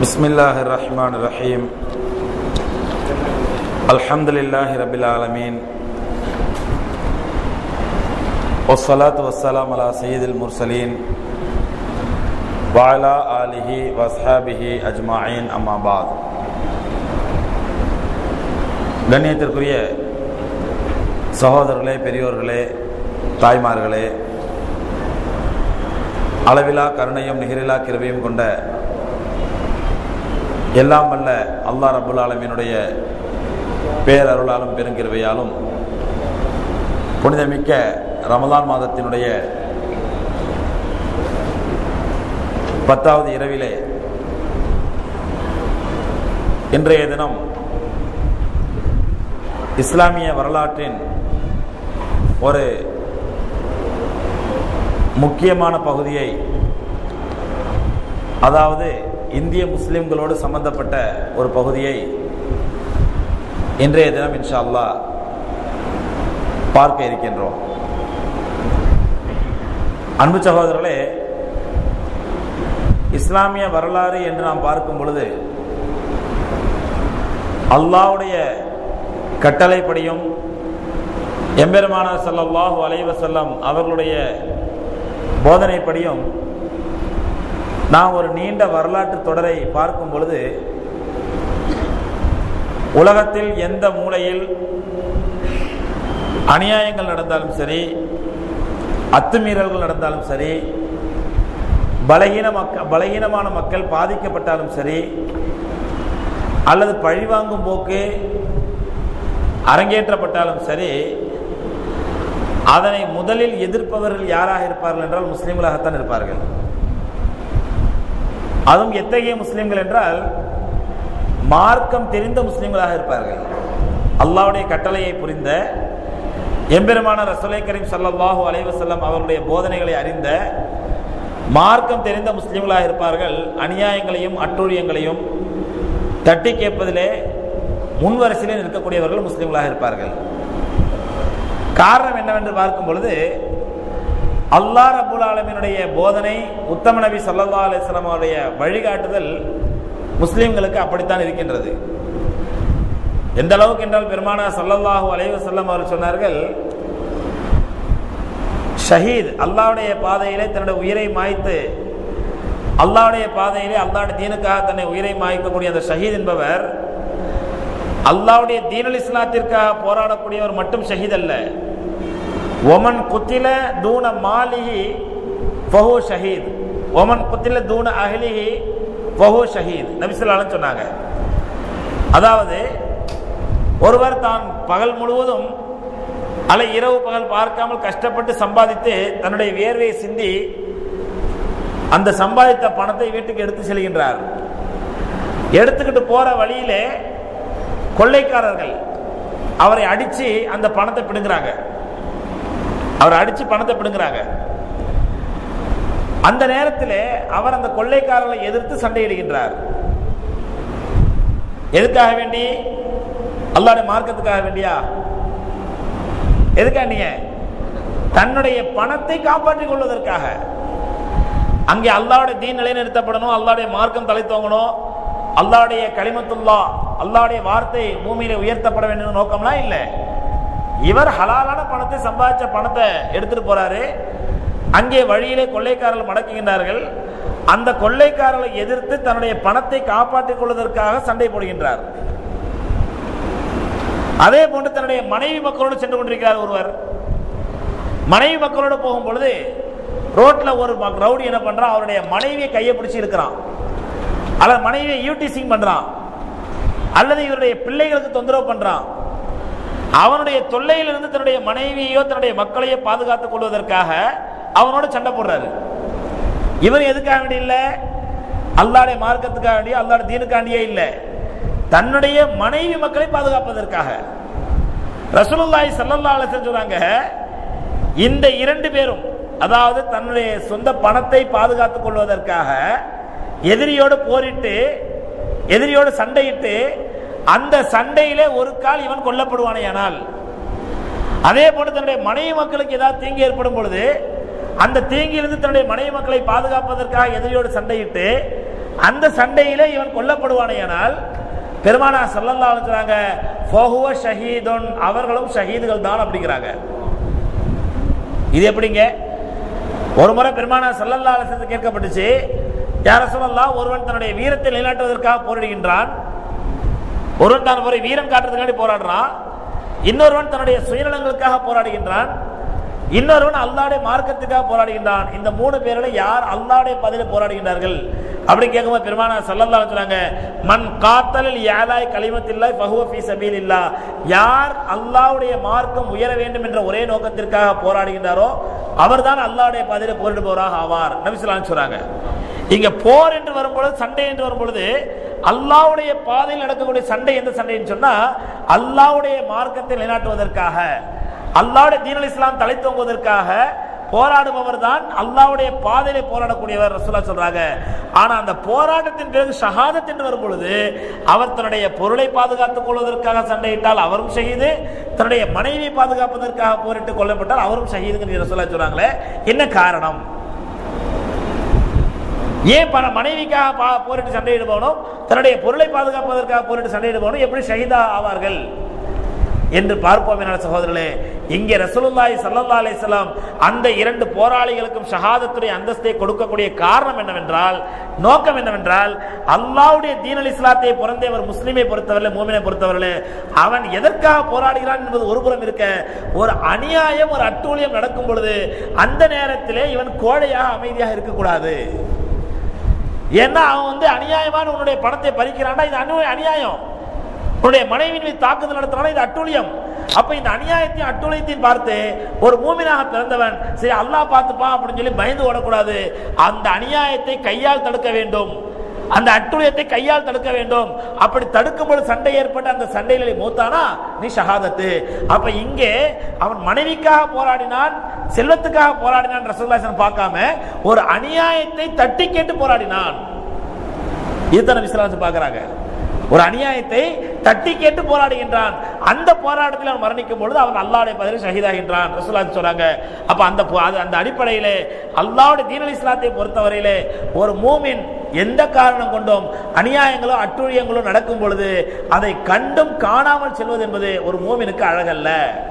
بسم الله الرحمن الرحيم الحمد لله رب العالمين والصلاة والسلام على سيد المرسلين وعلى آله وأصحابه أجمعين أما بعد கண்ணியத்திற்குரிய சகோதரர்களே பெரியோர்களே தாய்மார்களே அளவிலா கருணையும் நிகரிலா கிருபையும் கொண்ட எல்லாம் வல்ல அல்லா ரபுல் ஆலமீனுடைய பேரருளாலும் பெருங்கிருவையாலும் புனிதமிக்க ரமலான் மாதத்தினுடைய பத்தாவது இரவிலே இன்றைய தினம் இஸ்லாமிய வரலாற்றின் ஒரு முக்கியமான பகுதியை அதாவது இந்திய முஸ்லிம்களோடு சம்பந்தப்பட்ட ஒரு பகுதியை இன்றைய தினம் இன்ஷா அல்லா பார்க்க இருக்கின்றோம் அன்பு சகோதரர்களே இஸ்லாமிய வரலாறு என்று நாம் பார்க்கும் பொழுது அல்லாவுடைய கட்டளைப்படியும் எம்பெருமான சல்லாஹூ அலைவசல்லம் அவர்களுடைய போதனைப்படியும் நாம் ஒரு நீண்ட வரலாற்று தொடரை பார்க்கும் பொழுது உலகத்தில் எந்த மூலையில் அநியாயங்கள் நடந்தாலும் சரி அத்துமீறல்கள் நடந்தாலும் சரி பலகீன மக்கள் பலகீனமான மக்கள் பாதிக்கப்பட்டாலும் சரி அல்லது பழிவாங்கும் போக்கு அரங்கேற்றப்பட்டாலும் சரி அதனை முதலில் எதிர்ப்பவர்கள் யாராக இருப்பார்கள் என்றால் முஸ்லீம்களாகத்தான் இருப்பார்கள் அதுவும் எத்தகைய முஸ்லிம்கள் என்றால் மார்க்கம் தெரிந்த முஸ்லிம்களாக இருப்பார்கள் அல்லாவுடைய கட்டளையை புரிந்த எம்பெருமான ரசோலை கரீம் சல்லாஹூ அலைவசல்லம் அவர்களுடைய போதனைகளை அறிந்த மார்க்கம் தெரிந்த முஸ்லிம்களாக இருப்பார்கள் அநியாயங்களையும் அட்டூழியங்களையும் தட்டி கேட்பதிலே முன்வரிசையில் இருக்கக்கூடியவர்கள் முஸ்லிம்களாக இருப்பார்கள் காரணம் என்னவென்று பார்க்கும் பொழுது அல்லா ரபுல் ஆலமினுடைய போதனை உத்தம நபி சல்லா அலிஸ்லாம் அவருடைய வழிகாட்டுதல் முஸ்லீம்களுக்கு அப்படித்தான் இருக்கின்றது எந்த அளவுக்கு என்றால் பெருமானா சல்லல்லாஹூ அலைவசல்லம் அவர் சொன்னார்கள் ஷஹீத் அல்லாவுடைய பாதையிலே தன்னுடைய உயிரை மாய்த்து அல்லாவுடைய பாதையிலே அல்லாவுடைய தீனுக்காக தன்னை உயிரை மாய்க்கக்கூடிய அந்த ஷஹீத் என்பவர் அல்லாவுடைய தீனல் இஸ்லாத்திற்காக போராடக்கூடியவர் மட்டும் ஷஹீத் அல்ல ஒமன் குத்தில தூண மாலிஹி ஃபஹு ஷஹீத் ஒமன் குத்தில தூண அஹ்லிஹி ஃபஹு ஷஹீத் நபிசுல்லாலும் சொன்னாங்க அதாவது ஒருவர் தான் பகல் முழுவதும் அல்ல இரவு பகல் பார்க்காமல் கஷ்டப்பட்டு சம்பாதித்து தன்னுடைய வியர்வையை சிந்தி அந்த சம்பாதித்த பணத்தை வீட்டுக்கு எடுத்து செல்கின்றார் எடுத்துக்கிட்டு போற வழியிலே கொள்ளைக்காரர்கள் அவரை அடிச்சு அந்த பணத்தை பிடுங்குறாங்க அவரை அடிச்சு பணத்தை பிடுங்குறாங்க அந்த நேரத்தில் அவர் அந்த கொள்ளைக்காரர்களை எதிர்த்து சண்டையிடுகின்றார் எதுக்காக வேண்டி அல்லாடைய மார்க்கத்துக்காக வேண்டியா எதுக்காக நீங்க தன்னுடைய பணத்தை காப்பாற்றிக் கொள்வதற்காக அங்கே அல்லாவுடைய தீன் நிலைநிறுத்தப்படணும் அல்லாவுடைய மார்க்கம் தலை தோங்கணும் அல்லாவுடைய களிமத்துல்லா அல்லாவுடைய வார்த்தை பூமியில உயர்த்தப்பட வேண்டும் நோக்கம்லாம் இல்லை இவர் ஹலாலான பணத்தை சம்பாதிச்ச பணத்தை எடுத்துட்டு போறாரு அங்கே வழியிலே கொள்ளைக்காரர்கள் மடக்குகின்றார்கள் அந்த கொள்ளைக்காரர்களை எதிர்த்து தன்னுடைய பணத்தை காப்பாற்றிக் கொள்வதற்காக சண்டை போடுகின்றார் அதே போன்று தன்னுடைய மனைவி மக்களோடு சென்று கொண்டிருக்கிறார் ஒருவர் மனைவி மக்களோடு போகும் பொழுது ரோட்ல ஒரு ரவுடி என்ன பண்றான் அவருடைய மனைவியை கையை பிடிச்சி இருக்கிறான் அல்லது மனைவியை யூடிசிங் பண்றான் அல்லது இவருடைய பிள்ளைகளுக்கு தொந்தரவு பண்றான் அவனுடைய தொல்லையிலிருந்து தன்னுடைய மனைவியோ தன்னுடைய மக்களையோ பாதுகாத்துக் கொள்வதற்காக அவனோட சண்டை போடுறாரு இவர் எதுக்காக வேண்டிய இல்லை அல்லாடைய மார்க்கத்துக்காக வேண்டிய அல்லாட தீனுக்காண்டியே இல்லை தன்னுடைய மனைவி மக்களை பாதுகாப்பதற்காக ரசூலுல்லாஹி ஸல்லல்லாஹு அலைஹி சொல்றாங்க இந்த இரண்டு பேரும் அதாவது தன்னுடைய சொந்த பணத்தை பாதுகாத்துக் கொள்வதற்காக எதிரியோடு போரிட்டு எதிரியோடு சண்டையிட்டு அந்த சண்டையிலே ஒரு கால் இவன் கொல்லப்படுவானேயானால் அதே போல தன்னுடைய மனைவி மக்களுக்கு ஏதாவது தீங்கு ஏற்படும் பொழுது அந்த தீங்கிலிருந்து தன்னுடைய மனைவி மக்களை பாதுகாப்பதற்காக எதிரியோடு சண்டையிட்டு அந்த சண்டையிலே இவன் கொல்லப்படுவானேயானால் பெருமானா சல்லல்லா சொல்றாங்க ஃபஹுவ ஷஹீதுன் அவர்களும் ஷஹீதுகள் தான் அப்படிங்கிறாங்க இது எப்படிங்க ஒரு முறை பெருமானா சல்லல்லா அலிசத்து கேட்கப்பட்டுச்சு யார சொல்லலாம் ஒருவன் தன்னுடைய வீரத்தை நிலைநாட்டுவதற்காக போராடுகின்றான் ஒருவன் தான் ஒரு வீரம் காட்டுறதுக்காண்டி போராடுறான் இன்னொருவன் தன்னுடைய சுயநலங்களுக்காக போராடுகின்றான் இன்னொருவன் அல்லாடைய மார்க்கத்துக்காக போராடுகின்றான் இந்த மூணு பேர்ல யார் அல்லாடைய பதில போராடுகின்றார்கள் அப்படி கேட்கும்போது பெருமானா சல்லல்லா சொல்றாங்க மன் காத்தலில் யாலாய் கலிமத்தில்லாய் பகுவ ஃபீ சபீலில்லா யார் அல்லாஹ்வுடைய மார்க்கம் உயர வேண்டும் என்ற ஒரே நோக்கத்திற்காக போராடுகின்றாரோ அவர்தான் அல்லாஹ்வுடைய பதில போரிடுபவராக ஆவார் நபி ஸல்லல்லாஹு சொல்றாங்க இங்க போர் என்று வரும்பொழுது சண்டை என்று வரும்பொழுது அல்லாஹ்வுடைய பாதையில் நடக்கக்கூடிய சண்டை எந்த சண்டைன்னு சொன்னா அல்லாஹ்வுடைய மார்க்கத்தை நிலைநாட்டுவதற்காக அல்லாஹ்வுடைய தீனல் இஸ்லாம் தலை தோங்குவதற்காக போராடுபவர் தான் அல்லாஹ்வுடைய பாதையிலே போராடக்கூடியவர் ரசூலா சொல்றாங்க ஆனா அந்த போராட்டத்தின் பிறகு ஷஹாதத் என்று வரும் பொழுது அவர் தன்னுடைய பொருளை பாதுகாத்துக் கொள்வதற்காக சண்டையிட்டால் அவரும் ஷஹீது தன்னுடைய மனைவியை பாதுகாப்பதற்காக போரிட்டு கொல்லப்பட்டால் அவரும் ஷஹீதுங்க ரசூலா சொல்றாங்களே என்ன காரணம் ஏன் பல மனைவிக்காக பா- போரிட்டு சண்டையிடுபவனும் தன்னுடைய பொருளை பாதுகாப்பதற்காக போரிட்டு சண்டையிடுபவனும் எப்படி ஷஹீதா ஆவார்கள் என்று பார்ப்போம் என சகோதரர்களே இங்கே ரசூலுல்லாஹி ஸல்லல்லாஹு அலைஹி வஸல்லம் அந்த இரண்டு போராளிகளுக்கும் ஷஹாதத்துடைய அந்தஸ்தை கொடுக்கக்கூடிய காரணம் என்னவென்றால் நோக்கம் என்னவென்றால் அல்லாஹ்வுடைய தீனல் இஸ்லாத்தை பிறந்தவர் முஸ்லிமை பொறுத்தவரை மூமினை பொறுத்தவரை அவன் எதற்காக போராடுகிறான் என்பது ஒரு புறம் இருக்க ஒரு அநியாயம் ஒரு அட்டூழியம் நடக்கும் பொழுது அந்த நேரத்திலே இவன் கோழையாக அமைதியாக இருக்கக்கூடாது ஏன்னா அவன் வந்து அநியாயமான உன்னுடைய பணத்தை பறிக்கிறான்டா இது அனு அநியாயம் உன்னுடைய மனைவியின் மீது தாக்குதல் நடத்துறானா இது அட்டூழியம் அப்ப இந்த அநியாயத்தையும் அட்டூழியத்தையும் பார்த்து ஒரு மூமினாக பிறந்தவன் சரி அல்லாஹ் பார்த்துப்பா அப்படின்னு சொல்லி பயந்து ஓடக்கூடாது அந்த அநியாயத்தை கையால் தடுக்க வேண்டும் அந்த அட்டுழியத்தை கையால் தடுக்க வேண்டும் அப்படி தடுக்கும்போது சண்டை ஏற்பட்ட அந்த சண்டையில நீ மூத்தானா நீ ஷஹாதத்து அப்ப இங்கே அவன் மனைவிக்காக போராடினான் செல்வத்துக்காக போராடினான் ரசூல்லாசன் பார்க்காம ஒரு அநியாயத்தை தட்டி கேட்டு போராடினான் இதுதான் விஸ்வலாசன் பார்க்கறாங்க ஒரு அநியாயத்தை தட்டி கேட்டு போராடுகின்றான் அந்த போராட்டத்தில் அவன் மரணிக்கும் பொழுது அவன் அல்லாஹ்வுடைய பதில் ஷஹீதாகின்றான் ரசூலுல்லாஹி சொல்றாங்க அப்ப அந்த போ- அது- அந்த அடிப்படையிலே அல்லாஹ்வுடைய தீனல் இஸ்லாத்தை பொறுத்தவரையிலே ஒரு மூமின் எந்த காரணம் கொண்டும் அநியாயங்களோ அட்டுழியங்களோ நடக்கும் பொழுது அதை கண்டும் காணாமல் செல்வது என்பது ஒரு மூமினுக்கு அழகல்ல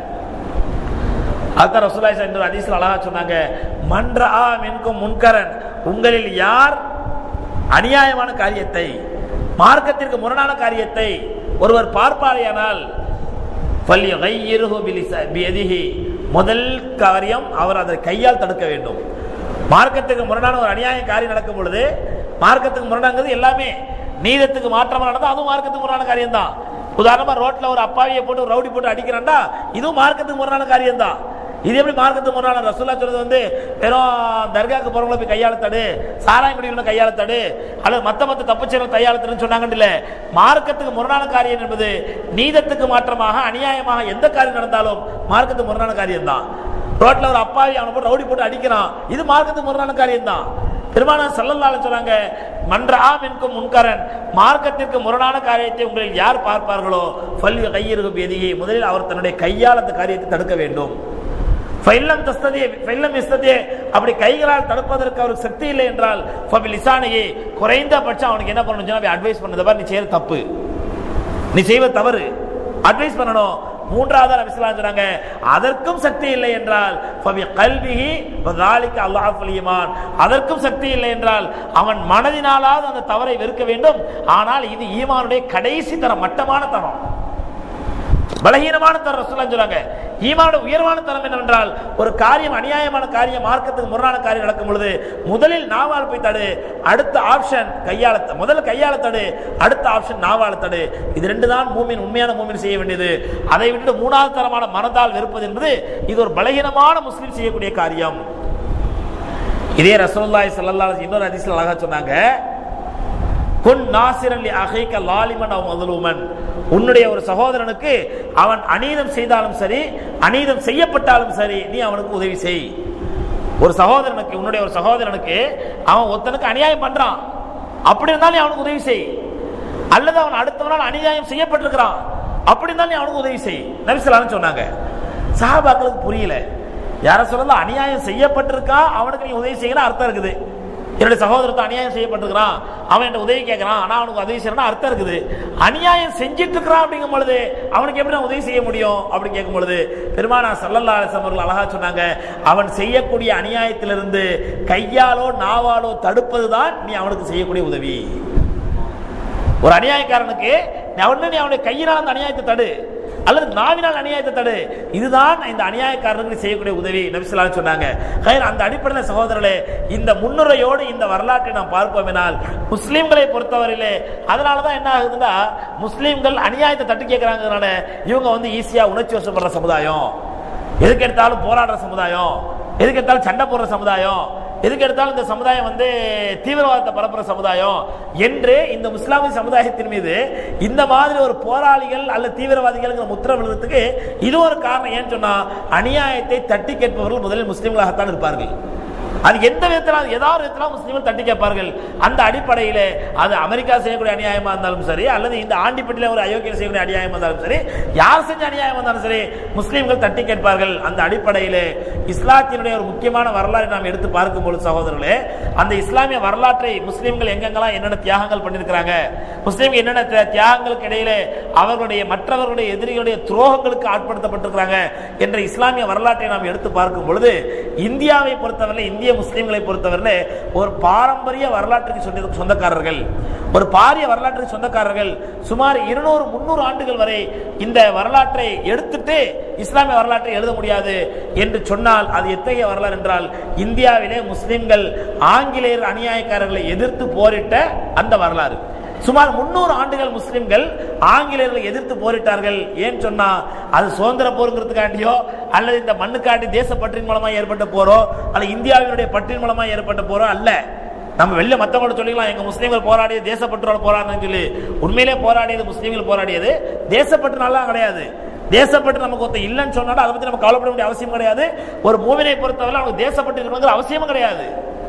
அதான் ரசூலாய் என்று ஹதீஸ்ல அழகா சொன்னாங்க மன்றா மின்கும் முன்கரன் உங்களில் யார் அநியாயமான காரியத்தை மார்க்கத்திற்கு முரணான காரியத்தை ஒருவர் பார்ப்பாரையானால் ஃபல்யுகையிருஹு பிலிச- பியதிஹி. முதல் காரியம் அவர் அதை கையால் தடுக்க வேண்டும் மார்க்கத்துக்கு முரணான ஒரு அநியாய காரியம் நடக்கும் பொழுது மார்க்கத்துக்கு முரணாங்கிறது எல்லாமே நீதத்துக்கு மாற்றமா நடந்தா அதுவும் மார்க்கத்துக்கு முரணான காரியம் தான் உதாரணமா ரோட்ல ஒரு அப்பாவியை போட்டு ஒரு ரவுடி போட்டு அடிக்கிறான்டா இதுவும் மார்க்கத்துக்கு முரணான காரியம் தான் இது எப்படி மார்க்கத்துக்கு முரணான ரசூல்லா சொல்றது வந்து வெறும் தர்காக்கு போறவங்களை போய் கையாள தடு சாராயம் குடிக்கிறவங்க கையாள தடு அல்லது மத்த மத்த தப்பு செய்யறவங்க கையாள தடுன்னு சொன்னாங்கன்னு இல்ல மார்க்கத்துக்கு முரணான காரியம் என்பது நீதத்துக்கு மாற்றமாக அநியாயமாக எந்த காரியம் நடந்தாலும் மார்க்கத்துக்கு முரணான காரியம் தான் ரோட்ல ஒரு அப்பாவி அவனை போட்டு ரவுடி போட்டு அடிக்கிறான் இது மார்க்கத்துக்கு முரணான காரியம் தான் பெருமானா சல்லல்லாஹு சொன்னாங்க மன்றா மின்கும் முன்கரன் மார்க்கத்திற்கு முரணான காரியத்தை உங்களில் யார் பார்ப்பார்களோ ஃபல்வி கையிருக்கு பேதியை முதலில் அவர் தன்னுடைய கையால் அந்த காரியத்தை தடுக்க வேண்டும் ஃபைல்லம் தஸ்ததியே ஃபைல்லம் இஸ்ததியே அப்படி கைகளால் தடுப்பதற்கு அவருக்கு சக்தி இல்லை என்றால் ஃபபில் இசானையே குறைந்தபட்சம் அவனுக்கு என்ன பண்ணணும் சொன்னா அட்வைஸ் பண்ணது பாரு நீ செய்யற தப்பு நீ செய்வது தவறு அட்வைஸ் பண்ணணும் மூன்றாவது நபி ஸல்லல்லாஹு அலைஹி சொன்னாங்க அதற்கும் சக்தி இல்லை என்றால் ஃபபி கல்பிஹி வதாலிக அல்லாஹுல் ஈமான் அதற்கும் சக்தி இல்லை என்றால் அவன் மனதினாலாவது அந்த தவறை வெறுக்க வேண்டும் ஆனால் இது ஈமானுடைய கடைசி தரம் மட்டமான தரம் பலகீனமான தரம் ரசூலுல்லாஹி சொல்றாங்க ஈமானோட உயர்வான தரம் என்னவென்றால் ஒரு காரியம் அநியாயமான காரியம் மார்க்கத்துக்கு முரணான காரியம் நடக்கும் பொழுது முதலில் நாவால் போய் தடு அடுத்த ஆப்ஷன் கையாள த- முதல்ல கையாள தடு அடுத்த ஆப்ஷன் நாவால் தடு இது ரெண்டு தான் மூமின் உண்மையான மூமின் செய்ய வேண்டியது அதை விட்டு மூணாவது தரமான மனதால் வெறுப்பது என்பது இது ஒரு பலகீனமான முஸ்லிம் செய்யக்கூடிய காரியம் இதே ரசூலுல்லாஹி ஸல்லல்லாஹு அலைஹி இன்னொரு ஹதீஸ்ல அழகா சொன்னாங்க குன் நாசிரன் லி அஹீக லாலிமன் அவ் மதுலூமன் உன்னுடைய ஒரு சகோதரனுக்கு அவன் அநீதம் செய்தாலும் சரி அநீதம் செய்யப்பட்டாலும் சரி நீ அவனுக்கு உதவி செய் ஒரு சகோதரனுக்கு உன்னுடைய ஒரு சகோதரனுக்கு அவன் ஒருத்தனுக்கு அநியாயம் பண்றான் அப்படி இருந்தாலும் நீ அவனுக்கு உதவி செய் அல்லது அவன் அடுத்தவனால் அநியாயம் செய்யப்பட்டிருக்கிறான் அப்படி இருந்தாலும் நீ அவனுக்கு உதவி செய் நபிசலான்னு சொன்னாங்க சஹாபாக்களுக்கு புரியல யார சொல்லல அநியாயம் செய்யப்பட்டிருக்கா அவனுக்கு நீ உதவி செய்யணும் அர்த்தம் இருக்குது என்னுடைய சகோதரத்தை அநியாயம் செய்யப்பட்டிருக்கிறான் அவன் என்கிட்ட உதவி கேட்கறான் ஆனா அவனுக்கு உதவி செய்யணும் அர்த்தம் இருக்குது அநியாயம் செஞ்சிட்டு இருக்கிறான் அப்படிங்கும் பொழுது அவனுக்கு எப்படி நான் உதவி செய்ய முடியும் அப்படி கேட்கும் பொழுது பெருமானா சல்லல்லா அலிஸ்லாம் அவர்கள் அழகா சொன்னாங்க அவன் செய்யக்கூடிய அநியாயத்திலிருந்து கையாலோ நாவாலோ தடுப்பதுதான் நீ அவனுக்கு செய்யக்கூடிய உதவி ஒரு அநியாயக்காரனுக்கு நீ அவனு நீ அவனுடைய கையினால் அந்த அநியாயத்தை தடு அல்லது நாவினால் அநியாயத்தை தடு இதுதான் இந்த அநியாயக்காரனுக்கு செய்யக்கூடிய உதவி நபிசுல்லா சொன்னாங்க ஹைர், அந்த அடிப்படையில் சகோதரர்களே இந்த முன்னுரையோடு இந்த வரலாற்றை நாம் பார்ப்போம் எனால் முஸ்லீம்களை பொறுத்தவரையிலே அதனால தான் என்ன ஆகுதுன்னா முஸ்லீம்கள் அநியாயத்தை தட்டி கேட்கறாங்கனால இவங்க வந்து ஈஸியா உணர்ச்சி வசப்படுற சமுதாயம் எதுக்கு எடுத்தாலும் போராடுற சமுதாயம் எதுக்கு எடுத்தாலும் சண்டை போடுற சமுதாயம் எதுக்கு எடுத்தாலும் இந்த சமுதாயம் வந்து தீவிரவாதத்தை பரப்புற சமுதாயம் என்று இந்த முஸ்லாமிய சமுதாயத்தின் மீது இந்த மாதிரி ஒரு போராளிகள் அல்ல தீவிரவாதிகள் முத்திர விழுறதுக்கு இது ஒரு காரணம் ஏன்னு சொன்னா அநியாயத்தை தட்டி கேட்பவர்கள் முதலில் முஸ்லிம்களாகத்தான் இருப்பார்கள் அது எந்த விதத்தில் ஏதாவது விதத்தில் முஸ்லீம்கள் தட்டி கேட்பார்கள் அந்த அடிப்படையிலே அது அமெரிக்கா செய்யக்கூடிய அநியாயமா இருந்தாலும் சரி அல்லது இந்த ஆண்டிப்பட்டில ஒரு அயோக்கியம் செய்யக்கூடிய அநியாயமா இருந்தாலும் சரி யார் செஞ்ச அநியாயம் இருந்தாலும் சரி முஸ்லீம்கள் தட்டி கேட்பார்கள் அந்த அடிப்படையிலே இஸ்லாத்தினுடைய ஒரு முக்கியமான வரலாறை நாம் எடுத்து பார்க்கும்போது சகோதரர்களே அந்த இஸ்லாமிய வரலாற்றை முஸ்லீம்கள் எங்கெங்கெல்லாம் என்னென்ன தியாகங்கள் பண்ணியிருக்கிறாங்க முஸ்லீம்கள் என்னென்ன தியா- தியாகங்களுக்கு இடையிலே அவர்களுடைய மற்றவர்களுடைய எதிரிகளுடைய துரோகங்களுக்கு ஆட்படுத்தப்பட்டிருக்கிறாங்க என்ற இஸ்லாமிய வரலாற்றை நாம் எடுத்து பார்க்கும் பொழுது இந்தியாவை பொறுத்தவரை இந்திய முஸ்லீம்களை பொறுத்தவரை ஒரு பாரம்பரிய வரலாற்றுக்கு சொந்த- சொந்தக்காரர்கள் ஒரு பாரிய வரலாற்றுக்கு சொந்தக்காரர்கள் சுமார் இருநூறு முன்னூறு ஆண்டுகள் வரை இந்த வரலாற்றை எடுத்துட்டு இஸ்லாமிய வரலாற்றை எழுத முடியாது என்று சொன்னால் அது எத்தகைய வரலாறு என்றால் இந்தியாவிலே முஸ்லிம்கள் ஆங்கிலேயர் அநியாயக்காரர்களை எதிர்த்து போரிட்ட அந்த வரலாறு சுமார் முன்னூறு ஆண்டுகள் முஸ்லிம்கள் ஆங்கிலேயர்களை எதிர்த்து போரிட்டார்கள் ஏன் சொன்னா அது சுதந்திர போருங்கிறதுக்காண்டியோ அல்லது இந்த மண்ணுக்காண்டி தேசப்பற்றின் மூலமா ஏற்பட்ட போரோ அல்லது இந்தியாவினுடைய பற்றின் மூலமா ஏற்பட்ட போரோ அல்ல நம்ம வெளில மத்தவங்களோட சொல்லிக்கலாம் எங்க முஸ்லீம்கள் போராடியது தேசப்பற்றோட போராடினு சொல்லி உண்மையிலே போராடியது முஸ்லீம்கள் போராடியது தேசப்பற்றுனால கிடையாது தேசப்பட்டு நமக்கு ஒருத்தர் இல்லைன்னு சொன்னாலும் அதை பத்தி நம்ம கவலைப்பட வேண்டிய அவசியம் கிடையாது ஒரு மூவினை பொறுத்தவரை அவனுக்கு தேசப்பட்டு இருக்கணுங்கிற அவசியமும் கிடையாது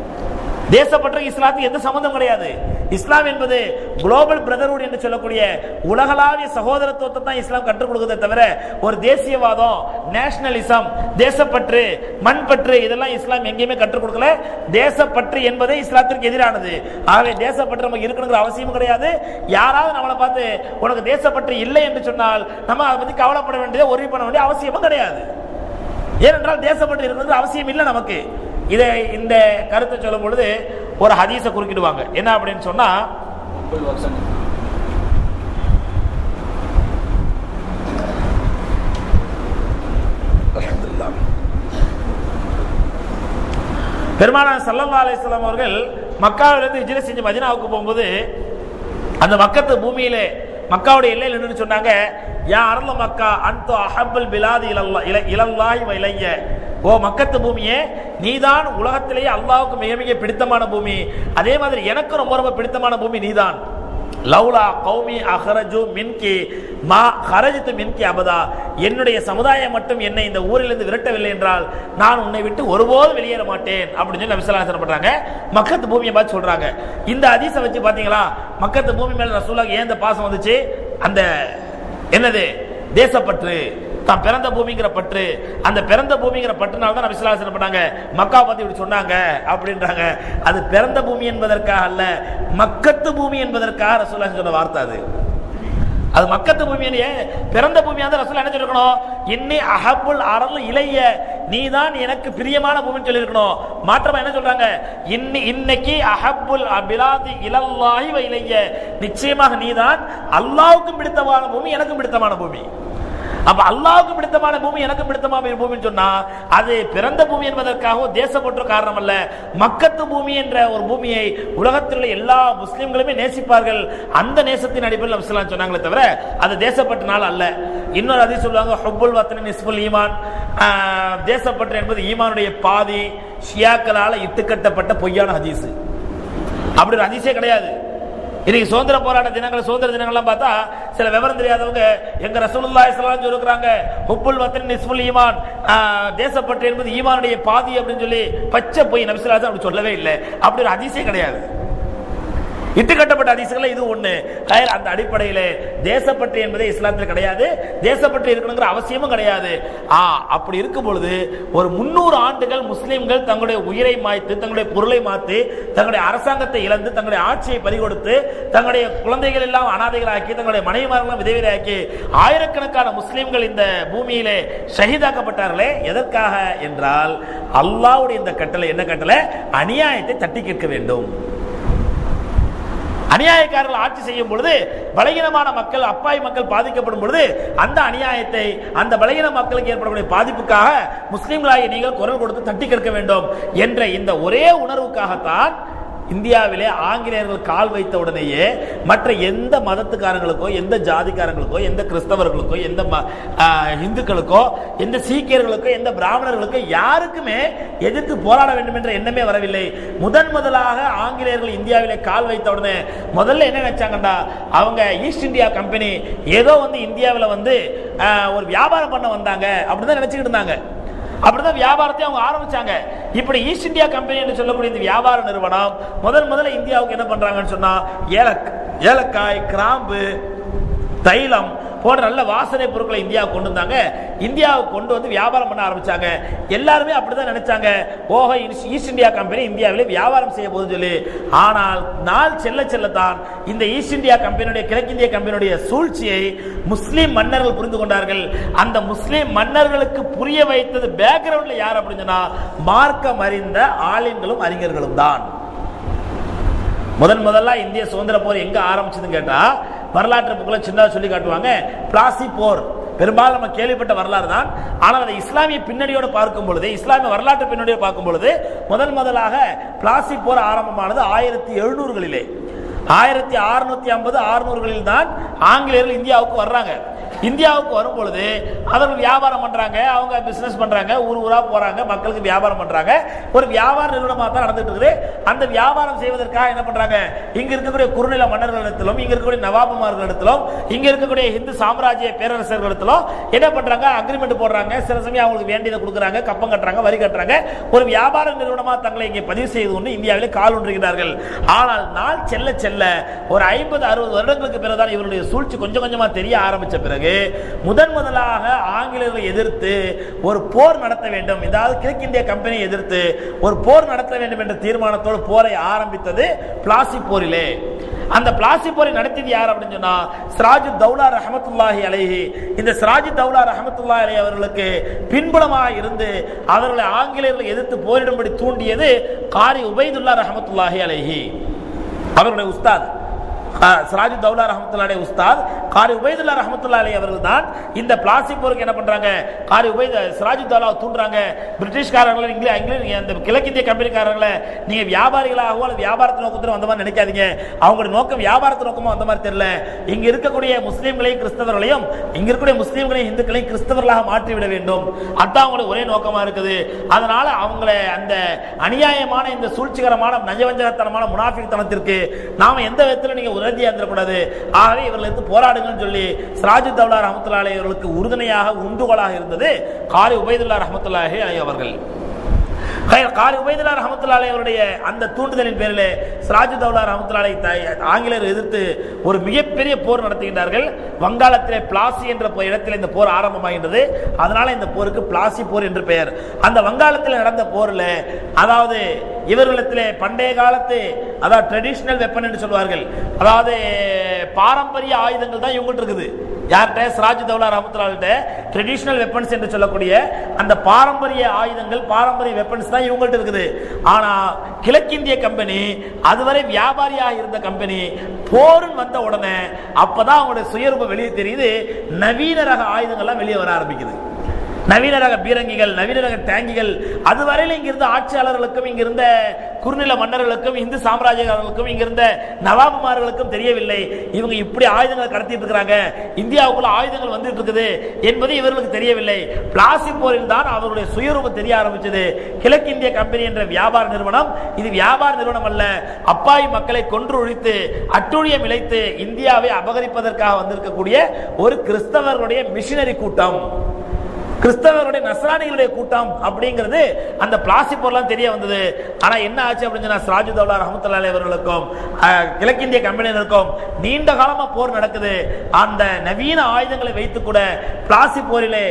தேசப்பற்ற இஸ்லாத்துக்கு எந்த சம்பந்தம் கிடையாது இஸ்லாம் என்பது குளோபல் பிரதர்ஹுட் என்று சொல்லக்கூடிய உலகளாவிய சகோதரத்துவத்தை தான் இஸ்லாம் கற்றுக் கொடுக்குதே தவிர ஒரு தேசியவாதம் நேஷனலிசம் தேசப்பற்று மண்பற்று இதெல்லாம் இஸ்லாம் எங்கேயுமே கற்றுக் கொடுக்கல தேசப்பற்று என்பதே இஸ்லாத்திற்கு எதிரானது ஆகவே தேசப்பற்று நமக்கு இருக்கணுங்கிற அவசியமும் கிடையாது யாராவது நம்மளை பார்த்து உனக்கு தேசப்பற்று இல்லை என்று சொன்னால் நம்ம அதை பத்தி கவலைப்பட வேண்டியது உறுதி பண்ண வேண்டிய அவசியமும் கிடையாது ஏனென்றால் தேசப்பற்று இருக்கிறது அவசியம் இல்லை நமக்கு இதை இந்த கருத்தை சொல்லும் பொழுது ஒரு ஹதீஸை குறுக்கிடுவாங்க என்ன அப்படின்னு சொன்னா பெருமானார் சல்லல்லா அலிஸ்லாம் அவர்கள் மக்காவிலிருந்து ஹிஜ்ரத் செஞ்சு மதினாவுக்கு போகும்போது அந்த மக்கத்து பூமியிலே மக்காவுடைய எல்லையில் நின்று சொன்னாங்க யா அரள மக்கா அன்தோ அஹப்பல் பிலாதி இலல்லா இல இலல்லாஹி வ இலைய ஓ மக்கத்து பூமியே நீதான் உலகத்திலேயே அல்லாஹ்வுக்கு மிக மிக பிடித்தமான பூமி அதே மாதிரி எனக்கு ரொம்ப ரொம்ப பிடித்தமான பூமி நீதான் லவ்லா கௌமி அஹரஜு மின்கி மா ஹரஜித்து மின்கி அபதா என்னுடைய சமுதாயம் மட்டும் என்னை இந்த ஊரிலிருந்து விரட்டவில்லை என்றால் நான் உன்னை விட்டு ஒருபோதும் வெளியேற மாட்டேன் அப்படின்னு சொல்லி நபிசல்லாசனம் பண்றாங்க மக்கத்து பூமியை பார்த்து சொல்றாங்க இந்த அதிசை வச்சு பாத்தீங்களா மக்கத்து பூமி மேல ரசூலாக்கு ஏன் இந்த பாசம் வந்துச்சு அந்த என்னது தேசப்பற்று தான் பிறந்த பூமிங்கிற பற்று அந்த பிறந்த பூமிங்கிற பற்றுனால தான் விசுவாசம் பண்ணாங்க மக்கா பத்தி இப்படி சொன்னாங்க அப்படின்றாங்க அது பிறந்த பூமி என்பதற்காக அல்ல மக்கத்து பூமி என்பதற்காக ரசூல்லா சொன்ன வார்த்தை அது அது மக்கத்து பூமியிலேயே பிறந்த பூமியா தான் ரசூல் என்ன சொல்லிருக்கணும் இன்னி அஹபுல் அரல் இளைய நீதான் எனக்கு பிரியமான பூமின்னு சொல்லியிருக்கணும் மாற்றமா என்ன சொல்றாங்க இன்னி இன்னைக்கு அஹபுல் அபிலாதி இலல்லாஹி வ இளைய நிச்சயமாக நீதான் அல்லாவுக்கும் பிடித்தமான பூமி எனக்கும் பிடித்தமான பூமி அப்ப அல்லாவுக்கு பிடித்தமான பூமி எனக்கு பிடித்தமான பூமின்னு சொன்னா அது பிறந்த பூமி என்பதற்காகவும் தேசப்பற்ற காரணம் அல்ல மக்கத்து பூமி என்ற ஒரு பூமியை உலகத்தில் உள்ள எல்லா முஸ்லிம்களுமே நேசிப்பார்கள் அந்த நேசத்தின் அடிப்படையில் நபிஸ்லாம் சொன்னாங்களே தவிர அது தேசப்பட்டனால அல்ல இன்னொரு அதி சொல்லுவாங்க ஹுப்புல் வத்தனின் இஸ்புல் ஈமான் ஆஹ், தேசப்பற்று என்பது ஈமானுடைய பாதி ஷியாக்களால இட்டுக்கட்டப்பட்ட பொய்யான ஹதீஸ் அப்படி ஒரு ஹதீஸே கிடையாது இன்னைக்கு சுதந்திர போராட்ட தினங்கள் சுதந்திர தினங்கள்லாம் பார்த்தா சில விவரம் தெரியாதவங்க எங்க ரசூலுல்லாஹி ஸல்லல்லாஹு அலைஹி சொல்லுறாங்க ஹுப்புல் வத்தன் நிஸ்ஃபுல் ஈமான் ஆஹ், தேசப்பற்று என்பது ஈமானுடைய பாதி அப்படின்னு சொல்லி பச்சை போய் நபிசுல்லாஹு அப்படி சொல்லவே இல்லை அப்படி ஒரு ஹதீஸே கிடையாது இட்டுக்கட்டப்பட்ட ஹதீஸ்கள் இது ஒண்ணு ஹைர், அந்த அடிப்படையிலே தேசப்பற்று என்பதே இஸ்லாத்தில் கிடையாது தேசப்பற்று இருக்கணுங்கிற அவசியமும் கிடையாது ஆ அப்படி இருக்கும் பொழுது ஒரு முன்னூறு ஆண்டுகள் முஸ்லிம்கள் தங்களுடைய உயிரை மாய்த்து தங்களுடைய பொருளை மாற்றி தங்களுடைய அரசாங்கத்தை இழந்து தங்களுடைய ஆட்சியை பறிகொடுத்து தங்களுடைய குழந்தைகள் எல்லாம் அனாதைகளாக்கி தங்களுடைய மனைவிமார்களும் விதவிதையாக்கி ஆயிரக்கணக்கான முஸ்லிம்கள் இந்த பூமியிலே ஷஹீதாக்கப்பட்டார்களே எதற்காக என்றால் அல்லாஹ்வுடைய இந்த கட்டளை என்ன கட்டளை அநியாயத்தை தட்டி கேட்க வேண்டும் அநியாயக்காரர்கள் ஆட்சி செய்யும் பொழுது பலகீனமான மக்கள் அப்பாவி மக்கள் பாதிக்கப்படும் பொழுது அந்த அநியாயத்தை அந்த பலகீன மக்களுக்கு ஏற்படக்கூடிய பாதிப்புக்காக முஸ்லிம்களாகிய நீங்கள் குரல் கொடுத்து தட்டி கேட்க வேண்டும் என்ற இந்த ஒரே உணர்வுக்காகத்தான் இந்தியாவிலே ஆங்கிலேயர்கள் கால் வைத்த உடனேயே மற்ற எந்த மதத்துக்காரங்களுக்கோ எந்த ஜாதிக்காரங்களுக்கோ எந்த கிறிஸ்தவர்களுக்கோ எந்த ம- ஆ, இந்துக்களுக்கோ எந்த சீக்கியர்களுக்கோ எந்த பிராமணர்களுக்கோ யாருக்குமே எதிர்த்து போராட வேண்டும் என்ற எண்ணமே வரவில்லை முதன் முதலாக ஆங்கிலேயர்கள் இந்தியாவிலே கால் வைத்த உடனே முதல்ல என்ன நினைச்சாங்கடா அவங்க ஈஸ்ட் இந்தியா கம்பெனி ஏதோ வந்து இந்தியாவில் வந்து ஆ, ஒரு வியாபாரம் பண்ண வந்தாங்க அப்படின்னு நினைச்சுக்கிட்டு இருந்தாங்க அப்படிதான் வியாபாரத்தை அவங்க ஆரம்பிச்சாங்க இப்படி ஈஸ்ட் இந்தியா கம்பெனி என்று சொல்லக்கூடிய இந்த வியாபார நிறுவனம் முதல் முதல்ல இந்தியாவுக்கு என்ன பண்றாங்கன்னு சொன்னா ஏலக் ஏலக்காய் கிராம்பு தைலம் போன்ற நல்ல வாசனை பொருட்களை இந்தியாவுக்கு கொண்டு வந்தாங்க இந்தியாவுக்கு கொண்டு வந்து வியாபாரம் பண்ண ஆரம்பிச்சாங்க எல்லாருமே அப்படிதான் நினைச்சாங்க ஓஹோ ஈஸ்ட் ஈஸ்ட் இந்தியா கம்பெனி இந்தியாவிலே வியாபாரம் செய்ய போகுதுன்னு சொல்லி ஆனால் நாள் செல்ல செல்லத்தான் இந்த ஈஸ்ட் இந்தியா கம்பெனியுடைய கிழக்கிந்திய கம்பெனியுடைய சூழ்ச்சியை முஸ்லிம் மன்னர்கள் புரிந்து கொண்டார்கள் அந்த முஸ்லிம் மன்னர்களுக்கு புரிய வைத்தது பேக்ரவுண்ட்ல யார் அப்படின்னு சொன்னா மார்க்கம் அறிந்த ஆலிம்களும் அறிஞர்களும் தான் முதன் முதல்ல இந்திய சுதந்திர போர் எங்க ஆரம்பிச்சதுன்னு கேட்டா வரலாற்று புக்களை சின்னதா சொல்லி காட்டுவாங்க பிளாசி போர் பெரும்பாலும் நம்ம கேள்விப்பட்ட வரலாறு தான் ஆனால் அதை இஸ்லாமிய பின்னணியோடு பார்க்கும் பொழுது இஸ்லாமிய வரலாற்று பின்னணியோடு பார்க்கும் பொழுது முதன் முதலாக பிளாசி போர் ஆரம்பமானது ஆயிரத்தி எழுநூறுகளிலே ஆயிரத்தி அறுநூத்தி ஐம்பது அறுநூறுகளில் தான் ஆங்கிலேயர்கள் இந்தியாவுக்கு வர்றாங்க இந்தியாவுக்கு வரும் பொழுது அவர்கள் வியாபாரம் பண்றாங்க அவங்க பிசினஸ் பண்றாங்க ஊர் ஊரா போறாங்க மக்களுக்கு வியாபாரம் பண்றாங்க ஒரு வியாபார நிறுவனமாக தான் நடந்துட்டு இருக்குது அந்த வியாபாரம் செய்வதற்காக என்ன பண்றாங்க இங்க இருக்கக்கூடிய குறுநில மன்னர்களிடத்திலும் இங்க இருக்கக்கூடிய நவாபுமார்களிடத்திலும் இங்க இருக்கக்கூடிய இந்து சாம்ராஜ்ய பேரரசர்களிடத்திலும் என்ன பண்றாங்க அக்ரிமெண்ட் போடுறாங்க சில சமயம் அவங்களுக்கு வேண்டியதை கொடுக்குறாங்க கப்பம் கட்டுறாங்க வரி கட்டுறாங்க ஒரு வியாபார நிறுவனமா தங்களை இங்கே பதிவு செய்து கொண்டு இந்தியாவிலே கால் ஒன்றுகிறார்கள் ஆனால் நாள் செல்ல செல்ல ஒரு ஐம்பது அறுபது வருடங்களுக்கு பிறகுதான் இவருடைய சூழ்ச்சி கொஞ்சம் கொஞ்சமா தெரிய ஆரம்பிச்ச பிறகு முதன் முதலாக ஆங்கிலேயர்களை எதிர்த்து ஒரு போர் நடத்த வேண்டும் இதாவது கிழக்கிந்திய கம்பெனியை எதிர்த்து ஒரு போர் நடத்த வேண்டும் என்ற தீர்மானத்தோடு போரை ஆரம்பித்தது பிளாசி போரிலே அந்த பிளாசி போரை நடத்தியது யார் அப்படின்னு சொன்னா சிராஜு தௌலா ரஹமத்துல்லாஹி அலைஹி இந்த சிராஜு தௌலா ரஹமத்துல்லாஹி அலைஹி அவர்களுக்கு பின்புலமாக இருந்து அவர்களை ஆங்கிலேயர்களை எதிர்த்து போரிடும்படி தூண்டியது காரி உபைதுல்லா ரஹமத்துல்லாஹி அலைஹி அவர்களுடைய உஸ்தாத் சிராஜு தௌலா ரஹமத்துல்லாடைய உஸ்தாத் காரி உபைதுல்லா ரஹமத்துல்லா அலி அவர்கள் தான் இந்த பிளாஸ்டிக் போருக்கு என்ன பண்றாங்க காரி உபைத சிராஜு தௌலா தூண்டுறாங்க பிரிட்டிஷ்காரங்களை இங்கிலீஷ் இங்கிலீஷ் அந்த கிழக்கிந்திய கம்பெனிக்காரங்களை நீங்க வியாபாரிகளாகவோ அல்லது வியாபாரத்தை நோக்கத்தில் வந்த மாதிரி நினைக்காதீங்க அவங்களுடைய நோக்கம் வியாபாரத்து நோக்கமும் அந்த மாதிரி தெரியல இங்க இருக்கக்கூடிய முஸ்லீம்களையும் கிறிஸ்தவர்களையும் இங்க இருக்கக்கூடிய முஸ்லீம்களையும் இந்துக்களையும் கிறிஸ்தவர்களாக மாற்றிவிட வேண்டும் அதான் அவங்களுக்கு ஒரே நோக்கமா இருக்குது அதனால அவங்களை அந்த அநியாயமான இந்த சூழ்ச்சிகரமான நயவஞ்சகத்தனமான முனாஃபிக்தனத்திற்கு நாம எந்த விதத்தில் நீங்க உறுதியா இருந்துடக்கூடாது ஆகவே இவர்கள் எடுத்து போராடுங்கன்னு சொல்லி சிராஜு தௌலா ரஹமத்துல்லாஹி அவர்களுக்கு உறுதுணையாக உந்துகோலாக இருந்தது காலி உபைதுல்லா ரஹமத்துல்லாஹி அலி அவர்கள் கை- காலி உபைதுல்லா ரஹமத்துல்லா அலி அவருடைய அந்த தூண்டுதலின் பேரில் சிராஜு தௌலா ரஹமத்துல்லா அலி த- ஆங்கிலேயர் எதிர்த்து ஒரு மிகப்பெரிய போர் நடத்துகின்றார்கள் வங்காளத்திலே பிளாசி என்ற போ- இடத்தில் இந்த போர் ஆரம்பமாகின்றது அதனால இந்த போருக்கு பிளாசி போர் என்று பெயர் அந்த வங்காளத்தில் நடந்த போரில் அதாவது இவர்களிடத்திலே பண்டைய காலத்து அதாவது ட்ரெடிஷனல் வெப்பன் என்று சொல்வார்கள் அதாவது பாரம்பரிய ஆயுதங்கள் தான் இவங்கள்ட்ட இருக்குது யார்கிட்ட சிராஜ் தௌலா ரஹமத்துல்லாஹிட்ட ட்ரெடிஷனல் வெப்பன்ஸ் என்று சொல்லக்கூடிய அந்த பாரம்பரிய ஆயுதங்கள் பாரம்பரிய வெப்பன்ஸ் தான் இவங்கள்ட்ட இருக்குது ஆனா கிழக்கிந்திய கம்பெனி அதுவரை வியாபாரியாக இருந்த கம்பெனி போருன்னு வந்த உடனே அப்பதான் அவங்களுடைய சுயரூபம் வெளியே தெரியுது நவீன ரக ஆயுதங்கள்லாம் வெளியே வர ஆரம்பிக்குது நவீன ரக பீரங்கிகள் நவீன ரக டேங்கிகள் அதுவரையில இங்க இருந்த ஆட்சியாளர்களுக்கும் இங்க இருந்த குறுநில மன்னர்களுக்கும் இந்து சாம்ராஜ்யர்களுக்கும் இங்க இருந்த நவாபுமார்களுக்கும் தெரியவில்லை இவங்க இப்படி ஆயுதங்களை கடத்திட்டு இருக்கிறாங்க இந்தியாவுக்குள்ள ஆயுதங்கள் வந்துட்டு இருக்குது என்பது இவர்களுக்கு தெரியவில்லை பிளாசி போரில் தான் அவருடைய சுயரூபம் தெரிய ஆரம்பிச்சது கிழக்கிந்திய கம்பெனி என்ற வியாபார நிறுவனம் இது வியாபார நிறுவனம் அல்ல அப்பாவி மக்களை கொன்று ஒழித்து அட்டூழியம் இழைத்து இந்தியாவை அபகரிப்பதற்காக வந்திருக்கக்கூடிய ஒரு கிறிஸ்தவர்களுடைய மிஷினரி கூட்டம் கிறிஸ்தவருடைய நஸ்ரானிகளுடைய கூட்டம் அப்படிங்கிறது அந்த பிளாஸ்டிக் பொருளாம் தெரிய வந்தது ஆனா என்ன ஆச்சு அப்படின்னு சொன்னா சிராஜு தௌலா ரஹமத்துல்லாஹி அவர்களுக்கும் அஹ், கிழக்கிந்திய கம்பெனியினருக்கும் நீண்ட காலமா போர் நடக்குது அந்த நவீன ஆயுதங்களை வைத்து கூட பிளாஸ்டிக் போரிலே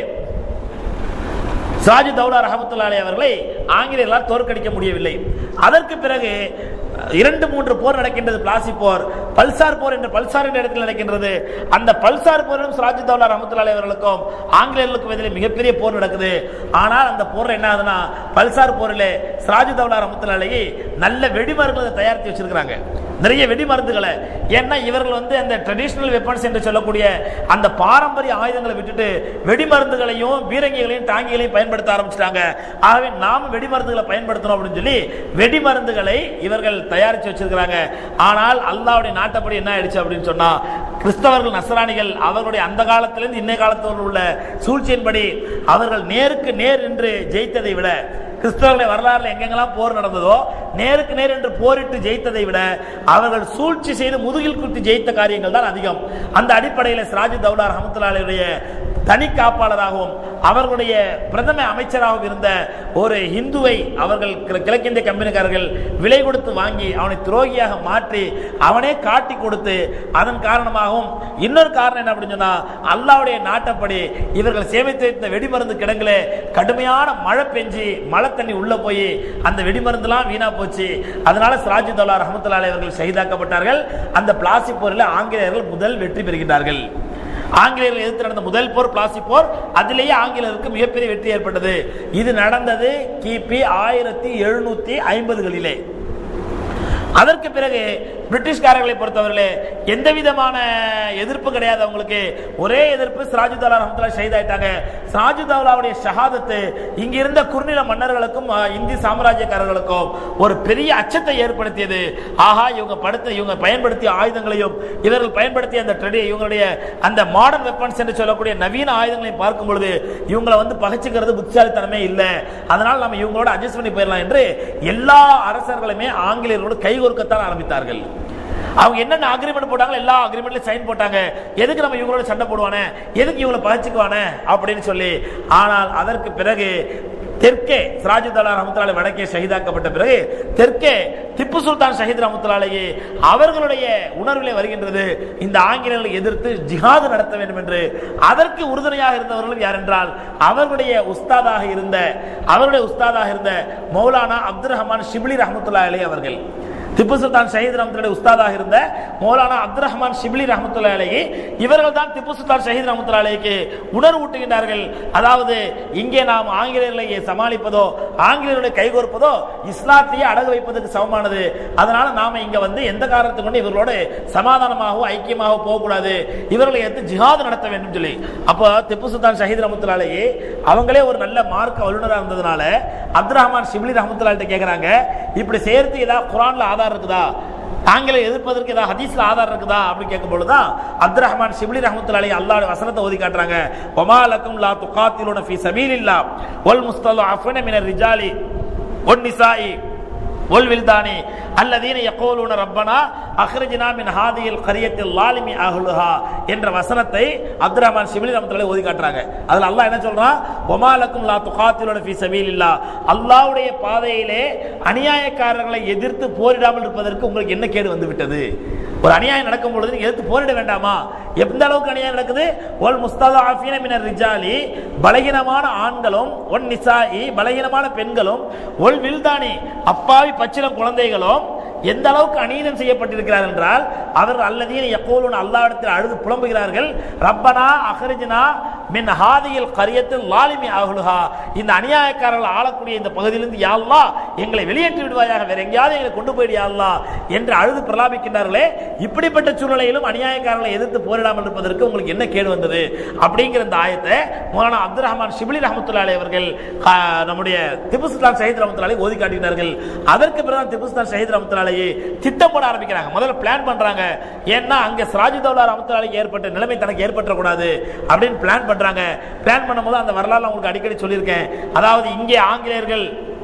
சாஜி தௌலா ரஹமத்துல்லாஹி அவர்களை ஆங்கிலேயர்களால் தோற்கடிக்க முடியவில்லை அதற்கு பிறகு இரண்டு மூன்று போர் நடக்கின்றது பிளாசி போர் பல்சார் போர் என்ற பல்சார் என்ற இடத்தில் நடக்கின்றது அந்த பல்சார் போரிலும் சிராஜி தௌலா ரஹமத்துல்லாஹி அவர்களுக்கும் ஆங்கிலேயர்களுக்கும் எதிரே மிகப்பெரிய போர் நடக்குது ஆனால் அந்த போர் என்ன ஆகுதுன்னா பல்சார் போரிலே சிராஜி தௌலா ரஹமத்துல்லாஹி நல்ல வெடிமருந்துகளை தயாரித்து வச்சிருக்கிறாங்க நிறைய வெடிமருந்துகளை ஏன்னா இவர்கள் வந்து அந்த ட்ரெடிஷனல் வெப்பன்ஸ் என்று சொல்லக்கூடிய அந்த பாரம்பரிய ஆயுதங்களை விட்டுட்டு வெடிமருந்துகளையும் பீரங்கிகளையும் டாங்கிகளையும் பயன்படுத்த ஆரம்பிச்சிட்டாங்க ஆகவே நாம வெடிமருந்துகளை பயன்படுத்தணும் அப்படின்னு சொல்லி வெடிமருந்துகளை இவர்கள் தயாரித்து வச்சிருக்கிறாங்க ஆனால் அல்லாவுடைய நாட்டப்படி என்ன ஆயிடுச்சு அப்படின்னு சொன்னா கிறிஸ்தவர்கள் நசராணிகள் அவர்களுடைய அந்த காலத்திலிருந்து இன்னைய காலத்தோடு உள்ள சூழ்ச்சியின்படி அவர்கள் நேருக்கு நேர் என்று ஜெயித்ததை விட கிறிஸ்தவர்களுடைய வரலாறுல எங்கெங்கெல்லாம் போர் நடந்ததோ நேருக்கு நேர் என்று போரிட்டு ஜெயித்ததை விட அவர்கள் சூழ்ச்சி செய்து முதுகில் குத்தி ஜெயித்த காரியங்கள் தான் அதிகம் அந்த அடிப்படையில் சிராஜி தௌலா ரஹமத்துல்லாவுடைய தனி காப்பாளராகவும் அவர்களுடைய பிரதம அமைச்சராகவும் இருந்த ஒரு இந்துவை அவர்கள் கிழ- கிழக்கிந்திய கம்பெனிக்காரர்கள் விலை கொடுத்து வாங்கி அவனை துரோகியாக மாற்றி அவனே காட்டி கொடுத்து அதன் காரணமாகவும் இன்னொரு காரணம் என்ன அப்படின்னு சொன்னா அல்லாவுடைய நாட்டப்படி இவர்கள் சேமித்து வைத்த வெடிமருந்து கிடங்குல கடுமையான மழை பெஞ்சு மழை தண்ணி உள்ள போய் அந்த வெடிமருந்துலாம் வீணா போச்சு அதனால சிராஜி தௌலா ரஹமத்துல்லாஹி அவர்கள் ஷஹீதாக்கப்பட்டார்கள் அந்த பிளாஸ்டிக் போரில் ஆங்கிலேயர்கள் முதல் வெற்றி பெறுகின்றார்கள் ஆங்கிலேயர்கள் எதிர்த்து நடந்த முதல் போர் பிளாஸ்டிக் போர் அதிலேயே ஆங்கிலேயருக்கு மிகப்பெரிய வெற்றி ஏற்பட்டது இது நடந்தது கிபி ஆயிரத்தி எழுநூத்தி ஐம்பதுகளிலே அதற்கு பிறகு பிரிட்டிஷ்காரர்களை பொறுத்தவரையிலே எந்த விதமான எதிர்ப்பு கிடையாது அவங்களுக்கு ஒரே எதிர்ப்பு சிராஜுதௌலா ரஹமத்துல்லா ஷஹீதாயிட்டாங்க சிராஜுதௌலாவுடைய ஷஹாதத்து இங்க இருந்த குறுநில மன்னர்களுக்கும் அஹ், இந்தி சாம்ராஜ்யக்காரர்களுக்கும் ஒரு பெரிய அச்சத்தை ஏற்படுத்தியது ஆஹா இவங்க படுத்த இவங்க பயன்படுத்திய ஆயுதங்களையும் இவர்கள் பயன்படுத்திய அந்த ட்ரெடி இவங்களுடைய அந்த மாடர்ன் வெப்பன்ஸ் என்று சொல்லக்கூடிய நவீன ஆயுதங்களையும் பார்க்கும் பொழுது இவங்களை வந்து பகைச்சுக்கிறது புத்திசாலித்தனமே இல்லை அதனால் நம்ம இவங்களோட அட்ஜஸ்ட் பண்ணி போயிடலாம் என்று எல்லா அரசர்களுமே ஆங்கிலேயர்களோடு கைகோர்க்கத்தான் ஆரம்பித்தார்கள் அவங்க என்னென்ன அக்ரிமெண்ட் போட்டாங்களோ எல்லா அக்ரிமெண்ட்லயும் சைன் போட்டாங்க எதுக்கு நம்ம இவங்களோட சண்டை போடுவானே எதுக்கு இவங்களை பகிச்சுக்குவானே அப்படின்னு சொல்லி ஆனால் அதற்கு பிறகு தெற்கே சிராஜுதலா ரஹமத்துல்லாஹி வடக்கே ஷஹீதாக்கப்பட்ட பிறகு தெற்கே திப்பு சுல்தான் ஷஹீத் ரஹமத்துல்லாஹி அவர்களுடைய உணர்விலே வருகின்றது இந்த ஆங்கிலேயர்களை எதிர்த்து ஜிஹாது நடத்த வேண்டும் என்று அதற்கு உறுதுணையாக இருந்தவர்கள் யார் என்றால் அவர்களுடைய உஸ்தாதாக இருந்த அவருடைய உஸ்தாதாக இருந்த மௌலானா அப்துல் ரஹ்மான் ஷிப்லி ரஹமத்துல்லாஹி அலைஹி அவர்கள் திப்பு சுல்தான் ஷஹீத் ரஹமத்துல்லாஹி உஸ்தாதாக இருந்த மௌலானா அப்துல் ரஹ்மான் ஷிப்லி ரஹமத்துல்லாஹி அலைஹி இவர்கள் தான் திப்பு சுல்தான் ஷஹீத் ரஹமத்துல்லாஹி அலைஹிக்கு உணர்வு ஊட்டுகின்றார்கள் அதாவது இங்கே நாம் ஆங்கிலேயர்களை சமாளிப்பதோ ஆங்கிலேயர்களை கைகோர்ப்பதோ இஸ்லாத்தையே அடகு வைப்பதற்கு சமமானது அதனால நாம இங்க வந்து எந்த காரணத்தை கொண்டு இவர்களோடு சமாதானமாகவோ ஐக்கியமாகவோ போகக்கூடாது இவர்களை எடுத்து ஜிஹாது நடத்த வேண்டும் சொல்லி அப்போ திப்பு சுல்தான் ஷஹீத் ரஹமத்துல்லாஹி அலைஹி அவங்களே ஒரு நல்ல மார்க்க வல்லுநராக இருந்ததுனால அப்துல் ரஹ்மான் ஷிப்லி ரஹமத்துல்லாஹி கேக்குறாங்க இப்படி சேர்த்து ஏதாவது குரான்ல ஆதாரம் இருக்குதா ஆங்கில எதிர்ப்பதற்கு ஏதாவது ஹதீஸ்ல ஆதாரம் இருக்குதா அப்படின்னு கேட்கும் பொழுதுதான் அப்துல் ரஹ்மான் ஷிப்லி ரஹமத்துல்லாஹி அலைஹி அல்லாஹ்வுடைய வசனத்தை ஓதி காட்டுறாங்க வமா லக்கும் லா துகாத்திலுன ஃபீ சபீலில்லா வல் முஸ்தலஅஃபன மினர் ரிஜாலி ஒன் நிசாயி ஒல் வில்தானி அல்லதீன யகூலுன ரப்பனா அக்ரிஜ்னா மின் ஹாதியில் கரியத்தில் லாலிமி அஹ்லுஹா என்ற வசனத்தை அப்துல் ரஹ்மான் ஷிப்லி ரஹமத்துல்லாஹி ஓதி காட்டுறாங்க அதுல அல்லாஹ் என்ன சொல்றான் வமா லக்கும் லா துகாத்திலுன ஃபீ சபீலில்லா அல்லாஹ்வுடைய பாதையிலே அநியாயக்காரர்களை எதிர்த்து போரிடாமல் இருப்பதற்கு உங்களுக்கு என்ன கேடு வந்து விட்டது ஒரு அநியாயம் நடக்கும் பொழுது நீங்க எதிர்த்து போரிட வேண்டாமா எந்த அளவுக்கு அநியாயம் நடக்குது ஒல் முஸ்தலாஃபீன மினர் ரிஜாலி பலகீனமான ஆண்களும் ஒன் நிசாயி பலகீனமான பெண்களும் ஒல் வில்தானி அப்பாவி பச்சிலம் குழந்தைகளும் எந்த அளவுக்கு அநீதம் செய்யப்பட்டிருக்கிறார் என்றால் அவர்கள் அல்லதீன எப்போதும் அல்லாவிடத்தில் அழுது புலம்புகிறார்கள் ரப்பனா அஹ்ரிஜ்னா மின் ஹாதியில் கரியத்தில் லாலிமி அஹ்லுஹா இந்த அநியாயக்காரர்கள் ஆளக்கூடிய இந்த பகுதியிலிருந்து யா அல்லாஹ் எங்களை வெளியேற்றி விடுவாயாக வேற எங்கேயாவது எங்களை கொண்டு போயிடு யா அல்லாஹ் என்று அழுது பிரலாபிக்கின்றார்களே இப்படிப்பட்ட சூழ்நிலையிலும் அநியாயக்காரர்களை எதிர்த்து போரிடாமல் இருப்பதற்கு உங்களுக்கு என்ன கேடு வந்தது அப்படிங்கிற இந்த ஆயத்தை மௌலானா அப்துல் ரஹ்மான் ஷிபிலி ரஹமத்துல்லாஹி அவர்கள் ஆ, நம்முடைய திப்பு சுல்தான் ஷஹீத் ரஹமத்துல்லாஹி ஓதி காட்டினார்கள் அதற்கு பிறகு திப்பு சுல்தான் ஷஹீத் ரஹமத்துல்லாஹி திட்டம் போட ஆரம்பிக்கிறாங்க முதல்ல பிளான் பண்றாங்க ஏன்னா அங்க சிராஜுதௌலா ரஹமத்துல்லாஹி ஏற்பட்ட நிலைமை தனக்கு ஏற்பட்ட கூடாது அப்படின்னு பிளான் பண்றாங்க பிளான் பண்ணும்போது அந்த வரலாறு உங்களுக்கு அடிக்கடி சொல்லியிருக்கேன் அதாவது இங்கே ஆங்கிலேயர்கள்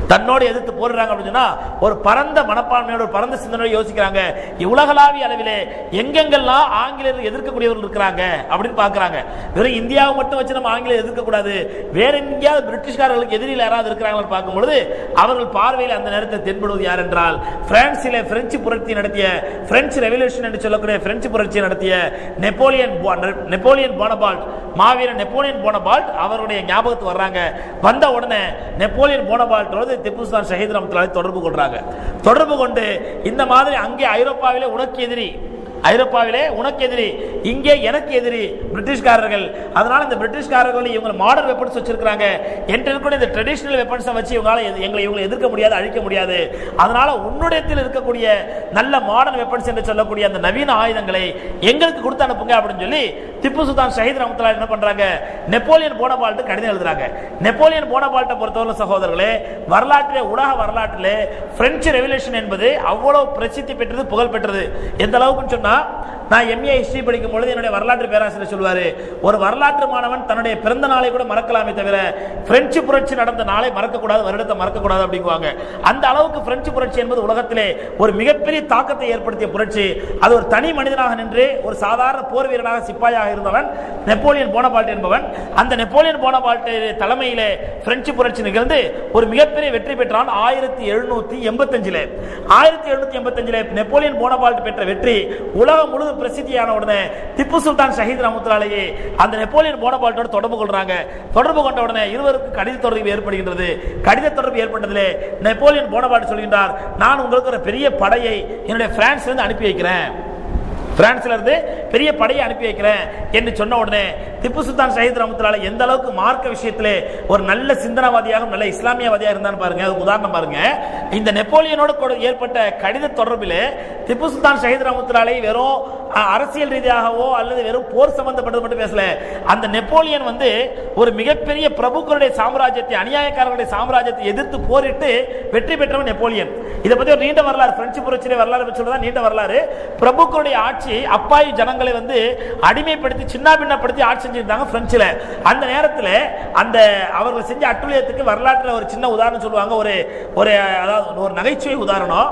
தன்னோடு எதிர்த்து போடுறாங்க அப்படின்னு சொன்னா ஒரு பரந்த மனப்பான்மையோட ஒரு பரந்த சிந்தனையோட யோசிக்கிறாங்க உலகளாவிய அளவிலே எங்கெங்கெல்லாம் ஆங்கிலேயர்கள் எதிர்க்கக்கூடியவர்கள் இருக்கிறாங்க அப்படின்னு பார்க்கறாங்க வெறும் இந்தியாவை மட்டும் வச்சு நம்ம ஆங்கிலேயர் எதிர்க்க கூடாது வேற எங்கேயாவது பிரிட்டிஷ்காரர்களுக்கு எதிரில் யாராவது இருக்கிறாங்கன்னு பார்க்கும் பொழுது அவர்கள் பார்வையில் அந்த நேரத்தில் தென்படுவது யார் என்றால் பிரான்சிலே பிரெஞ்சு புரட்சி நடத்திய பிரெஞ்சு ரெவல்யூஷன் என்று சொல்லக்கூடிய பிரெஞ்சு புரட்சி நடத்திய நெப்போலியன் போ- நெப்போலியன் போனபால்ட் மாவீரன் நெப்போலியன் போனபால்ட் அவருடைய ஞாபகத்துக்கு வர்றாங்க வந்த உடனே நெப்போலியன் போனபால்ட்டோடு திப்பு சுல்தான் ஷஹீத் ரஹ்மத்துல்லாஹி தொடர்பு கொள்றாங்க தொடர்பு கொண்டு இந்த மாதிரி அங்கே ஐரோப்பாவிலே உனக்கு எதிரி ஐரோப்பாவிலே உனக்கு எதிரி இங்கே எனக்கு எதிரி பிரிட்டிஷ்காரர்கள் அதனால இந்த பிரிட்டிஷ்காரர்கள் இவங்க மாடர்ன் வெப்பன்ஸ் வச்சிருக்காங்க என்கிட்ட இருக்கக்கூடிய இந்த ட்ரெடிஷனல் வெப்பன்ஸை வச்சு இவங்களால எது- எங்களை இவங்களை எதிர்க்க முடியாது அழிக்க முடியாது அதனால உன்னுடையத்தில் இருக்கக்கூடிய நல்ல மாடர்ன் வெப்பன்ஸ் என்று சொல்லக்கூடிய அந்த நவீன ஆயுதங்களை எங்களுக்கு கொடுத்து அனுப்புங்க அப்படின்னு சொல்லி திப்பு சுல்தான் ஷஹீத் ரஹமத்துல்லா என்ன பண்றாங்க நெப்போலியன் போனபால்ட் கடிதம் எழுதுறாங்க நெப்போலியன் போனபால்ட்டை பொறுத்தவரை சகோதரர்களே வரலாற்றிலே உலக வரலாற்றிலே பிரெஞ்சு ரெவல்யூஷன் என்பது அவ்வளவு பிரசித்தி பெற்றது புகழ் பெற்றது எந்த அளவுக்குன்னு சொன்னா நான் எம்ஏ ஹிஸ்டரி படிக்கும் பொழுது என்னுடைய வரலாற்று பேராசிரியர் சொல்வாரு ஒரு வரலாற்று மாணவன் தன்னுடைய பிறந்த நாளை கூட மறக்கலாமே தவிர பிரெஞ்சு புரட்சி நடந்த நாளை மறக்கக்கூடாது வருடத்தை மறக்கக்கூடாது அப்படிங்குவாங்க அந்த அளவுக்கு பிரெஞ்சு புரட்சி என்பது உலகத்திலே ஒரு மிகப்பெரிய தாக்கத்தை ஏற்படுத்திய புரட்சி அது ஒரு தனி மனிதனாக நின்று ஒரு சாதாரண போர் வீரனாக சிப்பாயாக இருந்தவன் நெப்போலியன் போனபால்ட் என்பவன் அந்த நெப்போலியன் போனபால்ட் தலைமையிலே பிரெஞ்சு புரட்சி நிகழ்ந்து ஒரு மிகப்பெரிய வெற்றி பெற்றான் ஆயிரத்தி எழுநூத்தி எண்பத்தஞ்சிலே ஆயிரத்தி எழுநூத்தி எண்பத்தஞ்சிலே நெப்போலியன் போனபால்ட் பெற்ற வெற்றி உலகம் முழுவதும் பிரசித்தியான உடனே திப்பு சுல்தான் ஷஹீத் ரஹமத்துல்லாலேயே அந்த நெப்போலியன் போனபால்ட்டோட தொடர்பு கொள்றாங்க தொடர்பு கொண்ட உடனே இருவருக்கும் கடித தொடர்பு ஏற்படுகின்றது கடித தொடர்பு ஏற்பட்டதிலே நெப்போலியன் போனபால்ட் சொல்கின்றார் நான் உங்களுக்கு ஒரு பெரிய படையை என்னுடைய பிரான்ஸ்ல இருந்து அனுப்பி வைக்கிறேன் பிரான்ஸ்ல இருந்து பெரிய படையை அனுப்பி வைக்கிறேன் என்று சொன்ன உடனே திப்பு சுல்தான் ஷஹீத் ரஹமத்துல்லாஹி எந்த அளவுக்கு மார்க்க விஷயத்திலே ஒரு நல்ல சிந்தனவாதியாக நல்ல இஸ்லாமியவாதியாக இருந்தான்னு பாருங்க அதுக்கு உதாரணம் பாருங்க இந்த நெப்போலியனோடு கூட ஏற்பட்ட கடித தொடர்பிலே திப்பு சுல்தான் ஷஹீத் ரஹமத்துல்லாஹி வெறும் அஹ், அரசியல் ரீதியாகவோ அல்லது வெறும் போர் சம்பந்தப்பட்டது மட்டும் பேசல அந்த நெப்போலியன் வந்து ஒரு மிகப்பெரிய பிரபுக்களுடைய சாம்ராஜ்யத்தை அநியாயக்காரர்களுடைய சாம்ராஜ்யத்தை எதிர்த்து போரிட்டு வெற்றி பெற்றவன் நெப்போலியன் இதை பத்தி ஒரு நீண்ட வரலாறு பிரெஞ்சு புரட்சியிலே வரலாறு பற்றி சொல்றதா நீண்ட வரலாறு பிரபுக்களுடைய ஆட்சி அப்பாவி ஜனங்களை வந்து அடிமைப்படுத்தி சின்ன பின்னப்படுத்தி ஆட்சி செஞ்சிருந்தாங்க பிரெஞ்சுல அந்த நேரத்தில் அந்த அவர்கள் செஞ்ச அட்டுழியத்துக்கு வரலாற்றில் ஒரு சின்ன உதாரணம் சொல்லுவாங்க ஒரு ஒரு அதாவது ஒரு நகைச்சுவை உதாரணம்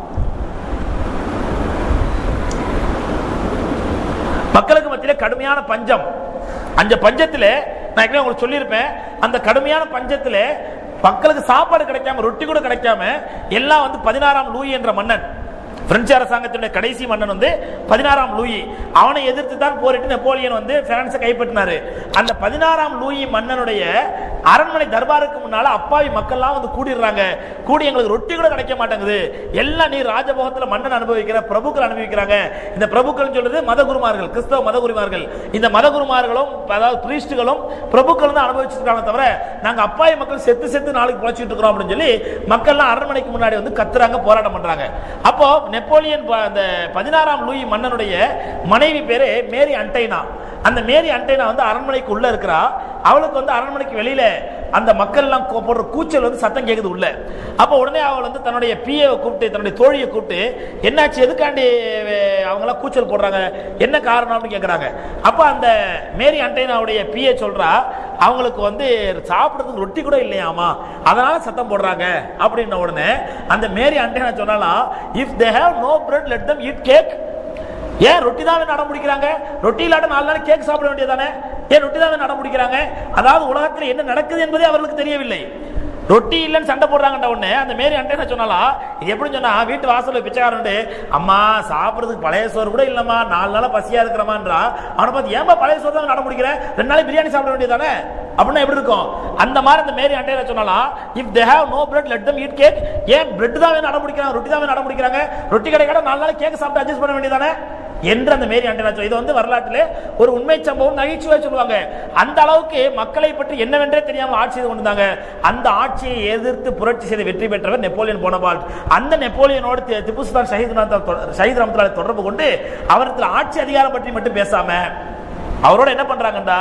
மக்களுக்கு மத்தியில கடுமையான பஞ்சம் அந்த பஞ்சத்துல நான் ஏற்கனவே உங்களுக்கு சொல்லியிருப்பேன் அந்த கடுமையான பஞ்சத்துல மக்களுக்கு சாப்பாடு கிடைக்காம ரொட்டி கூட கிடைக்காம எல்லாம் வந்து பதினாறாம் லூயி என்ற மன்னன் பிரெஞ்சு அரசாங்கத்தினுடைய கடைசி மன்னன் வந்து பதினாறாம் லூயி அவனை எதிர்த்து தான் போரிட்டு நெப்போலியன் வந்து பிரான்ஸை கைப்பற்றினாரு அந்த பதினாறாம் லூயி மன்னனுடைய அரண்மனை தர்பாருக்கு முன்னால அப்பாவி மக்கள்லாம் வந்து கூடிடுறாங்க கூடி எங்களுக்கு ரொட்டி கூட கிடைக்க மாட்டேங்குது எல்லாம் நீ ராஜபோகத்துல மன்னன் அனுபவிக்கிற பிரபுக்கள் அனுபவிக்கிறாங்க இந்த பிரபுக்கள் சொல்றது மதகுருமார்கள் கிறிஸ்தவ மதகுருமார்கள் இந்த மதகுருமார்களும் அதாவது பிரீஸ்டுகளும் பிரபுக்களும் தான் அனுபவிச்சிருக்காங்க தவிர நாங்க அப்பாவி மக்கள் செத்து செத்து நாளைக்கு பொழைச்சிட்டு இருக்கிறோம் அப்படின்னு சொல்லி மக்கள்லாம் அரண்மனைக்கு முன்னாடி வந்து கத்துறாங்க போராட்டம் பண்றாங்க அப்போ நெப்போலியன் ப- அந்த பதினாறாம் லூயி மன்னனுடைய மனைவி பேரு மேரி அன்டைனா அந்த மேரி அன்டைனா வந்து அரண்மனைக்கு உள்ள இருக்கிறா அவளுக்கு வந்து அரண்மனைக்கு வெளியில அந்த மக்கள் எல்லாம் கூ- போடுற கூச்சல் வந்து சத்தம் கேக்குது உள்ள அப்ப உடனே அவள் வந்து தன்னுடைய பிஏ கூப்பிட்டு தன்னுடைய தோழியை கூப்பிட்டு என்னாச்சு எதுக்காண்டி அஹ், அவங்க எல்லாம் கூச்சல் போடுறாங்க என்ன காரணம் அப்படின்னு கேக்குறாங்க அப்ப அந்த மேரி அன்டைனாவுடைய பிஏ சொல்றா அவங்களுக்கு வந்து சாப்பிடுறதுக்கு ரொட்டி கூட இல்லையாமா அதனால சத்தம் போடுறாங்க அப்படின்ன உடனே அந்த மேரி அன்டைனா சொன்னாலாம் if they have no bread let them eat cake ஏன் ரொட்டி தான் வேணும் அடம் பிடிக்கிறாங்க ரொட்டி இல்லாட்ட நாலு நாள் கேக் சாப்பிட வேண்டியதானே ஏன் ரொட்டி தான் வேணும் அடம் பிடிக்கிறாங்க அதாவது உலகத்தில் என்ன நடக்குது என்பதே அவர்களுக்கு தெரியவில்லை ரொட்டி இல்லைன்னு சண்டை போடுறாங்கன்ற உடனே அந்த மேரி அண்டை சொன்னாலாம் இது எப்படி சொன்னா வீட்டு வாசல்ல பிச்சைக்காரன் அம்மா சாப்பிடுறதுக்கு பழைய சோறு கூட இல்லம்மா நாலு நாளா பசியா இருக்கிறமான்றா அவனை பார்த்து ஏன்பா பழைய சோறு தான் நட முடிக்கிறேன் ரெண்டு நாளைக்கு பிரியாணி சாப்பிட வேண்டியதானே அப்படின்னா எப்படி இருக்கும் அந்த மாதிரி அந்த மேரி அண்டையில சொன்னாலாம் if they have no bread let them eat cake ஏன் பிரெட் தான் வேணும் அடம் பிடிக்கிறாங்க ரொட்டி தான் வேணும் அடம் பிடிக்கிறாங்க ரொட்டி கிடைக்காத நாலு நாள் கேக் சாப்பிட்டு அட்ஜஸ்ட் பண்ண வேண்டியதானே என்று அந்த மேரி அண்டனா இது வந்து வரலாற்றிலே ஒரு உண்மை சம்பவம் நகைச்சுவை சொல்லுவாங்க அந்த அளவுக்கு மக்களை பற்றி என்னவென்றே தெரியாமல் ஆட்சி செய்து கொண்டிருந்தாங்க அந்த ஆட்சியை எதிர்த்து புரட்சி செய்து வெற்றி பெற்றவர் நெப்போலியன் போனபால்ட் அந்த நெப்போலியனோடு தி- திப்பு சுல்தான் ஷஹீத் நாத் ஷஹீத் ரஹமத்துல்லாஹி தொடர்பு கொண்டு அவரத்தில் ஆட்சி அதிகாரம் பற்றி மட்டும் பேசாம அவரோட என்ன பண்றாங்கடா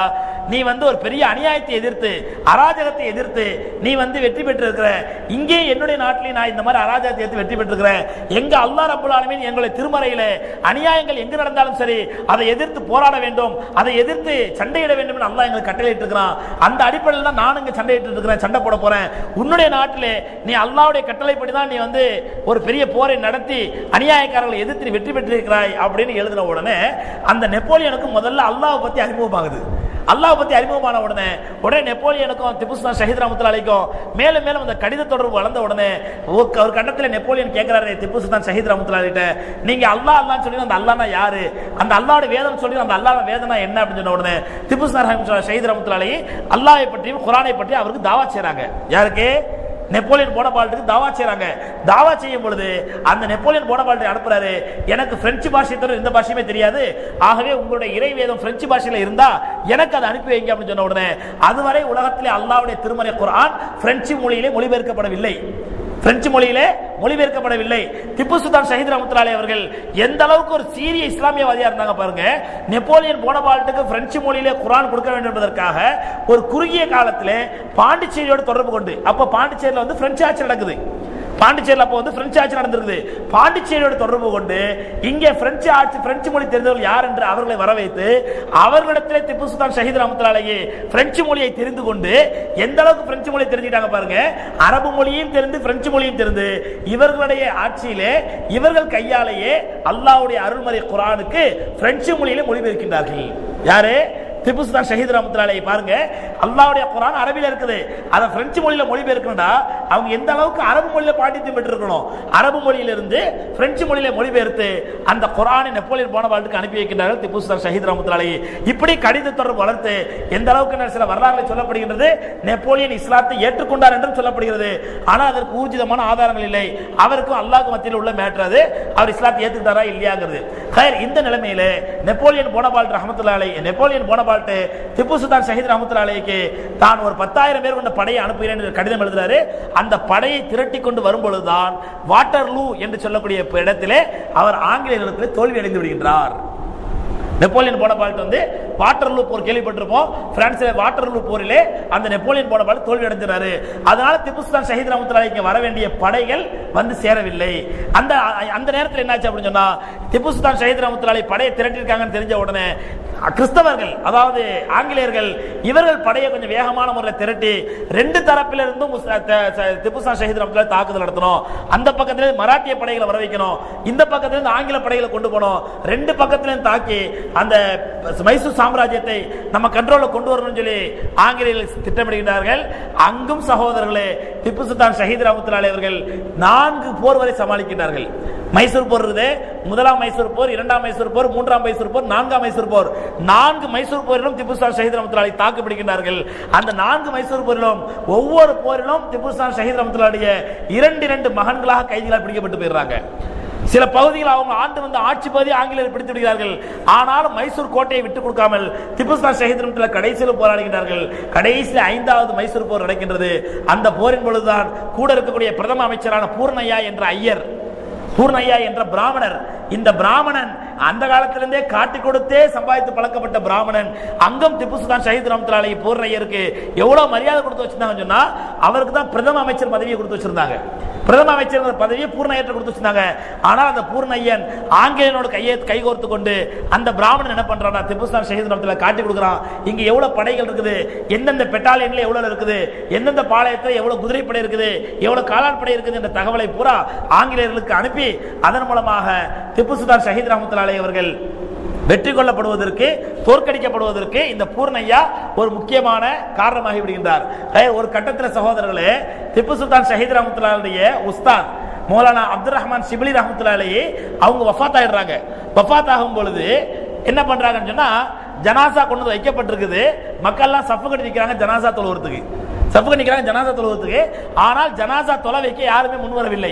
நீ வந்து ஒரு பெரிய அநியாயத்தை எதிர்த்து அராஜகத்தை எதிர்த்து நீ வந்து வெற்றி பெற்றிருக்கிற இங்கே என்னுடைய நாட்டிலேயே நான் இந்த மாதிரி அராஜகத்தை எதிர்த்து வெற்றி பெற்றிருக்கிறேன் எங்க அல்லாஹ் ரப்பல் ஆலமீன் எங்களுடைய திருமறையில அநியாயங்கள் எங்கு நடந்தாலும் சரி அதை எதிர்த்து போராட வேண்டும் அதை எதிர்த்து சண்டையிட வேண்டும் என்று அல்லாஹ் எங்களுக்கு கட்டளையிட்டு இருக்கிறான் அந்த அடிப்படையில் தான் நான் இங்க சண்டையிட்டு இருக்கிறேன் சண்டை போட போறேன் உன்னுடைய நாட்டிலே நீ அல்லாஹ்வுடைய கட்டளைப்படி தான் நீ வந்து ஒரு பெரிய போரை நடத்தி அநியாயக்காரர்களை எதிர்த்து நீ வெற்றி பெற்றிருக்கிறாய் அப்படின்னு எழுதின உடனே அந்த நெப்போலியனுக்கு முதல்ல அல்லாஹ் பத்தி அறிமுகமாகுது அல்லாஹ் பத்தி அறிமுகமான உடனே உடனே நெப்போலியனுக்கும் திப்பு சுல்தான் ஷஹீத் ரஹமத்துல்லாலைக்கும் மேலும் மேலும் அந்த கடித தொடர்பு வளர்ந்த உடனே ஒரு ஒரு கட்டத்தில் நெப்போலியன் கேட்கிறாரு திப்பு சுல்தான் ஷஹீத் ரஹமத்துல்லாலிட்ட நீங்க அல்லாஹ் அல்லாஹ் சொல்லி அந்த அல்லாஹ்னா யாரு அந்த அல்லாஹ்வுடைய வேதம் சொல்லி அந்த அல்லாஹ் வேதனா என்ன அப்படின்னு சொன்ன உடனே திப்பு சுல்தான் ஷஹீத் ரஹமத்துல்லாலி அல்லாஹை பற்றியும் குரானை பற்றியும் அவருக்கு தாவா செய்றாங்க யாருக்கு நெப்போலியன் போனபால்ட்டுக்கு தாவா செய்றாங்க தாவா செய்யும் பொழுது அந்த நெப்போலியன் போனபால்ட்டை அனுப்புறாரு எனக்கு பிரெஞ்சு பாஷை தவிர எந்த பாஷையுமே தெரியாது ஆகவே உங்களுடைய இறை வேதம் பிரெஞ்சு பாஷையில இருந்தா எனக்கு அதை அனுப்பி வைங்க அப்படின்னு சொன்ன உடனே அதுவரை உலகத்திலே அல்லாஹ்வுடைய திருமறை குர்ஆன் பிரெஞ்சு மொழியிலே மொழிபெயர்க்கப்படவில்லை பிரெஞ்சு மொழியிலே மொழிபெயர்க்கப்படவில்லை திப்பு சுல்தான் ஷஹீத் ரஹமத்துல்லாஹி அவர்கள் எந்த அளவுக்கு ஒரு சீரிய இஸ்லாமியவாதியா இருந்தாங்க பாருங்க நெப்போலியன் போனபால்ட்டுக்கு பிரெஞ்சு மொழியிலே குர்ஆன் கொடுக்க வேண்டும் என்பதற்காக ஒரு குறுகிய காலத்திலே பாண்டிச்சேரியோடு தொடர்பு கொண்டு அப்ப பாண்டிச்சேரியில வந்து பிரெஞ்சு ஆட்சி நடக்குது பாண்டிச்சேரியில் அப்போ வந்து பிரெஞ்சு ஆட்சி நடந்திருக்குது பாண்டிச்சேரியோட தொடர்பு கொண்டு இங்கே பிரெஞ்சு ஆட்சி பிரெஞ்சு மொழி தெரிந்தவர்கள் யார் என்று அவர்களை வர வைத்து அவர்களிடத்திலே திப்பு சுல்தான் ஷஹீத் ரஹமத்துல்லாஹி பிரெஞ்சு மொழியை தெரிந்து கொண்டு எந்த அளவுக்கு பிரெஞ்சு மொழியை தெரிஞ்சுக்கிட்டாங்க பாருங்க அரபு மொழியும் தெரிந்து பிரெஞ்சு மொழியும் தெரிந்து இவர்களுடைய ஆட்சியிலே இவர்கள் கையாலேயே அல்லாஹ்வுடைய அருள்மறை குரானுக்கு பிரெஞ்சு மொழியிலே மொழிபெயர்க்கின்றார்கள் யாரு திப்பு சுல்தான் ஷஹீத் ரஹமத்துல்லாஹி பாருங்க அல்லாஹ்வுடைய குர்ஆன் அரபில இருக்குது அதை பிரெஞ்சு மொழியில மொழிபெயர்க்கணும்டா அவங்க எந்த அளவுக்கு அரபு மொழியில பாண்டித்யம் பெற்றிருக்கணும் அரபு மொழியில இருந்து பிரெஞ்சு மொழியில மொழிபெயர்த்து அந்த குர்ஆனை நெப்போலியன் போனபால்ட்டுக்கு அனுப்பி வைக்கின்றார்கள் திப்பு சுல்தான் ஷஹீத் ரஹமத்துல்லாஹி இப்படி கடித தொடர்பு வளர்த்து எந்த அளவுக்கு என்ன சில வரலாறுகள் சொல்லப்படுகின்றது நெப்போலியன் இஸ்லாத்தை ஏற்றுக்கொண்டார் என்றும் சொல்லப்படுகிறது ஆனால் அதற்கு ஊர்ஜிதமான ஆதாரங்கள் இல்லை அவருக்கும் அல்லாஹ்க்கு மத்தியில் உள்ள மேட்டர் அது அவர் இஸ்லாத்தை ஏத்துக்கிட்டாரா இல்லையாங்கிறது ஹைர் இந்த நிலைமையில நெப்போலியன் போனபால்ட் ரஹமத்துல்லாஹி நெப்போலியன் போனபால்ட் திப்பு சுல்தான் ஷஹீத் ரஹமத்துல்லாஹிக்கு தான் ஒரு பத்தாயிரம் பேர் கொண்ட படையை அனுப்புகிறேன் என்று கடிதம் எழுதுறாரு அந்த படையை திரட்டி கொண்டு வரும்பொழுதுதான் வாட்டர்லூ என்று சொல்லக்கூடிய இடத்திலே அவர் ஆங்கிலேயர்களுக்கு தோல்வி அடைந்து விடுகின்றார் நெப்போலியன் போனபால்ட் வந்து வாட்டர்லூ போர் கேள்விப்பட்டிருப்போம் பிரான்ஸ்ல வாட்டர்லூ போரிலே அந்த நெப்போலியன் போனபால்ட் தோல்வி அடைஞ்சாரு அதனால திப்பு சுல்தான் ஷஹீத் ரஹமத்துல்லாஹிக்கு வர வேண்டிய படைகள் வந்து சேரவில்லை அந்த அந்த நேரத்தில் என்னாச்சு அப்படின்னு சொன்னா திப்பு சுல்தான் ஷஹீத் ரஹமத்துல்லாஹி படையை திரட்டிருக்காங்கன்னு தெரிஞ்ச உடனே கிறிஸ்தவர்கள் அதாவது ஆங்கிலேயர்கள் இவர்கள் படையை கொஞ்சம் வேகமான முறையில் திரட்டி ரெண்டு தரப்பில இருந்தும் முஸ்- த- ச- திப்பு சுல்தான் ஷஹீத் ரஹமத்துல்லாஹி தாக்குதல் நடத்தணும் அந்த பக்கத்துல இருந்து மராட்டிய படைகளை வர வைக்கணும் இந்த பக்கத்துல இருந்து ஆங்கில படைகளை கொண்டு போகணும் ரெண்டு பக்கத்திலும் தாக்கி அந்த மைசூர் சாம்ராஜ்யத்தை நம்ம கண்ட்ரோல்ல கொண்டு வரணும்னு சொல்லி ஆங்கிலேயர்கள் திட்டமிடுகிறார்கள் அங்கும் சகோதரர்களே திப்பு சுல்தான் ஷஹீத் ரஹமத்துல்லாஹி அவர்கள் நான்கு போர் வரை சமாளிக்கிறார்கள் மைசூர் போர் இருக்குது முதலாம் மைசூர் போர் இரண்டாம் மைசூர் போர் மூன்றாம் மைசூர் போர் நான்காம் மைசூர் போர் நான்கு மைசூர் போரிலும் திப்பு சுல்தான் ஷஹீத் ரஹமத்துல்லாஹி தாக்கு பிடிக்கின்றார்கள் அந்த நான்கு மைசூர் போரிலும் ஒவ்வொரு போரிலும் திப்பு சுல்தான் ஷஹீத் ரஹமத்துல்லாஹிய இரண்டு இரண்டு மகன்களாக கைதிகளாக பிடிக்கப்பட்டு போயிடுறாங்க சில பகுதிகள் அவங்க ஆண்டு வந்து ஆட்சி பகுதி ஆங்கிலேயர் பிடித்து விடுகிறார்கள் ஆனாலும் மைசூர் கோட்டையை விட்டுக் கொடுக்காமல் திப்பு சுல்தான் ஷஹீத் ரஹமத்துல்லாஹி கடைசியில் போராடுகிறார்கள் கடைசியில் ஐந்தாவது மைசூர் போர் நடக்கின்றது அந்த போரின் பொழுதுதான் கூட இருக்கக்கூடிய பிரதம அமைச்சரான பூர்ணையா என்ற ஐயர் பூர்ணையா என்ற பிராமணர் இந்த பிராமணன் அந்த காலத்திலிருந்தே காட்டி கொடுத்தே சம்பாதித்து பழக்கப்பட்ட பிராமணன் அங்கம் திப்பு சுல்தான் ஷஹீத் ரஹமத்துல்லாஹி பூர்ணையருக்கு எவ்வளவு மரியாதை கொடுத்து வச்சிருந்தாங்கன்னு சொன்னா அவருக்கு தான் பிரதம அமைச்சர் பதவியை கொடுத்து வச்சிருந்தாங்க பிரதம அமைச்சர் பதவியை பூர்ணையற்ற கொடுத்து வச்சிருந்தாங்க ஆனால் அந்த பூர்ணையன் ஆங்கிலேயனோட கையை கைகோர்த்து கொண்டு அந்த பிராமணன் என்ன பண்றானா திப்பு சுல்தான் ஷஹீத் ரஹமத்துல்லாஹி காட்டி கொடுக்குறான் இங்க எவ்வளவு படைகள் இருக்குது எந்தெந்த பெட்டாலியன்ல எவ்வளவு இருக்குது எந்தெந்த பாளையத்துல எவ்வளவு குதிரைப்படை இருக்குது எவ்வளவு காலாட் படை இருக்குது என்ற தகவலை பூரா ஆங்கிலேயர்களுக்கு அனுப்பி அதன் மூலமாக திப்பு சுல்தான் ஷஹீத் ரஹமத்துல்லாஹி அவர்கள் வெற்றி கொள்ளப்படுவதற்கு தோற்கடிக்கப்படுவதற்கு இந்த பூர்ணையா ஒரு முக்கியமான காரணமாகி விடுகின்றார் அஹ் ஒரு கட்டத்தில் சகோதரர்களே திப்பு சுல்தான் ஷஹீத் ரஹமத்துல்லாஹிய உஸ்தாத் மௌலானா அப்துல் ரஹ்மான் சிபிலி ரஹமத்துல்லாஹி அவங்க வஃபாத் ஆயிடுறாங்க வஃபாத் ஆகும் பொழுது என்ன பண்றாங்கன்னு சொன்னா ஜனாசா கொண்டு வந்து வைக்கப்பட்டிருக்குது மக்கள்லாம் சஃப்பு கட்டி நிற்கிறாங்க ஜனாசா தொழுவதுக்கு சஃப்பு கட்டி நிற்கிறாங்க ஜனாசா தொழுவதுக்கு ஆனால் ஜனாசா தொலை வைக்க யாருமே முன் வரவில்லை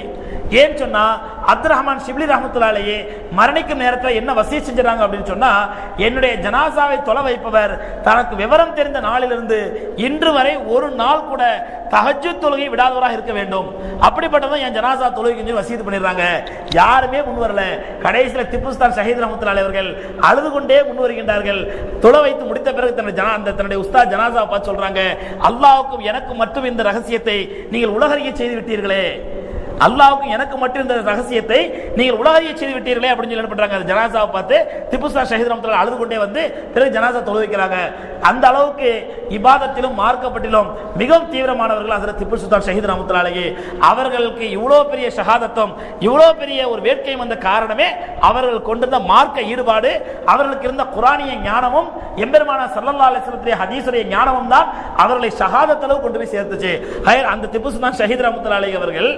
ஏன் சொன்னா அப்துல் ரஹ்மான் ஷிப்லி ரஹமத்துல்லாலேயே மரணிக்கும் நேரத்தில் என்ன வசிய செஞ்சாங்க அப்படின்னு சொன்னா என்னுடைய ஜனாசாவை தொலை வைப்பவர் தனக்கு விவரம் தெரிந்த நாளிலிருந்து இன்று வரை ஒரு நாள் கூட தஹஜ்ஜு தொழுகை விடாதவராக இருக்க வேண்டும் அப்படிப்பட்டவன் என் ஜனாசா தொழுகை சொல்லி வசீது பண்ணிடுறாங்க யாருமே முன் வரல கடைசியில் திப்புஸ்தான் ஷஹீத் ரஹமத்துல்லாஹி அவர்கள் அழுது கொண்டே முன் வருகின்றார்கள் தொலை வைத்து முடித்த பிறகு தன்னுடைய ஜனா அந்த தன்னுடைய உஸ்தாத் ஜனாசாவை பார்த்து சொல்றாங்க அல்லாஹ்வுக்கும் எனக்கும் மட்டும் இந்த ரகசியத்தை நீங்கள் உலகறிய செய்து விட்டீர்களே அல்லாவுக்கும் எனக்கு மட்டும் இந்த ரகசியத்தை நீங்கள் உலகறிய செய்து விட்டீர்களே அப்படின்னு சொல்லி என்ன பண்றாங்க அந்த ஜனாசாவை பார்த்து திப்புஸ்தா ஷஹீத் ரஹமத்துல்லாஹி அழுது கொண்டே வந்து பிறகு ஜனாசா தொழு வைக்கிறாங்க அந்த அளவுக்கு இபாதத்திலும் மார்க்கப்பட்டிலும் மிகவும் தீவிரமானவர்கள் ஹசரத் திப்பு சுல்தான் ஷஹீத் ரஹமத்துல்லாஹி அவர்களுக்கு இவ்வளவு பெரிய ஷஹாதத்தும் இவ்வளவு பெரிய ஒரு வேட்கையும் வந்த காரணமே அவர்கள் கொண்டிருந்த மார்க்க ஈடுபாடு அவர்களுக்கு இருந்த குரானிய ஞானமும் எம்பெருமான சல்லல்லா அலிஸ்லத்துடைய ஹதீசுடைய ஞானமும் தான் அவர்களை ஷஹாதத்தளவு கொண்டு போய் சேர்த்துச்சு ஹைர் அந்த திப்பு சுல்தான் ஷஹீத் ரஹமத்துல்லாஹி அவர்கள்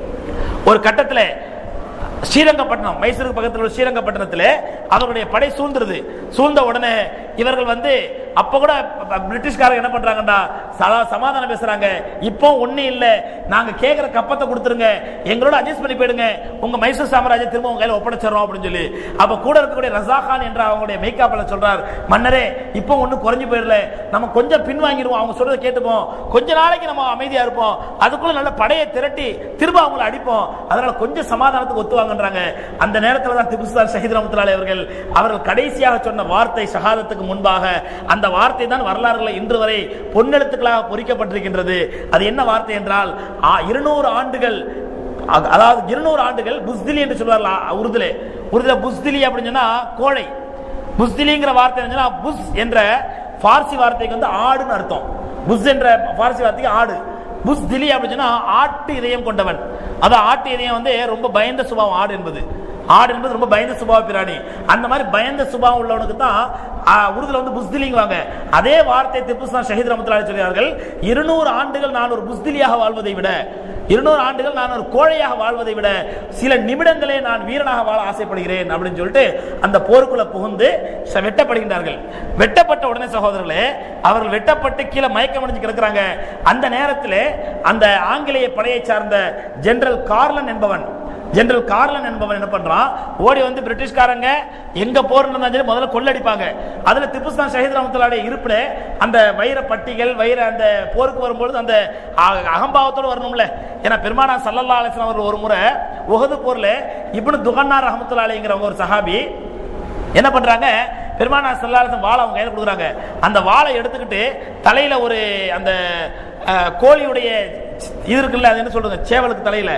ஒரு கட்டத்தில் ஸ்ரீரங்கப்பட்டினம் மைசூருக்கு பக்கத்தில் உள்ள ஸ்ரீரங்கப்பட்டினத்தில் அவருடைய படை சூழ்ந்துருது சூழ்ந்த உடனே இவர்கள் வந்து அப்ப கூட பிரிட்டிஷ்காரங்க என்ன பண்றாங்கடா சலா- சமாதானம் பேசுறாங்க இப்போ ஒண்ணு இல்ல நாங்க கேக்குற கப்பத்தை கொடுத்துருங்க எங்களோட அட்ஜஸ்ட் பண்ணி போயிடுங்க உங்க மைசூர் சாம்ராஜ்யம் திரும்ப உங்க கையில ஒப்படைச்சிடறோம் அப்படின்னு சொல்லி அப்ப கூட இருக்கக்கூடிய ரசாகான் என்ற அவங்களுடைய மெய்காப்பல சொல்றார் மன்னரே இப்போ ஒண்ணு குறைஞ்சு போயிடல நம்ம கொஞ்சம் பின் வாங்கிடுவோம் அவங்க சொல்றதை கேட்டுப்போம் கொஞ்ச நாளைக்கு நம்ம அமைதியா இருப்போம் அதுக்குள்ள நல்ல படையை திரட்டி திரும்ப அவங்களை அடிப்போம் அதனால கொஞ்சம் சமாதானத்துக்கு ஒத்துவாங்கன்றாங்க அந்த நேரத்துல தான் திபுஸ்தான் ஷஹீத் ரஹமத்துல்லாஹி அவர்கள் அவர்கள் கடைசியாக சொன்ன வார்த்தை ஷஹாதத்துக்கு முன்பாக அந்த வார்த்தை தான் வரலாறுல இன்று வரை பொன்னெழுத்துக்களாக பொறிக்கப்பட்டிருக்கின்றது அது என்ன வார்த்தை என்றால் ஆ- இருநூறு ஆண்டுகள் அ- அதாவது இருநூறு ஆண்டுகள் புஸ்திலி என்று சொல்வார்கள் அ- உருதுலே உருதுல புஸ்திலி அப்படின்னு சொன்னா கோழை புஸ்திலிங்கிற வார்த்தை என்னன்னா புஸ் என்ற பார்சி வார்த்தைக்கு வந்து ஆடுன்னு அர்த்தம் புஸ் என்ற பார்சி வார்த்தைக்கு ஆடு புஸ் திலி அப்படின்னு சொன்னா ஆட்டு இதயம் கொண்டவன் அதான் ஆட்டு இதயம் வந்து ரொம்ப பயந்த சுபாவம் ஆடு என்பது ஆடு என்பது ரொம்ப பயந்த சுபாவ பிராணி அந்த மாதிரி பயந்த சுபாவம் உள்ளவனுக்கு தான் ஆ, உருதுல வந்து புஸ்திலிங்குவாங்க அதே வார்த்தை திப்புஸ்தான் ஷஹீத் ரமத்துல்லாஹி சொல்கிறார்கள் இருநூறு ஆண்டுகள் நான் ஒரு புஸ்திலியாக வாழ்வதை விட இருநூறு ஆண்டுகள் நான் ஒரு கோழையாக வாழ்வதை விட சில நிமிடங்களே நான் வீரனாக வாழ ஆசைப்படுகிறேன் அப்படின்னு சொல்லிட்டு அந்த போருக்குள்ள புகுந்து ச- வெட்டப்படுகின்றார்கள் வெட்டப்பட்ட உடனே சகோதரர்களே அவர்கள் வெட்டப்பட்டு கீழே மயக்கம் அடைஞ்சு கிடக்குறாங்க அந்த நேரத்தில் அந்த ஆங்கிலேய படையை சார்ந்த ஜெனரல் கார்லன் என்பவன் ஜெனரல் கார்லன் என்பவன் என்ன பண்றான் ஓடி வந்து பிரிட்டிஷ்காரங்க எங்க போர் நடந்தாலும் சரி முதல்ல கொள்ளடிப்பாங்க அதுல திப்புஸ்தான் ஷஹீத் ரஹமத்துல்லாடைய இருப்புல அந்த வைர பட்டிகள் வைர அந்த போருக்கு வரும்பொழுது அந்த அ- அகம்பாவத்தோடு வரணும்ல ஏன்னா பெருமானா சல்லல்லா அலிஸ்லாம் அவர்கள் ஒரு முறை உகது போர்ல இப்னு துகன்னார் ரஹமத்துல்லா அலிங்கிறவங்க ஒரு சஹாபி என்ன பண்றாங்க பெருமானா சல்லாசம் வாழை அவங்க கையில கொடுக்குறாங்க அந்த வாளை எடுத்துக்கிட்டு தலையில ஒரு அந்த அஹ், கோழியுடைய இது இருக்குல்ல அது என்ன சொல்றது சேவலுக்கு தலையில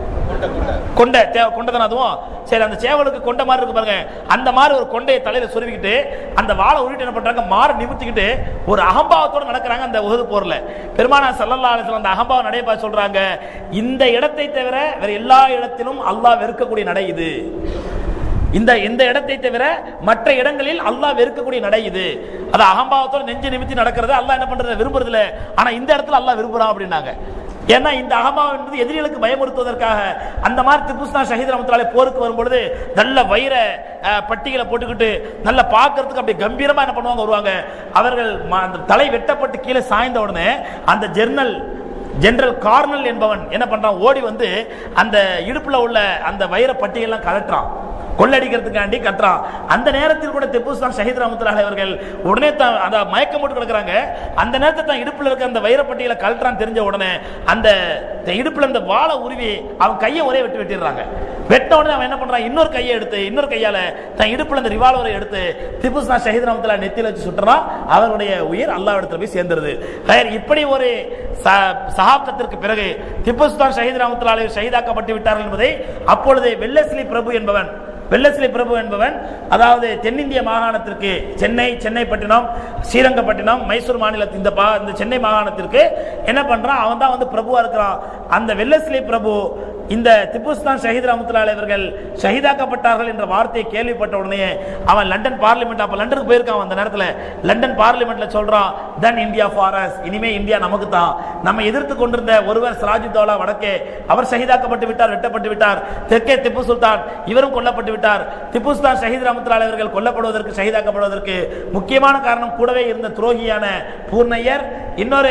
கொண்டை தே- கொண்டை தானே அதுவும் சரி அந்த சேவலுக்கு கொண்ட மாதிரி இருக்கு பாருங்க அந்த மாதிரி ஒரு கொண்டையை தலையில சொருவிக்கிட்டு அந்த வாழை உருட்டு என்ன பண்றாங்க மாறு நிமித்திக்கிட்டு ஒரு அகம்பாவத்தோட நடக்கிறாங்க அந்த உகது போர்ல பெருமானா சல்லல்லா அலிஸ்லாம் அந்த அகம்பாவ நடையை பார்த்து சொல்றாங்க இந்த இடத்தை தவிர வேற எல்லா இடத்திலும் அல்லாஹ் வெறுக்கக்கூடிய நடை இது இந்த இந்த இடத்தை தவிர மற்ற இடங்களில் அல்லாஹ் வெறுக்கக்கூடிய நடை இது அது அகம்பாவத்தோட நெஞ்சு நிமித்தி நடக்கிறது அல்லாஹ் என்ன பண்றது விரும்புறது இல்ல ஆனா இந்த இடத்துல அல்லாஹ் விரும்புறான் அப்படின்னாங்க ஏன்னா இந்த அகம்பாவம் என்பது எதிரிகளுக்கு பயமுறுத்துவதற்காக அந்த மாதிரி திப்புஸ்னா ஷஹீத் ரஹமத்துல்லாஹி போருக்கு வரும்பொழுது நல்ல வைர அஹ், பட்டிகளை போட்டுக்கிட்டு நல்ல பார்க்கறதுக்கு அப்படி கம்பீரமா என்ன பண்ணுவாங்க வருவாங்க அவர்கள் ம- அந்த தலை வெட்டப்பட்டு கீழே சாய்ந்த உடனே அந்த ஜெர்னல் ஜெனரல் கார்னல் என்பவன் என்ன பண்றான் ஓடி வந்து அந்த இடுப்புல உள்ள அந்த வைர பட்டியெல்லாம் கலட்டுறான் கொள்ளடிக்கிறதுக்காண்டி கட்டுறான் அந்த நேரத்தில் கூட திப்புஸ்தான் ஷஹீத் ரஹமத்துல்லாஹி அவர்கள் உடனே தான் அந்த மயக்கம் போட்டு கிடக்குறாங்க அந்த நேரத்தில் தான் இடுப்புல இருக்க அந்த வைரப்பட்டியலை கழட்டுறான் தெரிஞ்ச உடனே அந்த இந்த இடுப்புல அந்த வாழை உருவி அவன் கையை ஒரே வெட்டி வெட்டிடுறாங்க வெட்ட உடனே அவன் என்ன பண்றான் இன்னொரு கையை எடுத்து இன்னொரு கையால தன் இடுப்புல அந்த ரிவால்வரை எடுத்து திப்புஸ்தான் ஷஹீத் ரஹமத்துல்லாஹி நெத்தியில வச்சு சுட்டுறான் அவருடைய உயிர் அல்லாஹ் இடத்துல போய் சேர்ந்துருது ஹைர், இப்படி ஒரு ச- சகாப்தத்திற்கு பிறகு திப்புஸ்தான் ஷஹீத் ரஹமத்துல்லாஹி ஷஹீதாக்கப்பட்டு விட்டார்கள் என்பதை அப்பொழுது வெள்ளஸ்லி பிரபு என்பவன் வெள்ளசிலை பிரபு என்பவன் அதாவது தென்னிந்திய மாகாணத்திற்கு சென்னை சென்னைப்பட்டினம் ஸ்ரீரங்கப்பட்டினம் மைசூர் மாநிலத்தின் இந்த பா இந்த சென்னை மாகாணத்திற்கு என்ன பண்றான் அவன் தான் வந்து பிரபுவா இருக்கிறான் அந்த வெள்ளசிலை பிரபு இந்த திப்புஸ்தான் ஷஹீத் ரஹமத்துல்லாஹி அவர்கள் ஷஹீதாக்கப்பட்டார்கள் என்ற வார்த்தையை கேள்விப்பட்ட உடனே அவன் லண்டன் பார்லிமெண்ட் அப்ப லண்டனுக்கு போயிருக்கான் அந்த நேரத்துல லண்டன் பார்லிமெண்ட்ல சொல்றான் தன் இந்தியா ஃபாரஸ் இனிமே இந்தியா நமக்கு தான் நம்ம எதிர்த்து கொண்டிருந்த ஒருவர் சிராஜுத்தௌலா வடக்கே அவர் ஷஹீதாக்கப்பட்டு விட்டார் வெட்டப்பட்டு விட்டார் தெற்கே திப்பு சுல்தான் இவரும் கொல்லப்பட்டு விட்டார் திப்பு சுல்தான் ஷஹீத் ரஹமத்துல்லாஹி அவர்கள் கொல்லப்படுவதற்கு ஷஹீதாக்கப்படுவதற்கு முக்கியமான காரணம் கூடவே இருந்த துரோகியான பூர்ணையர் இன்னொரு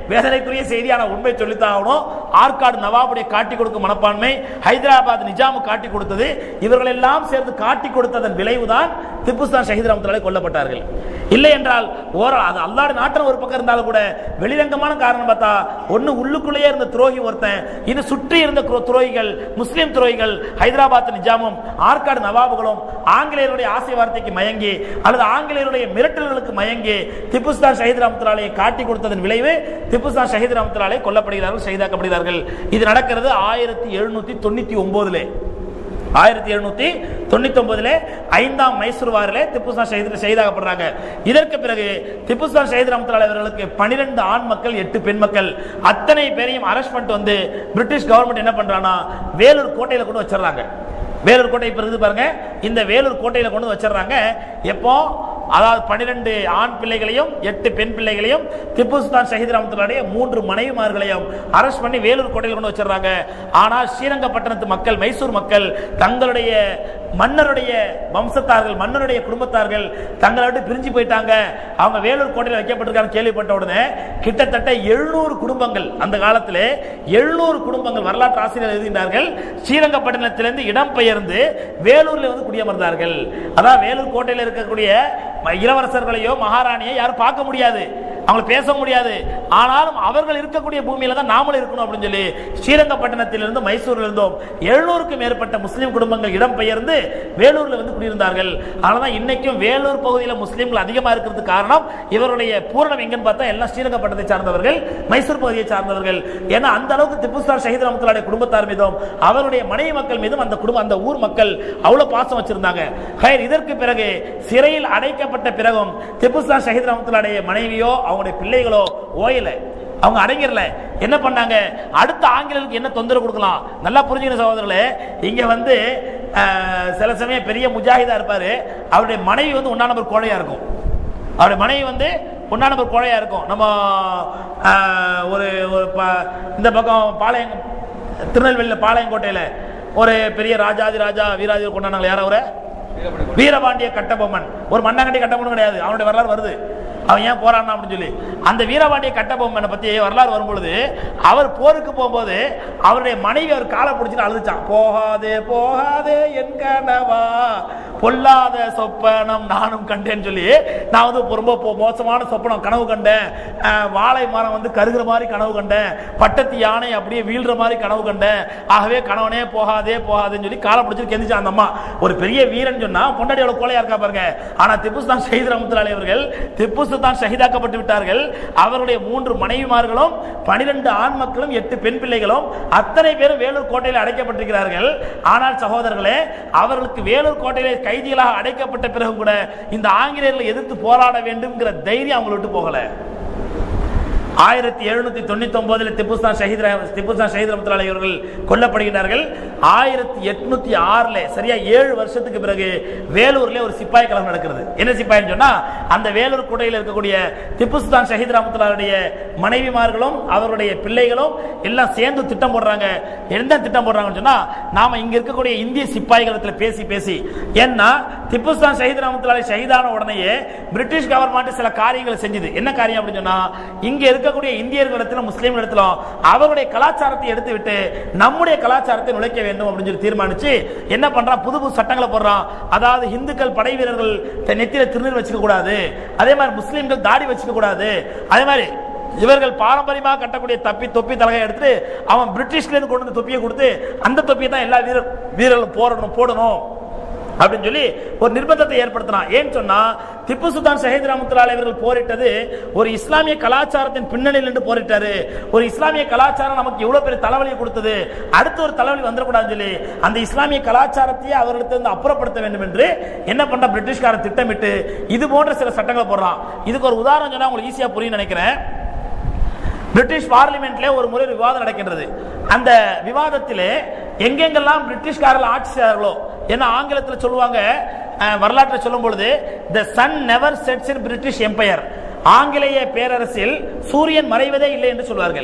வேதனைக்குரிய செய்தியான உண்மை சொல்லித்தான் ஆகணும் ஆற்காடு நவாபுடைய காட்டி கொடுக்கும் மனப்பான்மை ஹைதராபாத் நிஜாமு காட்டி கொடுத்தது இவர்கள் எல்லாம் சேர்ந்து காட்டி கொடுத்ததன் விளைவுதான் திப்புஸ்தான் ஷஹீத் ரஹமத்துல்லாஹி கொல்லப்பட்டார்கள் இல்லை என்றால் ஓர அது அல்லாட நாட்டில் ஒரு பக்கம் இருந்தாலும் கூட வெளிரங்கமான காரணம் பார்த்தா ஒன்னு உள்ளுக்குள்ளேயே இருந்த துரோகி ஒருத்தன் இது சுற்றி இருந்த குரோ- துரோகிகள் முஸ்லிம் துரோகிகள் ஹைதராபாத் நிஜாமும் ஆற்காடு நவாபுகளும் ஆங்கிலேயருடைய ஆசை வார்த்தைக்கு மயங்கி அல்லது ஆங்கிலேயருடைய மிரட்டல்களுக்கு மயங்கி திப்புஸ்தான் ஷஹீத் ரஹமத்துல்லாஹி காட்டி கொடுத்ததன் விளைவு திப்புஸ்தான் ஷஹீத் ரஹமத்துல்லாஹி கொல்லப்படுகிறார்கள் ஷஹீதாக்கப்படுகிறார்கள் இது நடக்கிறது ஆயிரத்தி எழுநூத்தி தொண்ணூத்தி ஒன்பதுல ஆயிரத்தி எழுநூத்தி தொண்ணூத்தி ஒன்பதுல ஐந்தாம் மைசூர் வாரிலே திப்புஸ்தான் ஷஹீத் ஷஹீதாகப்படுறாங்க இதற்கு பிறகு திப்புஸ்தான் ஷஹீத் ரஹமத்துல்லாஹி அவர்களுக்கு பனிரெண்டு ஆண் மக்கள் எட்டு பெண் மக்கள் அத்தனை பேரையும் அரெஸ்ட் பண்ணிட்டு வந்து பிரிட்டிஷ் கவர்மெண்ட் என்ன பண்றானா வேலூர் கோட்டையில கொண்டு வச்சிடறாங்க வேலூர் கோட்டை இப்ப இருக்குது பாருங்க இந்த வேலூர் கோட்டையில கொண்டு வந்து வச்சிடறாங்க எப்போ அதாவது பன்னிரண்டு ஆண் பிள்ளைகளையும் எட்டு பெண் பிள்ளைகளையும் திப்பு சுல்தான் ஷஹீத் ரஹமத்துல்லாடைய மூன்று மனைவிமார்களையும் அரெஸ்ட் பண்ணி வேலூர் கோட்டையில் கொண்டு வச்சிடறாங்க ஆனால் ஸ்ரீரங்கப்பட்டணத்து மக்கள் மைசூர் மக்கள் தங்களுடைய மன்னருடைய வம்சத்தார்கள் மன்னருடைய குடும்பத்தார்கள் தங்களை விட்டு பிரிஞ்சு போயிட்டாங்க அவங்க வேலூர் கோட்டையில் வைக்கப்பட்டிருக்காங்க கேள்விப்பட்ட உடனே கிட்டத்தட்ட எழுநூறு குடும்பங்கள் அந்த காலத்திலே எழுநூறு குடும்பங்கள் வரலாற்று ஆசிரியர் எழுதினார்கள் ஸ்ரீரங்கப்பட்டினத்திலிருந்து இடம்பெயர்ந்து வேலூர்ல வந்து குடியமர்ந்தார்கள் அதான் வேலூர் கோட்டையில் இருக்கக்கூடிய ம- இளவரசர்களையோ மகாராணியோ யாரும் பார்க்க முடியாது அவங்களை பேச முடியாது ஆனாலும் அவர்கள் இருக்கக்கூடிய பூமியில தான் நாமளும் இருக்கணும் அப்படின்னு சொல்லி ஸ்ரீரங்கப்பட்டினத்திலிருந்து மைசூர்ல இருந்தோம் எழுநூறுக்கும் மேற்பட்ட முஸ்லிம் குடும்பங்கள் இடம்பெயர்ந்து வேலூர்ல வந்து குடியிருந்தார்கள் அதனாலதான் இன்னைக்கும் வேலூர் பகுதியில் முஸ்லிம்கள் அதிகமா இருக்கிறதுக்கு காரணம் இவருடைய பூரணம் எங்கன்னு பார்த்தா எல்லாம் ஸ்ரீரங்கப்பட்டத்தை சார்ந்தவர்கள் மைசூர் பகுதியை சார்ந்தவர்கள் ஏன்னா அந்த அளவுக்கு திப்புஸ்தார் ஷஹீத் ரஹமத்துல்லாஹி குடும்பத்தார் மீதும் அவருடைய மனைவி மக்கள் மீதும் அந்த குடும்பம் அந்த ஊர் மக்கள் அவ்வளவு பாசம் வச்சிருந்தாங்க ஹைர் இதற்கு பிறகு சிறையில் அடைக்கப்பட்ட பிறகும் திப்புஸ்தார் ஷஹீத் ரஹமத்துல்லாஹி மனைவியோ அவங்களுடைய பிள்ளைகளோ ஓயல அவங்க அடங்கிடல என்ன பண்ணாங்க அடுத்த ஆங்கிலருக்கு என்ன தொந்தரவு கொடுக்கலாம் நல்லா புரிஞ்சுக்கணும் சகோதரர்களே இங்க வந்து அஹ், சில சமயம் பெரிய முஜாஹிதா இருப்பாரு அவருடைய மனைவி வந்து ஒன்னா நம்பர் கோழையா இருக்கும் அவருடைய மனைவி வந்து ஒன்னா நம்பர் கோழையா இருக்கும் நம்ம அஹ், ஒரு ஒரு ப- இந்த பக்கம் பாளையம் திருநெல்வேலியில் பாளையங்கோட்டையில ஒரு பெரிய ராஜாதி ராஜா வீராதி கொண்டாங்க யார் அவரை வீரபாண்டிய கட்டபொம்மன் ஒரு மண்ணாங்கட்டி கட்டபொம்மன் கிடையாது அவனுடைய வரலாறு வருது அவன் ஏன் போறான் அப்படின்னு சொல்லி அந்த வீரபாண்டிய கட்டபொம்மனை பத்தி வரலாறு வரும்பொழுது அவர் போருக்கு போகும்போது அவருடைய மனைவி அவர் காலை பிடிச்சிட்டு அழுதுச்சான் போகாதே போகாதே என் கனவா பொல்லாத சொப்பனம் நானும் கண்டேன்னு சொல்லி நான் வந்து ரொம்ப பொ- மோசமான சொப்பனம் கனவு கண்டேன் அஹ், வாழை மரம் வந்து கருகிற மாதிரி கனவு கண்டேன் பட்டத்து யானை அப்படியே வீழ்ற மாதிரி கனவு கண்டேன் ஆகவே கணவனே போகாதே போகாதேன்னு சொல்லி காலை பிடிச்சிட்டு கெந்திச்சான் அந்த அம்மா ஒரு பெரிய வீரன் சொன்னா பொண்டாடி எவ்வளவு கோலையா இருக்கா பாருங்க ஆனா திப்பு சுல்தான் ஷஹீத் ரஹமத்துல்லாஹி அவர்கள் திப்பு சுல்தான் ஷஹீதாக்கப்பட்டு விட்டார்கள் அவருடைய மூன்று மனைவிமார்களும் பனிரெண்டு ஆண் மக்களும் எட்டு பெண் பிள்ளைகளும் அத்தனை பேரும் வேலூர் கோட்டையில் அடைக்கப்பட்டிருக்கிறார்கள் ஆனால் சகோதரர்களே அவர்களுக்கு வேலூர் கோட்டையிலே கைதிகளாக அடைக்கப்பட்ட பிறகு கூட இந்த ஆங்கிலேயர்களை எதிர்த்து போராட வேண்டும்ங்கிற தைரியம் அவங்களை விட்டு போகல ஆயிரத்தி எழுநூத்தி தொண்ணூத்தி ஒன்பதுல திப்புஸ்தான் ஷஹீத் ரஹ- திப்புஸ்தான் ஷஹீத் ரஹமத்துல்லாஹி அவர்கள் கொல்லப்படுகிறார்கள் ஆயிரத்தி எட்நூத்தி ஆறுல சரியா ஏழு வருஷத்துக்கு பிறகு வேலூர்ல ஒரு சிப்பாய் கலகம் நடக்கிறது என்ன சிப்பாய்னு சொன்னா அந்த வேலூர் குடையில் இருக்கக்கூடிய திப்புஸ்தான் ஷஹீத் ரஹமத்துல்லாஹுடைய மனைவிமார்களும் அவருடைய பிள்ளைகளும் எல்லாம் சேர்ந்து திட்டம் போடுறாங்க என்ன திட்டம் போடுறாங்கன்னு சொன்னா நாம இங்க இருக்கக்கூடிய இந்திய சிப்பாய்களத்துல பேசி பேசி ஏன்னா திப்புஸ்தான் ஷஹீத் ரஹமத்துல்லாஹி ஷஹீதான உடனேயே பிரிட்டிஷ் கவர்மெண்ட் சில காரியங்களை செஞ்சது என்ன காரியம் அப்படின்னு சொன்னா இங்க இருக்கக்கூடிய இந்தியர்களிடத்துல முஸ்லீம் இடத்துல அவருடைய கலாச்சாரத்தை எடுத்து விட்டு நம்முடைய கலாச்சாரத்தை நுழைக்க வேண்டும் அப்படின்னு சொல்லி தீர்மானிச்சு என்ன பண்றான் புது புது சட்டங்களை போடுறான் அதாவது இந்துக்கள் படை வீரர்கள் த- நெத்தியில திருநீர் வச்சுக்க கூடாது அதே மாதிரி முஸ்லீம்கள் தாடி வச்சுக்க கூடாது அதே மாதிரி இவர்கள் பாரம்பரியமாக கட்டக்கூடிய தப்பி தொப்பி தலையை எடுத்து அவன் பிரிட்டிஷ்ல இருந்து கொண்டு வந்து தொப்பியை கொடுத்து அந்த தொப்பியை தான் எல்லா வீரர் வீரர்களும் போடணும் போடணும் அப்படின்னு சொல்லி ஒரு நிர்பந்தத்தை ஏற்படுத்தினான் ஏன்னு சொன்னா திப்பு சுல்தான் ஷஹீத் ரஹமத்துல்லாஹி அவர்கள் போரிட்டது ஒரு இஸ்லாமிய கலாச்சாரத்தின் பின்னணியில் நின்று போரிட்டாரு ஒரு இஸ்லாமிய கலாச்சாரம் நமக்கு எவ்வளவு பெரிய தலைவலியை கொடுத்தது அடுத்து ஒரு தலைவலி வந்துடக்கூடாதுன்னு சொல்லி அந்த இஸ்லாமிய கலாச்சாரத்தையே அவர்களிடத்திலிருந்து அப்புறப்படுத்த வேண்டும் என்று என்ன பண்ற பிரிட்டிஷ்காரன் திட்டமிட்டு இது போன்ற சில சட்டங்களை போடுறான் இதுக்கு ஒரு உதாரணம் சொன்னா உங்களுக்கு ஈஸியா புரியும் நினைக்கிறேன் பிரிட்டிஷ் பார்லிமெண்ட்ல ஒரு முறை ஒரு விவாதம் நடக்கின்றது அந்த விவாதத்திலே எங்கெங்கெல்லாம் பிரிட்டிஷ்காரர்கள் ஆட்சி செய்தார்களோ ஏன்னா ஆங்கிலத்தில் சொல்லுவாங்க அஹ், வரலாற்றை சொல்லும் பொழுது the sun never sets in British empire ஆங்கிலேய பேரரசில் சூரியன் மறைவதே இல்லை என்று சொல்வார்கள்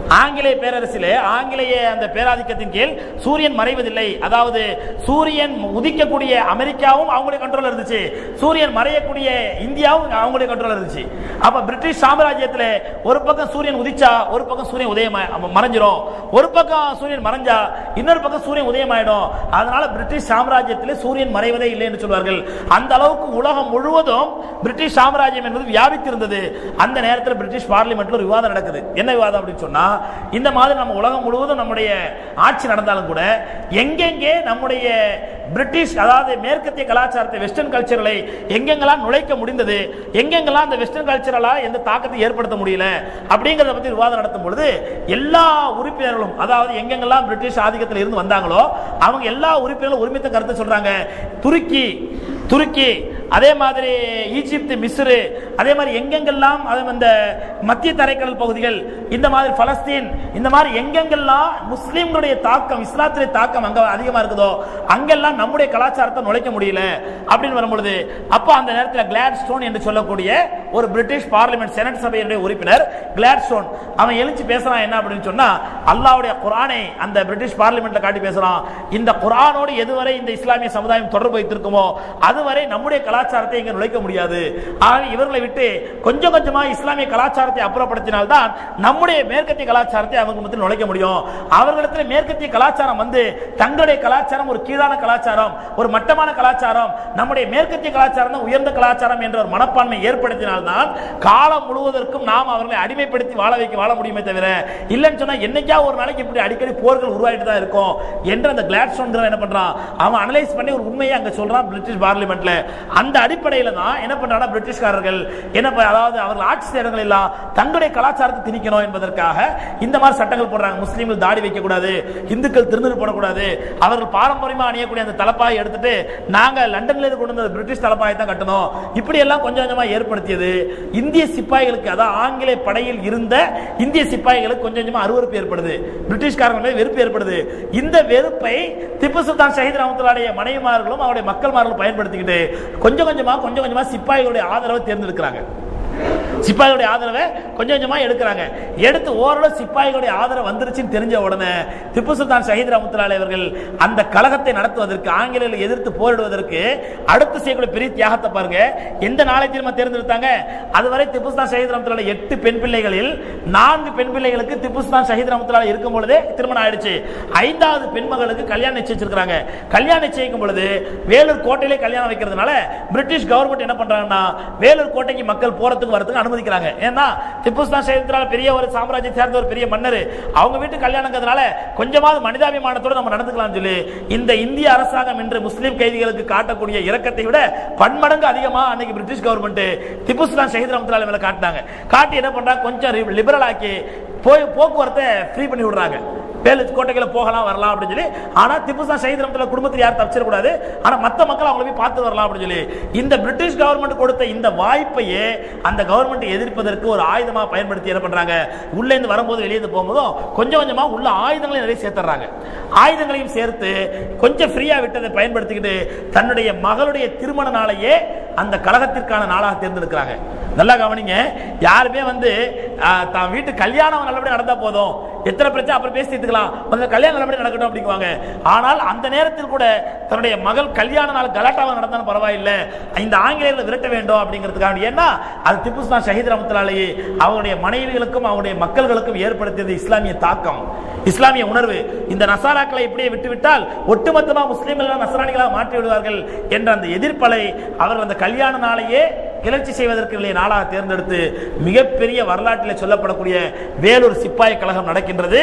ஆங்கிலேய பேரரசிலே ஆங்கிலேய அந்த பேராதிக்கத்தின் கீழ் சூரியன் மறைவதில்லை அதாவது சூரியன் உதிக்கக்கூடிய அமெரிக்காவும் அவங்களுடைய கண்ட்ரோல் இருந்துச்சு சூரியன் மறையக்கூடிய இந்தியாவும் அவங்களுடைய கண்ட்ரோல் இருந்துச்சு அப்ப பிரிட்டிஷ் சாம்ராஜ்யத்தில் ஒரு பக்கம் சூரியன் உதிச்சா ஒரு பக்கம் சூரியன் உதயம் மறைஞ்சிரும் ஒரு பக்கம் சூரியன் மறைஞ்சா இன்னொரு பக்கம் சூரியன் உதயமாயிடும் அதனால பிரிட்டிஷ் சாம்ராஜ்யத்தில் சூரியன் மறைவதே இல்லை என்று சொல்வார்கள் அந்த அளவுக்கு உலகம் முழுவதும் பிரிட்டிஷ் சாம்ராஜ்யம் என்பது வியாபித்திருந்தது அந்த நேரத்தில் பிரிட்டிஷ் பார்லிமெண்ட்ல ஒரு விவாதம் நடக்குது என்ன விவாதம் அப்படின்னு சொன்னா இந்த மாதிரி நம்ம உலகம் முழுவதும் நம்முடைய ஆட்சி நடந்தாலும் கூட எங்கெங்கே நம்முடைய பிரிட்டிஷ் அதாவது மேற்கத்திய கலாச்சாரத்தை வெஸ்டர்ன் கல்ச்சரலை எங்கெங்கெல்லாம் நுழைக்க முடிந்தது எங்கெங்கெல்லாம் அந்த வெஸ்டர்ன் கல்ச்சரலா எந்த தாக்கத்தை ஏற்படுத்த முடியல அப்படிங்கறத பத்தி விவாதம் நடத்தும் பொழுது எல்லா உறுப்பினர்களும் அதாவது எங்கெங்கெல்லாம் பிரிட்டிஷ் ஆதிக்கத்தில் இருந்து வந்தாங்களோ அவங்க எல்லா உறுப்பினர்களும் ஒருமித்த கருத்தை சொல்றாங்க துருக்கி துருக்கி அதே மாதிரி ஈஜிப்து மிஸ்ரு அதே மாதிரி எங்கெங்கெல்லாம் அதே அந்த மத்திய தரைக்கடல் பகுதிகள் இந்த மாதிரி பலஸ்தீன் இந்த மாதிரி எங்கெங்கெல்லாம் முஸ்லிம்களுடைய தாக்கம் இஸ்லாத்துடைய தாக்கம் அங்க அதிகமா இருக்குதோ அங்கெல்லாம் நம்முடைய கலாச்சாரத்தை நுழைக்க முடியல அப்படின்னு வரும்பொழுது அப்போ அந்த நேரத்தில் கிளாட் ஸ்டோன் என்று சொல்லக்கூடிய ஒரு பிரிட்டிஷ் பார்லிமெண்ட் செனட் சபையினுடைய உறுப்பினர் கிளாட் ஸ்டோன் அவன் எழுச்சி பேசுறான் என்ன அப்படின்னு சொன்னா அல்லாவுடைய குரானை அந்த பிரிட்டிஷ் பார்லிமெண்ட்ல காட்டி பேசுறான் இந்த குரானோடு எதுவரை இந்த இஸ்லாமிய சமுதாயம் தொடர்பு வைத்திருக்குமோ அதுவரை நம்முடைய கலாச்சாரத்தை இங்க நுழைக்க முடியாது ஆகவே இவர்களை விட்டு கொஞ்சம் கொஞ்சமா இஸ்லாமிய கலாச்சாரத்தை அப்புறப்படுத்தினால்தான் நம்முடைய மேற்கத்திய கலாச்சாரத்தை அவங்க மத்தியில் நுழைக்க முடியும் அவர்களிடத்தில் மேற்கத்திய கலாச்சாரம் வந்து தங்களுடைய கலாச்சாரம் ஒரு கீழான கலாச்சாரம் ஒரு மட்டமான கலாச்சாரம் நம்முடைய மேற்கத்திய கலாச்சாரம் தான் உயர்ந்த கலாச்சாரம் என்ற ஒரு மனப்பான்மை ஏற்படுத்தினால்தான் காலம் முழுவதற்கும் நாம் அவர்களை அடிமைப்படுத்தி வாழ வைக்க வாழ முடியுமே தவிர இல்லைன்னு சொன்னா என்னைக்கா ஒரு நாளைக்கு இப்படி அடிக்கடி போர்கள் உருவாயிட்டு தான் இருக்கும் என்ற அந்த கிளாட்ஸ்டோன் என்ன பண்றான் அவன் அனலைஸ் பண்ணி ஒரு உண்மையை அங்க சொல்றான் பிரிட்டிஷ் பார்லிமெண்ட்ல அந்த அடிப்படையில தான் என்ன பண்றாங்க பிரிட்டிஷ்காரர்கள் என்ன ப- அதாவது அவர்கள் ஆட்சி செய்யறவங்க எல்லாம் தங்களுடைய கலாச்சாரத்தை திணிக்கணும் என்பதற்காக இந்த மாதிரி சட்டங்கள் போடுறாங்க முஸ்லீம்கள் தாடி வைக்க கூடாது இந்துக்கள் திருநூறு போடக்கூடாது அவர்கள் பாரம்பரியமா அணியக்கூடிய அந்த தலப்பாயை எடுத்துட்டு நாங்க லண்டன்ல இருந்து கொண்டு வந்த பிரிட்டிஷ் தலப்பாயை தான் கட்டணும் இப்படி எல்லாம் கொஞ்சம் கொஞ்சமா ஏற்படுத்தியது இந்திய சிப்பாய்களுக்கு அதாவது ஆங்கிலேய படையில் இருந்த இந்திய சிப்பாய்களுக்கு கொஞ்சம் கொஞ்சமா அருவருப்பு ஏற்படுது பிரிட்டிஷ்காரங்க மேல வெறுப்பு ஏற்படுது இந்த வெறுப்பை திப்பு சுல்தான் ஷஹீத் ரஹமத்துல்லாடைய மனைவிமார்களும் அவருடைய மக்கள்மார்களும் பயன்படுத்திக்கிட்டு கொஞ்சம் கொஞ்சமா கொஞ்சம் கொஞ்சமா சிப்பாய்களுடைய ஆதரவை தேர்ந்தெடுக்கிறாங்க சிப்பாய்களுடைய ஆதரவை கொஞ்சம் கொஞ்சமா எடுக்கிறாங்க எடுத்து ஓரளவு சிப்பாய்களுடைய ஆதரவு வந்துருச்சுன்னு தெரிஞ்ச உடனே திப்பு சுல்தான் ஷஹீத் ரஹமத்துல்லாஹி அவர்கள் அந்த கழகத்தை நடத்துவதற்கு ஆங்கிலேயர்களை எதிர்த்து போரிடுவதற்கு அடுத்து செய்யக்கூடிய பெரிய தியாகத்தை பாருங்க எந்த நாளை திரும்ப தேர்ந்தெடுத்தாங்க அதுவரை திப்பு சுல்தான் ஷஹீத் ரஹமத்துல்லாஹி எட்டு பெண் பிள்ளைகளில் நான்கு பெண் பிள்ளைகளுக்கு திப்பு சுல்தான் ஷஹீத் ரஹமத்துல்லாஹி இருக்கும் பொழுதே திருமணம் ஆயிடுச்சு ஐந்தாவது பெண் மகளுக்கு கல்யாணம் நிச்சயிச்சிருக்காங்க கல்யாணம் நிச்சயிக்கும் பொழுது வேலூர் கோட்டையிலே கல்யாணம் வைக்கிறதுனால பிரிட்டிஷ் கவர்மெண்ட் என்ன பண்றாங்கன்னா வேலூர் கோட்டைக்கு மக்கள் போறதுக்கு வரதுக்கு அனுமதிக்கிறாங்க ஏன்னா திப்பு சுல்தான் ஷஹீத்ரால பெரிய ஒரு சாம்ராஜ்யம் சேர்ந்த ஒரு பெரிய மன்னர் அவங்க வீட்டு கல்யாணங்கிறதுனால கொஞ்சமாவது மனிதாபிமானத்தோட நம்ம நடந்துக்கலாம் சொல்லி இந்த இந்திய அரசாங்கம் இன்று முஸ்லீம் கைதிகளுக்கு காட்டக்கூடிய இரக்கத்தை விட பன்மடங்கு அதிகமா அன்னைக்கு பிரிட்டிஷ் கவர்மெண்ட் திப்பு சுல்தான் ஷஹீத் ரஹமத்துல்லாஹி மேல காட்டினாங்க காட்டி என்ன பண்றாங்க கொஞ்சம் லிபரல் ஆக்கி போய் போக்குவரத்தை ஃப்ரீ பண்ணி விடுறாங்க வேலு கோட்டைகளை போகலாம் வரலாம் அப்படின்னு சொல்லி ஆனா திப்பு சுல்தான் ஷஹீத் ரஹமத்துல்லாஹி குடும்பத்தில் யாரும் தப்பிச்சிடக்கூடாது ஆனா மத்த மக்கள் அவங்கள போய் பார்த்து வரலாம் அப்படின்னு சொல்லி இந்த பிரிட்டிஷ் கவர்மெண்ட் கொடுத்த இந்த வாய்ப்பையே அந்த கவர்மெண்ட் எதிர்ப்பதற்கு ஒரு ஆயுதமா பயன்படுத்தி என்ன பண்றாங்க உள்ள இருந்து வரும்போது வெளியே இருந்து போகும்போதும் கொஞ்சம் கொஞ்சமா உள்ள ஆயுதங்களை நிறைய சேர்த்துறாங்க ஆயுதங்களையும் சேர்த்து கொஞ்சம் ஃப்ரீயா விட்டதை பயன்படுத்திக்கிட்டு தன்னுடைய மகளுடைய திருமண நாளையே அந்த கழகத்திற்கான நாளாக தேர்ந்தெடுக்கிறாங்க நல்லா கவனிங்க யாருமே வந்து ஆஹ், தான் வீட்டு கல்யாணம் நல்லபடியா நடந்தா போதும் எத்தனை பிரச்சனை அப்புறம் பேசி தீர்த்துக்கலாம் முதல்ல கல்யாணம் நல்லபடியா நடக்கட்டும் அப்படிங்குவாங்க ஆனால் அந்த நேரத்தில் கூட தன்னுடைய மகள் கல்யாண நாள் கலாட்டாவில் நடந்தாலும் பரவாயில்லை இந்த ஆங்கிலேயர்களை விரட்ட வேண்டும் அப்படிங்கிறதுக்காக ஏன்னா அது திப்பு சுல்தான் ஷஹீத் ரஹமத்துல்லாஹி அவருடைய மனைவிகளுக்கும் அவருடைய மக்கள்களுக்கும் ஏற்படுத்தியது இஸ்லாமிய தாக்கம் இஸ்லாமிய உணர்வு இந்த நசாராக்களை இப்படியே விட்டுவிட்டால் ஒட்டுமொத்தமா முஸ்லீம்கள் நசராணிகளாக மாற்றி விடுவார்கள் என்ற அந்த எதிர்ப்பலை அவர்கள் அந்த கல்யாண நாளையே கிளர்ச்சி செய்வதற்கு உரிய நாளாக தேர்ந்தெடுத்து மிகப்பெரிய வரலாற்றில் சொல்லப்படக்கூடிய வேலூர் சிப்பாய் கழகம் நடக்கின்றது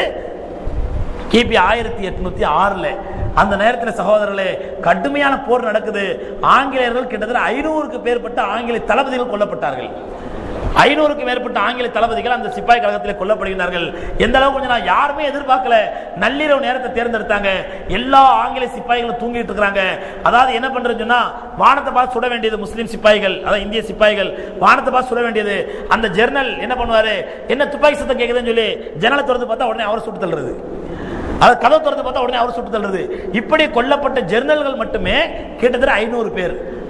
கிபி ஆயிரத்தி எட்நூத்தி ஆறுல அந்த நேரத்தில் சகோதரர்களே கடுமையான போர் நடக்குது ஆங்கிலேயர்கள் கிட்டத்தட்ட ஐநூறுக்கு மேற்பட்ட ஆங்கில தளபதிகள் கொல்லப்பட்டார்கள் ஐநூறுக்கு மேற்பட்ட ஆங்கில தளபதிகள் அந்த சிப்பாய் கழகத்தில் கொல்லப்படுகிறார்கள் எந்த அளவுக்கு கொஞ்சம் நான் யாருமே எதிர்பார்க்கல நள்ளிரவு நேரத்தை தேர்ந்தெடுத்தாங்க எல்லா ஆங்கில சிப்பாய்களும் தூங்கிட்டு இருக்காங்க அதாவது என்ன பண்றது சொன்னா வானத்தை பார்த்து சுட வேண்டியது முஸ்லீம் சிப்பாய்கள் அதாவது இந்திய சிப்பாய்கள் வானத்தை பார்த்து சுட வேண்டியது அந்த ஜெர்னல் என்ன பண்ணுவாரு என்ன துப்பாக்கி சத்தம் கேக்குதுன்னு சொல்லி ஜன்னலை திறந்து பார்த்தா உடனே அவர் சுட்டு தள்ளுறது அது கதவு திறந்து பார்த்தா உடனே அவர் சுட்டு தள்ளுறது இப்படி கொல்லப்பட்ட ஜெர்னல்கள் மட்டுமே கிட்டத்தட்ட ஐநூறு பேர்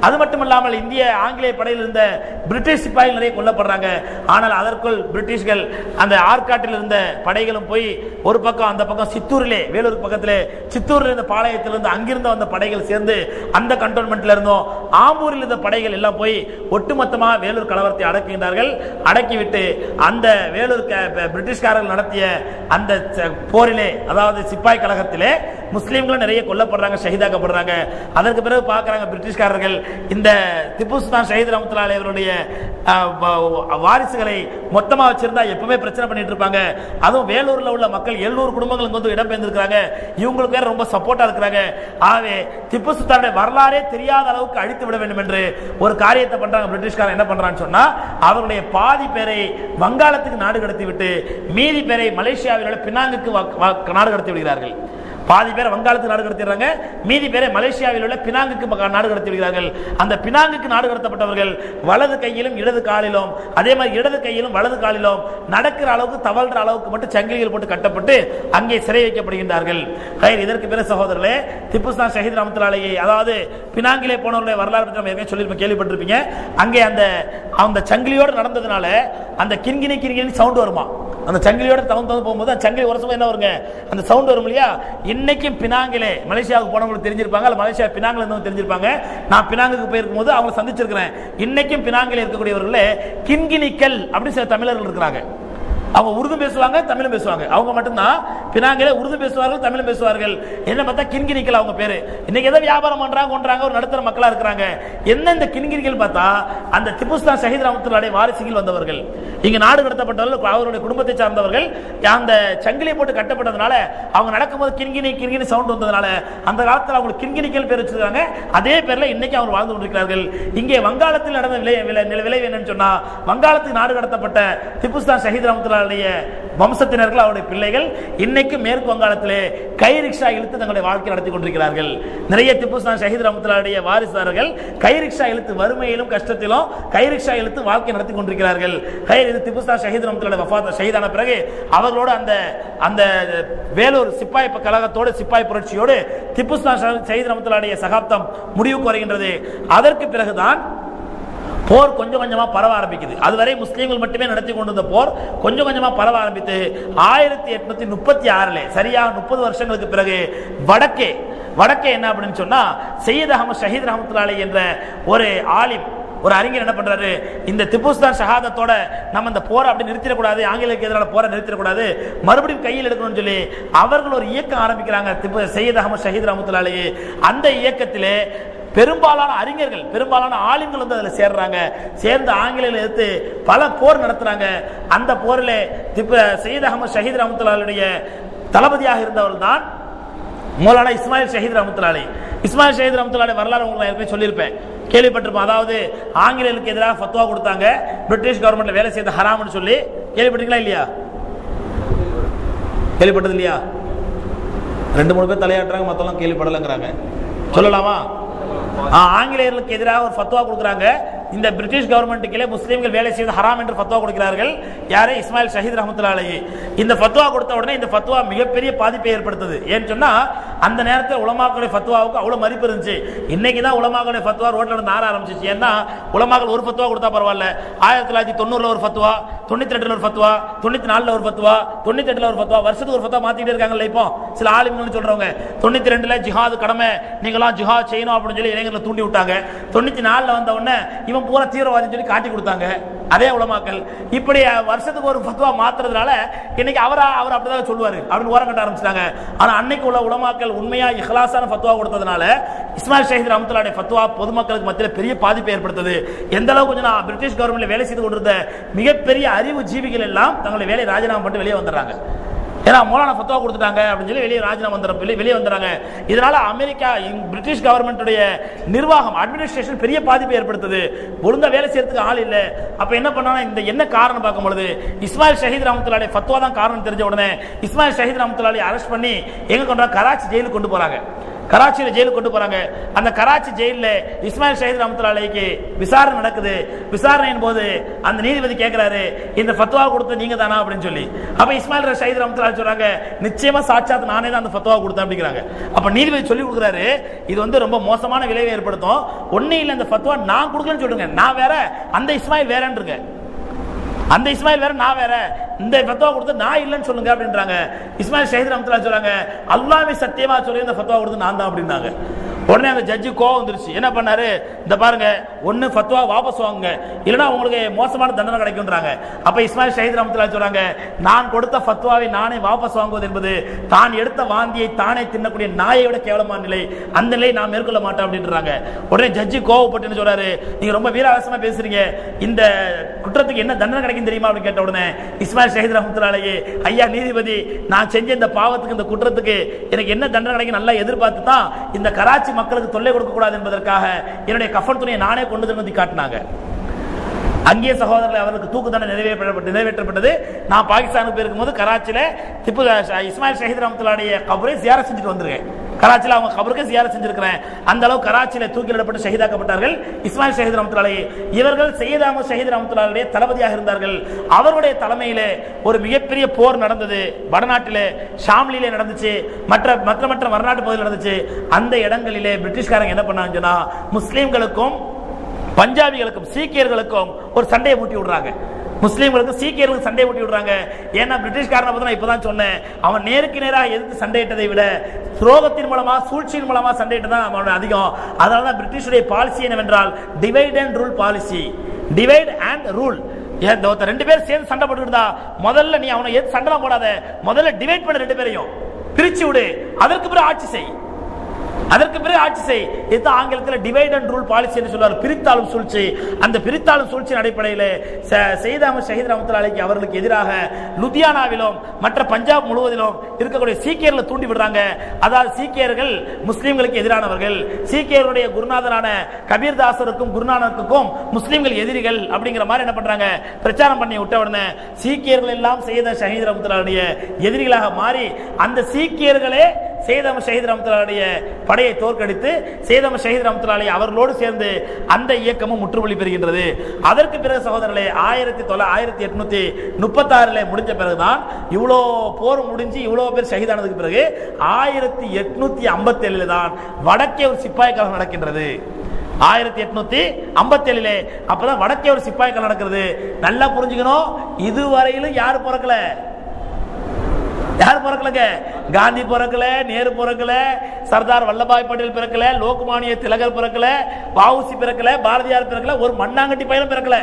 அது மட்டுமல்லாமல் இந்திய ஆங்கிலேய படையில் இருந்த பிரிட்டிஷ் சிப்பாய்கள் நிறைய கொல்லப்படுறாங்க ஆனால் அதற்குள் பிரிட்டிஷ்கள் அந்த ஆற்காட்டில் இருந்த படைகளும் போய் ஒரு பக்கம் அந்த பக்கம் சித்தூரிலே வேலூர் பக்கத்திலே சித்தூரில் இருந்த பாளையத்திலிருந்து அங்கிருந்த வந்த படைகள் சேர்ந்து அந்த கண்டோன்மெண்ட்ல இருந்தோம் ஆம்பூரில் இருந்த படைகள் எல்லாம் போய் ஒட்டுமொத்தமாக வேலூர் கலவரத்தை அடக்குகின்றார்கள் அடக்கிவிட்டு அந்த வேலூர் க- ப- பிரிட்டிஷ்காரர்கள் நடத்திய அந்த ச- போரிலே அதாவது சிப்பாய் கழகத்திலே முஸ்லீம்களும் நிறைய கொல்லப்படுறாங்க ஷஹீதாக்கப்படுறாங்க அதற்கு பிறகு பார்க்கறாங்க பிரிட்டிஷ்காரர்கள் இந்த திப்பு சுல்தான் ஷஹீத் ரஹமத்துல்லாஹி அவருடைய அஹ், வ- வாரிசுகளை மொத்தமா வச்சிருந்தா எப்பவுமே பிரச்சனை பண்ணிட்டு இருப்பாங்க அதுவும் வேலூர்ல உள்ள மக்கள் 700 குடும்பங்கள் இங்க வந்து இடம்பெயர்ந்திருக்காங்க இவங்களுக்கு வேற ரொம்ப சப்போர்ட்டா இருக்கிறாங்க ஆகவே திப்பு சுல்தானுடைய வரலாறே தெரியாத அளவுக்கு அழித்து விட வேண்டும் என்று ஒரு காரியத்தை பண்றாங்க பிரிட்டிஷ்காரன் என்ன பண்றான்னு சொன்னா அவருடைய பாதி பேரை வங்காளத்துக்கு நாடு கடத்தி விட்டு மீதி பேரை மலேசியாவில் உள்ள பினாங்குக்கு வ- வ- நாடு கடத்தி விடுகிறார்கள் பாதி பேரை வங்காளத்துக்கு நாடு கடத்திடுறாங்க மீதி பேரை மலேசியாவில் உள்ள பினாங்குக்கு மக- நாடு கடத்தி விடுகிறார்கள் அந்த பினாங்குக்கு நாடு கடத்தப்பட்டவர்கள் வலது கையிலும் இடது காலிலும் அதே மாதிரி இடது கையிலும் வலது காலிலும் நடக்கிற அளவுக்கு தவழ்ற அளவுக்கு மட்டும் சங்கிலிகள் போட்டு கட்டப்பட்டு அங்கே சிறை வைக்கப்படுகின்றார்கள் ஹைர், இதற்கு பிற சகோதரர்களே திப்புஸ்தான் ஷஹீத் ரமத்துலாலையை அதாவது பினாங்கிலே போனவருடைய வரலாறு பற்றி நம்ம ஏற்கனவே சொல்லி கேள்விப்பட்டிருப்பீங்க அங்கே அந்த அந்த சங்கிலியோடு நடந்ததுனால அந்த கிண்கிணி கிண்கிணி சவுண்ட் வருமா அந்த சங்கிலியோட தவந்து தவந்து போகும்போது அந்த சங்கிலி உரசமா என்ன வருங்க அந்த சவுண்ட் வரும் இல்லையா இன்னைக்கும் பினாங்கிலே மலேசியாவுக்கு போனவங்களுக்கு தெரிஞ்சிருப்பாங்க அல்ல மலேசியா பினாங்கில இருந்தவங்க தெரிஞ்சிருப்பாங்க நான் பினாங்குக்கு போயிருக்கும் போது அவங்களை சந்திச்சிருக்கிறேன் இன்னைக்கும் பினாங்கில இருக்கக்கூடியவர்களே கிண்கிணிக்கல் அப்படின்னு சில தமிழர்கள் இருக்கிறாங்க அவங்க உருது பேசுவாங்க தமிழும் பேசுவாங்க அவங்க மட்டும்தான் பினாங்கில உருது பேசுவார்கள் தமிழும் பேசுவார்கள் என்ன பார்த்தா கிண்கிணிக்கல் அவங்க பேரு இன்னைக்கு ஏதோ வியாபாரம் பண்றாங்க கொண்றாங்க ஒரு நடுத்தர மக்களா இருக்கிறாங்க என்ன இந்த கிண்கிணிகள் பார்த்தா அந்த திப்புஸ்தான் ஷஹீத் ரஹமத்துல்லாடைய வாரிசுகள் வந்தவர்கள் இங்க நாடு கடத்தப்பட்டவர்கள் அவருடைய குடும்பத்தை சார்ந்தவர்கள் அந்த சங்கிலியை போட்டு கட்டப்பட்டதுனால அவங்க நடக்கும்போது கிண்கிணி கிண்கிணி சவுண்ட் வந்ததுனால அந்த காலத்தில் அவங்களுக்கு கிண்கிணிக்கல் பேர் வச்சிருக்காங்க அதே பேர்ல இன்னைக்கு அவங்க வாழ்ந்து கொண்டிருக்கிறார்கள் இங்கே வங்காளத்தில் நடந்த விலை விலை விளைவு என்னன்னு சொன்னா வங்காளத்துக்கு நாடு கடத்தப்பட்ட திப்புஸ்தான் ஷஹீத் ரஹமத்துல்லாடைய வம்சத்தினர்கள் அவருடைய பிள்ளைகள் இன்னைக்கு மேற்கு வங்காளத்திலே கை ரிக்ஷா இழுத்து தங்களுடைய வாழ்க்கை நடத்தி கொண்டிருக்கிறார்கள் நிறைய திப்புஸ்தான் ஷஹீத் ரஹமத்துல்லாடைய வாரிசுதாரர்கள் கை ரிக்ஷா இழுத்து வறுமையிலும் கஷ்டத்திலும் கை ரிக்ஷா இழுத்து வாழ்க்கை நடத்தி கொண்டிருக்கிறார்கள் கை இது திப்புஸ்தான் ஷஹீத் ரஹமத்துல்லாடைய வஃபாத் ஷஹீதான பிறகு அவர்களோடு அந்த அந்த வேலூர் சிப்பாய் கழகத்தோடு சிப்பாய் புரட்சியோடு திப்புஸ்தான் ஷஹீத் ரஹமத்துல்லாடைய சகாப்தம் முடிவுக்கு வருகின்றது அதற்கு பிறகுதான் போர் கொஞ்சம் கொஞ்சமா பரவ ஆரம்பிக்குது அதுவரை முஸ்லீம்கள் மட்டுமே நடத்தி கொண்டிருந்த போர் கொஞ்சம் கொஞ்சமா பரவ ஆரம்பித்து ஆயிரத்தி எட்நூத்தி முப்பத்தி ஆறுல சரியா முப்பது வருஷங்களுக்கு பிறகு வடக்கே வடக்கே என்ன அப்படின்னு சொன்னா சையத் அகமது ஷஹீத் ரஹமத்துல்லாலை என்ற ஒரு ஆலிம் ஒரு அறிஞர் என்ன பண்றாரு இந்த திப்புஸ்தான் ஷஹாதத்தோட நம்ம இந்த போரை அப்படி நிறுத்திடக்கூடாது ஆங்கிலேயருக்கு எதிரான போரை நிறுத்திடக்கூடாது மறுபடியும் கையில் எடுக்கணும்னு சொல்லி அவர்கள் ஒரு இயக்கம் ஆரம்பிக்கிறாங்க திப்பு சையத் அகமது ஷஹீத் ரஹமத்துல்லாலையே அந்த இயக்கத்திலே பெரும்பாலான அறிஞர்கள் பெரும்பாலான ஆளுங்கள் வந்து அதில் சேர்றாங்க சேர்ந்து ஆங்கிலேயர் எடுத்து பல போர் நடத்துறாங்க அந்த போரில் திப்ப சயீத் அகமது ஷஹீத் ரஹமத்துல்லாவுடைய தளபதியாக இருந்தவர் தான் மௌலானா இஸ்மாயில் ஷஹீத் ரஹமத்துல்லாலி இஸ்மாயில் ஷஹீத் ரஹமத்துல்லாடி வரலாறு உங்களுக்கு நான் ஏற்கனவே சொல்லியிருப்பேன் கேள்விப்பட்டிருப்போம் அதாவது ஆங்கிலேயருக்கு எதிராக ஃபத்வா கொடுத்தாங்க பிரிட்டிஷ் கவர்மெண்ட்ல வேலை செய்த ஹராம்னு சொல்லி கேள்விப்பட்டீங்களா இல்லையா கேள்விப்பட்டது இல்லையா ரெண்டு மூணு பேர் தலையாட்டுறாங்க மத்தெல்லாம் கேள்விப்படலைங்கிறாங்க சொல்லலாமா ஆ, ஆங்கிலேயர்களுக்கு எதிராக ஒரு ஃபத்வா கொடுக்குறாங்க இந்த பிரிட்டிஷ் கவர்மெண்ட்டுக்கே முஸ்லீம்கள் வேலை செய்து ஹராம் என்று ஃபத்வா கொடுக்கிறார்கள் யாரே இஸ்மாயில் ஷஹீத் ரஹமத்துல்லா அலைஹி இந்த ஃபத்வா கொடுத்த உடனே இந்த ஃபத்வா மிகப்பெரிய பாதிப்பை ஏற்படுத்துது ஏன்னு சொன்னா அந்த நேரத்தில் உலமாக்களுடைய ஃபத்வாவுக்கு அவ்வளவு மதிப்பு இருந்துச்சு இன்னைக்கு தான் உலமாக்களுடைய ஃபத்வா ரோட்ல இருந்து ஆற ஆரம்பிச்சிச்சு ஏன்னா உலமாக்கள் ஒரு ஃபத்வா கொடுத்தா பரவாயில்ல ஆயிரத்தி தொள்ளாயிரத்தி தொண்ணூறுல ஒரு ஃபத்வா தொண்ணூத்தி ரெண்டுல ஒரு ஃபத்வா தொண்ணூத்தி நாலுல ஒரு ஃபத்வா தொண்ணூத்தி எட்டுல ஒரு ஃபத்வா வருஷத்துக்கு ஒரு ஃபத்வா மாத்திட்டே இருக்காங்கல்ல இப்போ சில ஆளுங்கன்னு சொல்றவங்க தொண்ணூத்தி ரெண்டுல ஜிஹாது கடமை நீங்களாம் ஜிஹாத் செய்யணும் அப்படின்னு சொல்லி இளைஞர்களை தூண்டி விட்டாங்க தொண்ணூத்தி நாலுல வந்த உடனே இவன் பூரா தீவிரவாதின்னு சொல்லி காட்டி கொடுத்தாங்க அதே உலமாக்கள் இப்படி அஹ், வருஷத்துக்கு ஒரு ஃபத்வா மாத்துறதுனால இன்னைக்கு அவரா அவர் அப்படிதான் சொல்லுவாரு அப்படின்னு ஓரம் கட்ட ஆரம்பிச்சிட்டாங்க ஆனா அன்னைக்கு உள்ள உலமாக்கள் உண்மையா இஹ்லாஸான ஃபத்வா கொடுத்ததுனால இஸ்மாயில் ஷஹீத் ரஹமத்துல்லாடைய ஃபத்வா பொதுமக்களுக்கு மத்தியில் பெரிய பாதிப்பை ஏற்படுத்தது எந்த அளவுக்கு கொஞ்சம் நான் பிரிட்டிஷ் கவர்மெண்ட்ல வேலை செய்து கொண்டிருந்த மிகப்பெரிய அறிவு ஜீவிகள் எல்லாம் தங்களுடைய வேலையை ராஜினாமா பண்ணிட்டு வெளியே வந்துடுறாங்க ஏன்னா மௌலானா ஃபத்வா கொடுத்துட்டாங்க அப்படின்னு சொல்லி வெளியே ராஜினாமா வந்துடுற வெளியே வெளியே வந்துடுறாங்க இதனால அமெரிக்கா இங் பிரிட்டிஷ் கவர்மெண்ட்டுடைய நிர்வாகம் அட்மினிஸ்ட்ரேஷன் பெரிய பாதிப்பை ஏற்படுத்துது ஒழுங்கா வேலை செய்யறதுக்கு ஆள் இல்லை அப்ப என்ன பண்ணானா இந்த என்ன காரணம் பார்க்கும் பொழுது இஸ்மாயில் ஷஹீத் ரஹமத்துல்லாடைய ஃபத்வா தான் காரணம் தெரிஞ்ச உடனே இஸ்மாயில் ஷஹீத் ரஹமத்துல்லாலை அரெஸ்ட் பண்ணி எங்க கொண்டு வராங்க? கராச்சி ஜெயிலுக்கு கொண்டு போறாங்க கராச்சியில ஜெயிலுக்கு கொண்டு போறாங்க அந்த கராச்சி ஜெயில்ல இஸ்மாயில் ஷஹீத் ரஹமத்துல்லாஹிக்கு விசாரணை நடக்குது விசாரணையின் போது அந்த நீதிபதி கேட்கிறாரு இந்த ஃபத்வா கொடுத்த நீங்க தானா அப்படின்னு சொல்லி அப்ப இஸ்மாயில் ஷஹீத் ரஹமத்துல்லாஹி சொல்றாங்க நிச்சயமா சாட்சாத் நானே தான் அந்த ஃபத்வா கொடுத்தேன் அப்படிங்கிறாங்க அப்ப நீதிபதி சொல்லி கொடுக்குறாரு இது வந்து ரொம்ப மோசமான விளைவை ஏற்படுத்தும் ஒண்ணே இல்ல இந்த ஃபத்வா நான் கொடுக்கலன்னு சொல்லுங்க நான் வேற அந்த இஸ்மாயில் வேறன்றுங்க அந்த இஸ்மாயில் வேற நான் வேற இந்த ஃபத்வா கொடுத்து நான் இல்லைன்னு சொல்லுங்க அப்படின்றாங்க இஸ்மாயில் ஷஹீத் ரஹமத்துல்லாஹி சொல்றாங்க அல்லாஹ்வே சத்தியமா சொல்லி இந்த ஃபத்வா கொடுத்து நான் தான் அப்படின்னாங்க உடனே அந்த ஜட்ஜு கோவம் வந்துருச்சு என்ன பண்ணாரு இந்த பாருங்க ஒன்னு ஃபத்வா வாபஸ் வாங்குங்க இல்லைன்னா உங்களுக்கு மோசமான தண்டனை கிடைக்கும்ன்றாங்க அப்ப இஸ்மாயில் ஷஹீத் ரஹமத்துல்லாஹி சொல்றாங்க நான் கொடுத்த ஃபத்வாவை நானே வாபஸ் வாங்குவது என்பது தான் எடுத்த வாந்தியை தானே தின்னக்கூடிய நாயை விட கேவலமான நிலை அந்த நிலையை நான் மேற்கொள்ள மாட்டேன் அப்படின்றாங்க உடனே ஜட்ஜி கோவப்பட்டு என்ன சொல்றாரு நீங்க ரொம்ப வீராவேசமா பேசுறீங்க இந்த குற்றத்துக்கு என்ன தண்டனை கிடைக்கும் தெரியுமா அப்படின்னு கேட்ட உடனே இஸ்மாயில் ஷஹீத் ரஹமத்துல்லாஹி ஐயா நீதிபதி நான் செஞ்ச இந்த பாவத்துக்கு இந்த குற்றத்துக்கு எனக்கு என்ன தண்டனை கிடைக்கும் நல்லா எதிர்பார்த்து தான் இந்த கராச்சி மக்களுக்கு தொல்லை கொடுக்க கூடாது என்பதற்காக என்னுடைய கஃபன் துணியை நானே கொண்டு வந்து காட்டினாங்க அங்கேயே சகோதரர்கள் அவருக்கு தூக்கு தண்டனை நிறைவேற்றப்பட்டு நிறைவேற்றப்பட்டது நான் பாகிஸ்தானுக்கு போயிருக்கும் போது கராச்சியில திப்பு இஸ்மாயில் ஷஹீத் ரஹமத்துல்லாடைய கபரை ஜியார செஞ்சுட்டு வந்திருக்கேன் கராச்சியில் அவங்க கபருக்கு ஜியார செஞ்சிருக்கிறேன் அந்த அளவு கராச்சியில தூக்கிலிடப்பட்டு ஷஹீதாக்கப்பட்டார்கள் இஸ்மாயில் ஷஹீத் ரஹமத்துல்லாஹி இவர்கள் சையத் அஹமது ஷஹீத் ரஹமத்துல்லாஹுடைய தளபதியாக இருந்தார்கள் அவருடைய தலைமையிலே ஒரு மிகப்பெரிய போர் நடந்தது வடநாட்டிலே ஷாம்லியிலே நடந்துச்சு மற்ற மற்ற மற்ற வடநாட்டு பகுதியில் நடந்துச்சு அந்த இடங்களிலே பிரிட்டிஷ்காரங்க என்ன பண்ணாங்கன்னு சொன்னா முஸ்லீம்களுக்கும் பஞ்சாபிகளுக்கும் சீக்கியர்களுக்கும் ஒரு சண்டையை மூட்டி விடுறாங்க முஸ்லீம்களுக்கு சீக்கியர்களுக்கு சண்டை மூட்டி விடுறாங்க ஏன்னா பிரிட்டிஷ்காரனை பத்தி நான் இப்பதான் சொன்னேன் அவன் நேருக்கு நேராக எதிர்த்து சண்டையிட்டதை விட துரோகத்தின் மூலமா சூழ்ச்சியின் மூலமா சண்டையிட்டு தான் அவனோட அதிகம் அதனால தான் பிரிட்டிஷுடைய பாலிசி என்னவென்றால் divide and rule policy divide and rule ரெண்டு பேரும் சேர்ந்து சண்டை போட்டு இருந்தா முதல்ல நீ அவனை எது சண்டை போடாத முதல்ல டிவைட் பண்ண ரெண்டு பேரையும் பிரிச்சு விடு அதற்கு பிறகு ஆட்சி செய் அதற்கு பிறகு ஆட்சி செய் இது ஆங்கிலத்தில் டிவைட் அண்ட் ரூல் பாலிசி என்று சொல்வார் பிரித்தாளும் சூழ்ச்சி அந்த பிரித்தாளும் சூழ்ச்சியின் அடிப்படையில் செய்த அஹமது ஷஹீத் ரஹமத்துல்லாஹி அவர்களுக்கு எதிராக லுதியானாவிலும் மற்ற பஞ்சாப் முழுவதிலும் இருக்கக்கூடிய சீக்கியர்களை தூண்டி விடுறாங்க அதாவது சீக்கியர்கள் முஸ்லீம்களுக்கு எதிரானவர்கள் சீக்கியருடைய குருநாதரான கபீர் தாசருக்கும் குருநானக்குக்கும் முஸ்லீம்கள் எதிரிகள் அப்படிங்கிற மாதிரி என்ன பண்றாங்க பிரச்சாரம் பண்ணி விட்ட உடனே சீக்கியர்கள் எல்லாம் செய்த ஷஹீத் ரஹமத்துல்லாஹுடைய எதிரிகளாக மாறி அந்த சீக்கியர்களே சேதம் ஷஹீத் ரஹமத்துல்லாஹுடைய படையை தோற்கடித்து சேதம் ஷஹீத் ரஹமத்துல்லாஹி அவர்களோடு சேர்ந்து அந்த இயக்கமும் முற்றுப்புள்ளி பெறுகின்றது அதற்கு பிறகு சகோதரர்களே ஆயிரத்தி தொள்ள ஆயிரத்தி எட்நூத்தி முப்பத்தி ஆறுல முடிஞ்ச பிறகுதான் இவ்வளோ போர் முடிஞ்சு இவ்வளோ பேர் ஷஹீதானதுக்கு பிறகு ஆயிரத்தி எட்நூத்தி ஐம்பத்தி ஏழுல தான் வடக்கே ஒரு சிப்பாய் கழகம் நடக்கின்றது ஆயிரத்தி எட்நூத்தி ஐம்பத்தி ஏழுல அப்பதான் வடக்கே ஒரு சிப்பாய் கழகம் நடக்கிறது நல்லா புரிஞ்சுக்கணும் இதுவரையிலும் யாரு பிறக்கல யார் பிறக்கலங்க காந்தி பிறக்கல நேரு பிறக்கல சர்தார் வல்லபாய் பட்டேல் பிறக்கல லோக்மானிய திலகர் பிறக்கல வாவுசி பிறக்கல பாரதியார் பிறக்கல ஒரு மண்ணாங்கட்டி பையனும் பிறக்கல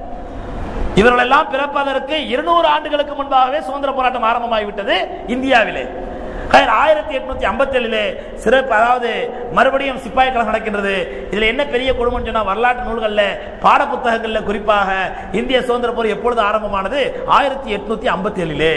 இவர்கள் எல்லாம் பிறப்பதற்கு இருநூறு ஆண்டுகளுக்கு முன்பாகவே சுதந்திர போராட்டம் ஆரம்பமாகிவிட்டது இந்தியாவிலே ஆயிரத்தி எட்நூத்தி ஐம்பத்தி ஏழுல சிறப்பு அதாவது மறுபடியும் சிப்பாய் கழகம் நடக்கின்றது இதுல என்ன பெரிய கொடுமைன்னு சொன்னா வரலாற்று நூல்கள்ல பாட புத்தகங்கள்ல குறிப்பாக இந்திய சுதந்திர போர் எப்பொழுது ஆரம்பமானது ஆயிரத்தி எட்நூத்தி ஐம்பத்தி ஏழுலே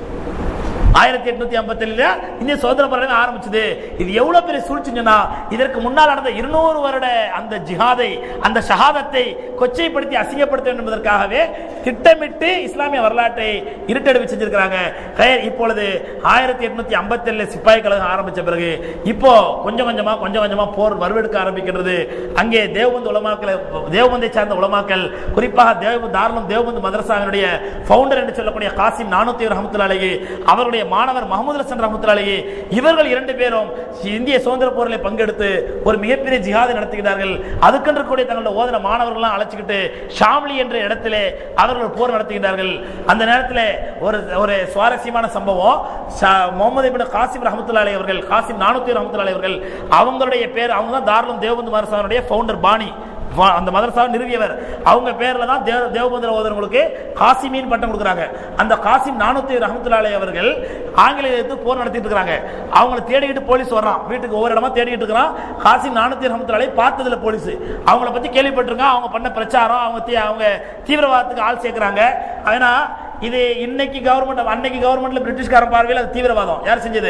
ஆயிரத்தி எட்நூத்தி ஐம்பத்தி ஏழுல இந்திய சுதந்திர போராட்டம் ஆரம்பிச்சது இது எவ்வளவு பெரிய சூழ்ச்சின்னா இதற்கு முன்னால் நடந்த இருநூறு வருட அந்த ஜிஹாதை அந்த ஷஹாதத்தை கொச்சைப்படுத்தி அசிங்கப்படுத்த வேண்டும் என்பதற்காகவே திட்டமிட்டு இஸ்லாமிய வரலாற்றை இருட்டடிவு செஞ்சிருக்கிறாங்க இப்பொழுது ஆயிரத்தி எட்நூத்தி ஐம்பத்தி ஏழுல சிப்பாய் கழகம் ஆரம்பிச்ச பிறகு இப்போ கொஞ்சம் கொஞ்சமா கொஞ்சம் கொஞ்சமா போர் வருவெடுக்க ஆரம்பிக்கின்றது அங்கே தேவபந்து உலமாக்கள் தேவபந்தை சார்ந்த உலமாக்கள் குறிப்பாக தேவ தாரணம் தேவபந்து மதரசாவினுடைய பவுண்டர் என்று சொல்லக்கூடிய காசிம் நானூத்தி ரஹமத்துல்லாலேயே அவருடைய மாணவர் மஹமூத் ஹசன் ரஹமத்துல்லாலேயே இவர்கள் இரண்டு பேரும் இந்திய சுதந்திர போரில் பங்கெடுத்து ஒரு மிகப்பெரிய ஜிஹாதை நடத்துகிறார்கள் அதுக்கென்று கூடிய தங்களுடைய ஓதன மாணவர்கள்லாம் அழைச்சிக்கிட்டு ஷாம்லி என்ற இடத்திலே அவர்கள் போர் நடத்துகிறார்கள் அந்த நேரத்தில் ஒரு ஒரு சுவாரஸ்யமான சம்பவம் முகமது இபின் காசிம் ரஹமத்துல்லாலே அவர்கள் காசிம் நானூத்தி ரஹமத்துல்லாலே அவர்கள் அவங்களுடைய பேர் அவங்க தான் தாராளம் தேவபந்து மதரசாவுடைய ஃபவுண்டர் பாணி அந்த மதரசாவை நிறுவியவர் அவங்க பேர்ல தான் தேவ தேவபந்திர ஓதனங்களுக்கு காசிமின் பட்டம் கொடுக்குறாங்க அந்த காசிம் நானூத்தி ரஹமத்துல்லாலே அவர்கள் ஆங்கிலேயத்து போர் நடத்திட்டு இருக்காங்க அவங்கள தேடிக்கிட்டு போலீஸ் வர்றான் வீட்டுக்கு ஒவ்வொரு இடமா தேடிக்கிட்டு இருக்கிறான் காசிம் நானூத்தி ரஹமத்துல்லாலே பார்த்ததுல போலீஸ் அவங்கள பத்தி கேள்விப்பட்டிருக்காங்க அவங்க பண்ண பிரச்சாரம் அவங்க தீ- அவங்க தீவிரவாதத்துக்கு ஆள் சேர்க்கிறாங்க ஏன்னா இது இன்னைக்கு கவர்மெண்ட் அன்னைக்கு கவர்மெண்ட்ல பிரிட்டிஷ்காரன் பார்வையில் அது தீவிரவாதம் யார் செஞ்சது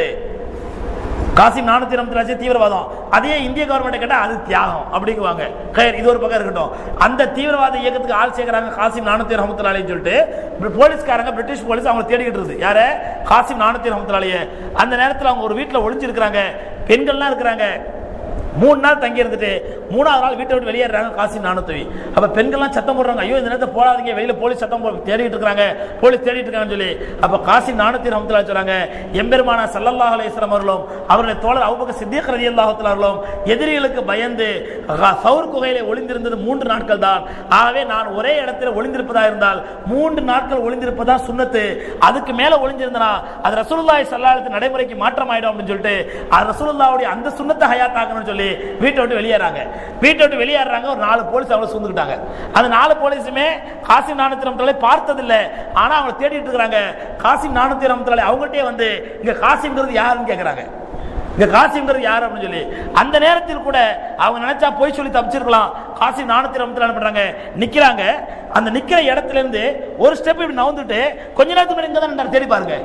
காசிம் நானூத்தி இருபத்தி தீவிரவாதம் அதே இந்திய கவர்மெண்ட் கேட்டா அது தியாகம் அப்படிங்குவாங்க கயர் இது ஒரு பக்கம் இருக்கட்டும் அந்த தீவிரவாத இயக்கத்துக்கு ஆள் சேர்க்கிறாங்க காசிம் நானூத்தி ரஹமத்துலாலின்னு சொல்லிட்டு இப்ப போலீஸ்காரங்க பிரிட்டிஷ் போலீஸ் அவங்க தேடிக்கிட்டு இருக்குது யார காசிம் நானூத்தி ரஹமத்துலாலிய அந்த நேரத்தில் அவங்க ஒரு வீட்டுல ஒளிஞ்சிருக்கிறாங்க பெண்கள்லாம் இருக்கிறாங்க மூணு நாள் தங்கி இருந்துட்டு மூணாவது நாள் வீட்டை விட்டு வெளியேறாங்க காசி நானூத்தி அப்ப பெண்கள்லாம் சத்தம் போடுறாங்க ஐயோ இந்த நேரத்தை போடாதீங்க வெளியில போலீஸ் சத்தம் போ தேடிட்டு இருக்காங்க போலீஸ் தேடிட்டு இருக்காங்கன்னு சொல்லி அப்ப காசி நானூத்தி ரஹமத்துல்லா சொல்றாங்க எம்பெருமானா சல்லல்லாஹு அலைஹி வஸல்லம் அவர்களும் அவருடைய தோழர் அபூபக்கர் சித்திக் ரலியல்லாஹு தஆலா அவர்களும் எதிரிகளுக்கு பயந்து க- சவுர் குகையிலே ஒளிந்திருந்தது மூன்று நாட்கள் தான் ஆகவே நான் ஒரே இடத்துல ஒளிந்திருப்பதா இருந்தால் மூன்று நாட்கள் ஒளிந்திருப்பதா சுன்னத்து அதுக்கு மேல ஒளிஞ்சிருந்தனா அது ரசூலுல்லாஹி ஸல்லல்லாஹு அலைஹி வஸல்லம் நடைமுறைக்கு மாற்றம் ஆயிடும் அப்படின்னு சொல்லிட்டு அது ரசூலுல்லாஹ்வுடைய அந்த சுன்னத்தை ஹயாத் ஆக்கணும்னு சொல்லி வீட்டை விட்டு வெளியேறாங்க வீட்டை விட்டு வெளியேறாங்க ஒரு நாலு போலீஸ் அவங்கள சூழ்ந்துக்கிட்டாங்க அந்த நாலு போலீஸுமே காசிம் நானூத்தி ரமத்தாலே பார்த்ததில்ல ஆனா அவங்க தேடிட்டு இருக்காங்க காசிம் நானூத்தி ரமத்தாலே அவங்ககிட்டயே வந்து இங்க காசிம்ங்கிறது யாருன்னு கேக்குறாங்க இங்க காசிம்ங்கிறது யார் அப்படின்னு சொல்லி அந்த நேரத்தில் கூட அவங்க நினைச்சா போய் சொல்லி தப்பிச்சிருக்கலாம் காசிம் நானூத்தி ரமத்துல என்ன பண்றாங்க நிக்கிறாங்க அந்த நிக்கிற இடத்துல இருந்து ஒரு ஸ்டெப் இப்படி நவுந்துட்டு கொஞ்ச நேரத்துக்கு முன்னாடி இங்க தான் நின்றாரு, தேடி பாருங்க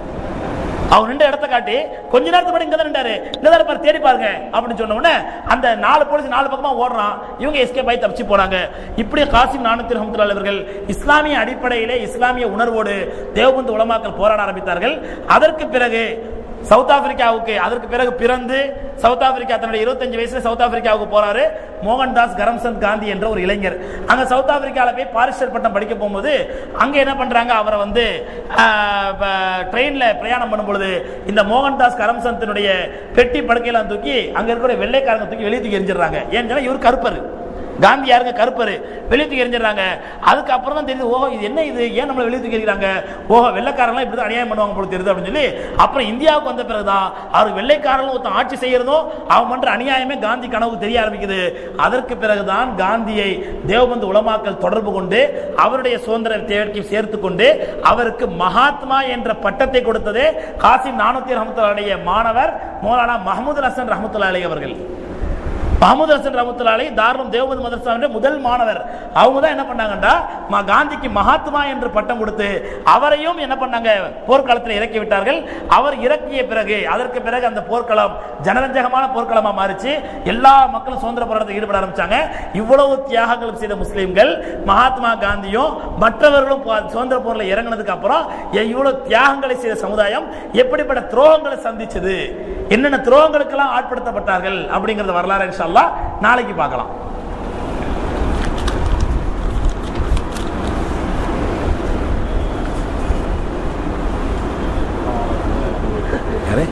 அவர் நின்ற இடத்த காட்டி கொஞ்ச நேரத்துக்கு முன்னாடி இங்க தான் நின்றாரு இங்க தான் இருப்பாரு தேடி பாருங்க அப்படின்னு சொன்ன உடனே அந்த நாலு போலீஸ் நாலு பக்கமா ஓடுறான் இவங்க எஸ்கேப் ஆகி தப்பிச்சு போனாங்க இப்படி காசிம் நானூத்தி ரஹமத்துல்லாஹி அவர்கள் இஸ்லாமிய அடிப்படையிலே இஸ்லாமிய உணர்வோடு தேவபந்து உலமாக்கள் போராட ஆரம்பித்தார்கள் அதற்கு பிறகு சவுத் ஆப்பிரிக்காவுக்கு அதற்கு பிறகு பிறந்து சவுத் ஆப்பிரிக்கா தன்னுடைய 25 வயசுல சவுத் ஆப்பிரிக்காவுக்கு போறாரு மோகன்தாஸ் கரம்சந்த் காந்தி என்ற ஒரு இளைஞர் அங்க சவுத் ஆப்பிரிக்கால போய் பாரிஸ்டர் பட்டம் படிக்க போகும்போது அங்க என்ன பண்றாங்க அவரை வந்து ட்ரெயின்ல பிரயாணம் பண்ணும் பொழுது இந்த மோகன்தாஸ் கரம்சந்தினுடைய பெட்டி படுக்கையில தூக்கி அங்க இருக்கிற வெள்ளைக்காரங்க தூக்கி வெளியே தூக்கி எரிஞ்சிடுறாங்க ஏன்னு சொன்னா இவர் கருப்பர் காந்தி யாருங்க கருப்பரு வெளியே தூக்கி எறிஞ்சிடறாங்க அதுக்கப்புறம் தான் தெரியுது ஓஹோ இது என்ன இது ஏன் நம்மளை வெளியே தூக்கி எறிகிறாங்க ஓஹோ வெள்ளைக்காரங்களாம் இப்படி தான் அநியாயம் பண்ணுவாங்க போல தெரியுது அப்படின்னு சொல்லி அப்புறம் இந்தியாவுக்கு வந்த பிறகுதான் அவர் வெள்ளைக்காரங்களும் ஒருத்தன் ஆட்சி செய்யறதும் அவன் பண்ற அநியாயமே காந்தி கனவு தெரிய ஆரம்பிக்குது அதற்கு பிறகுதான் காந்தியை தேவபந்து உலமாக்கல் தொடர்பு கொண்டு அவருடைய சுதந்திர தேவைக்கு சேர்த்து கொண்டு அவருக்கு மகாத்மா என்ற பட்டத்தை கொடுத்ததே காசிம் நானூத்தி ரஹமத்துல்லாடைய மாணவர் மௌலானா மஹமூது ஹசன் ரஹமத்துல்லா அலி அவர்கள் மஹமூத் ஹசன் ரஹமத்துல்லாலை தாராளம் தேவபந்து மதரசாவுடைய முதல் மாணவர் அவங்க தான் என்ன பண்ணாங்கடா மா காந்திக்கு மகாத்மா என்று பட்டம் கொடுத்து அவரையும் என்ன பண்ணாங்க போர்க்களத்தில் இறக்கி விட்டார்கள் அவர் இறக்கிய பிறகு அதற்கு பிறகு அந்த போர்க்களம் ஜனரஞ்சகமான போர்க்களமா மாறிச்சு எல்லா மக்களும் சுதந்திர போராட்டத்தில் ஈடுபட ஆரம்பிச்சாங்க இவ்வளவு தியாகங்களும் செய்த முஸ்லிம்கள் மகாத்மா காந்தியும் மற்றவர்களும் போ- சுதந்திர போரில் இறங்கினதுக்கு அப்புறம் எ- இவ்வளவு தியாகங்களை செய்த சமுதாயம் எப்படிப்பட்ட துரோகங்களை சந்திச்சது என்னென்ன துரோகங்களுக்கெல்லாம் ஆட்படுத்தப்பட்டார்கள் அப்படிங்கறத வரலாறு இன்ஷா அல்லாஹ் நாளைக்கு பார்க்கலாம் யாரு?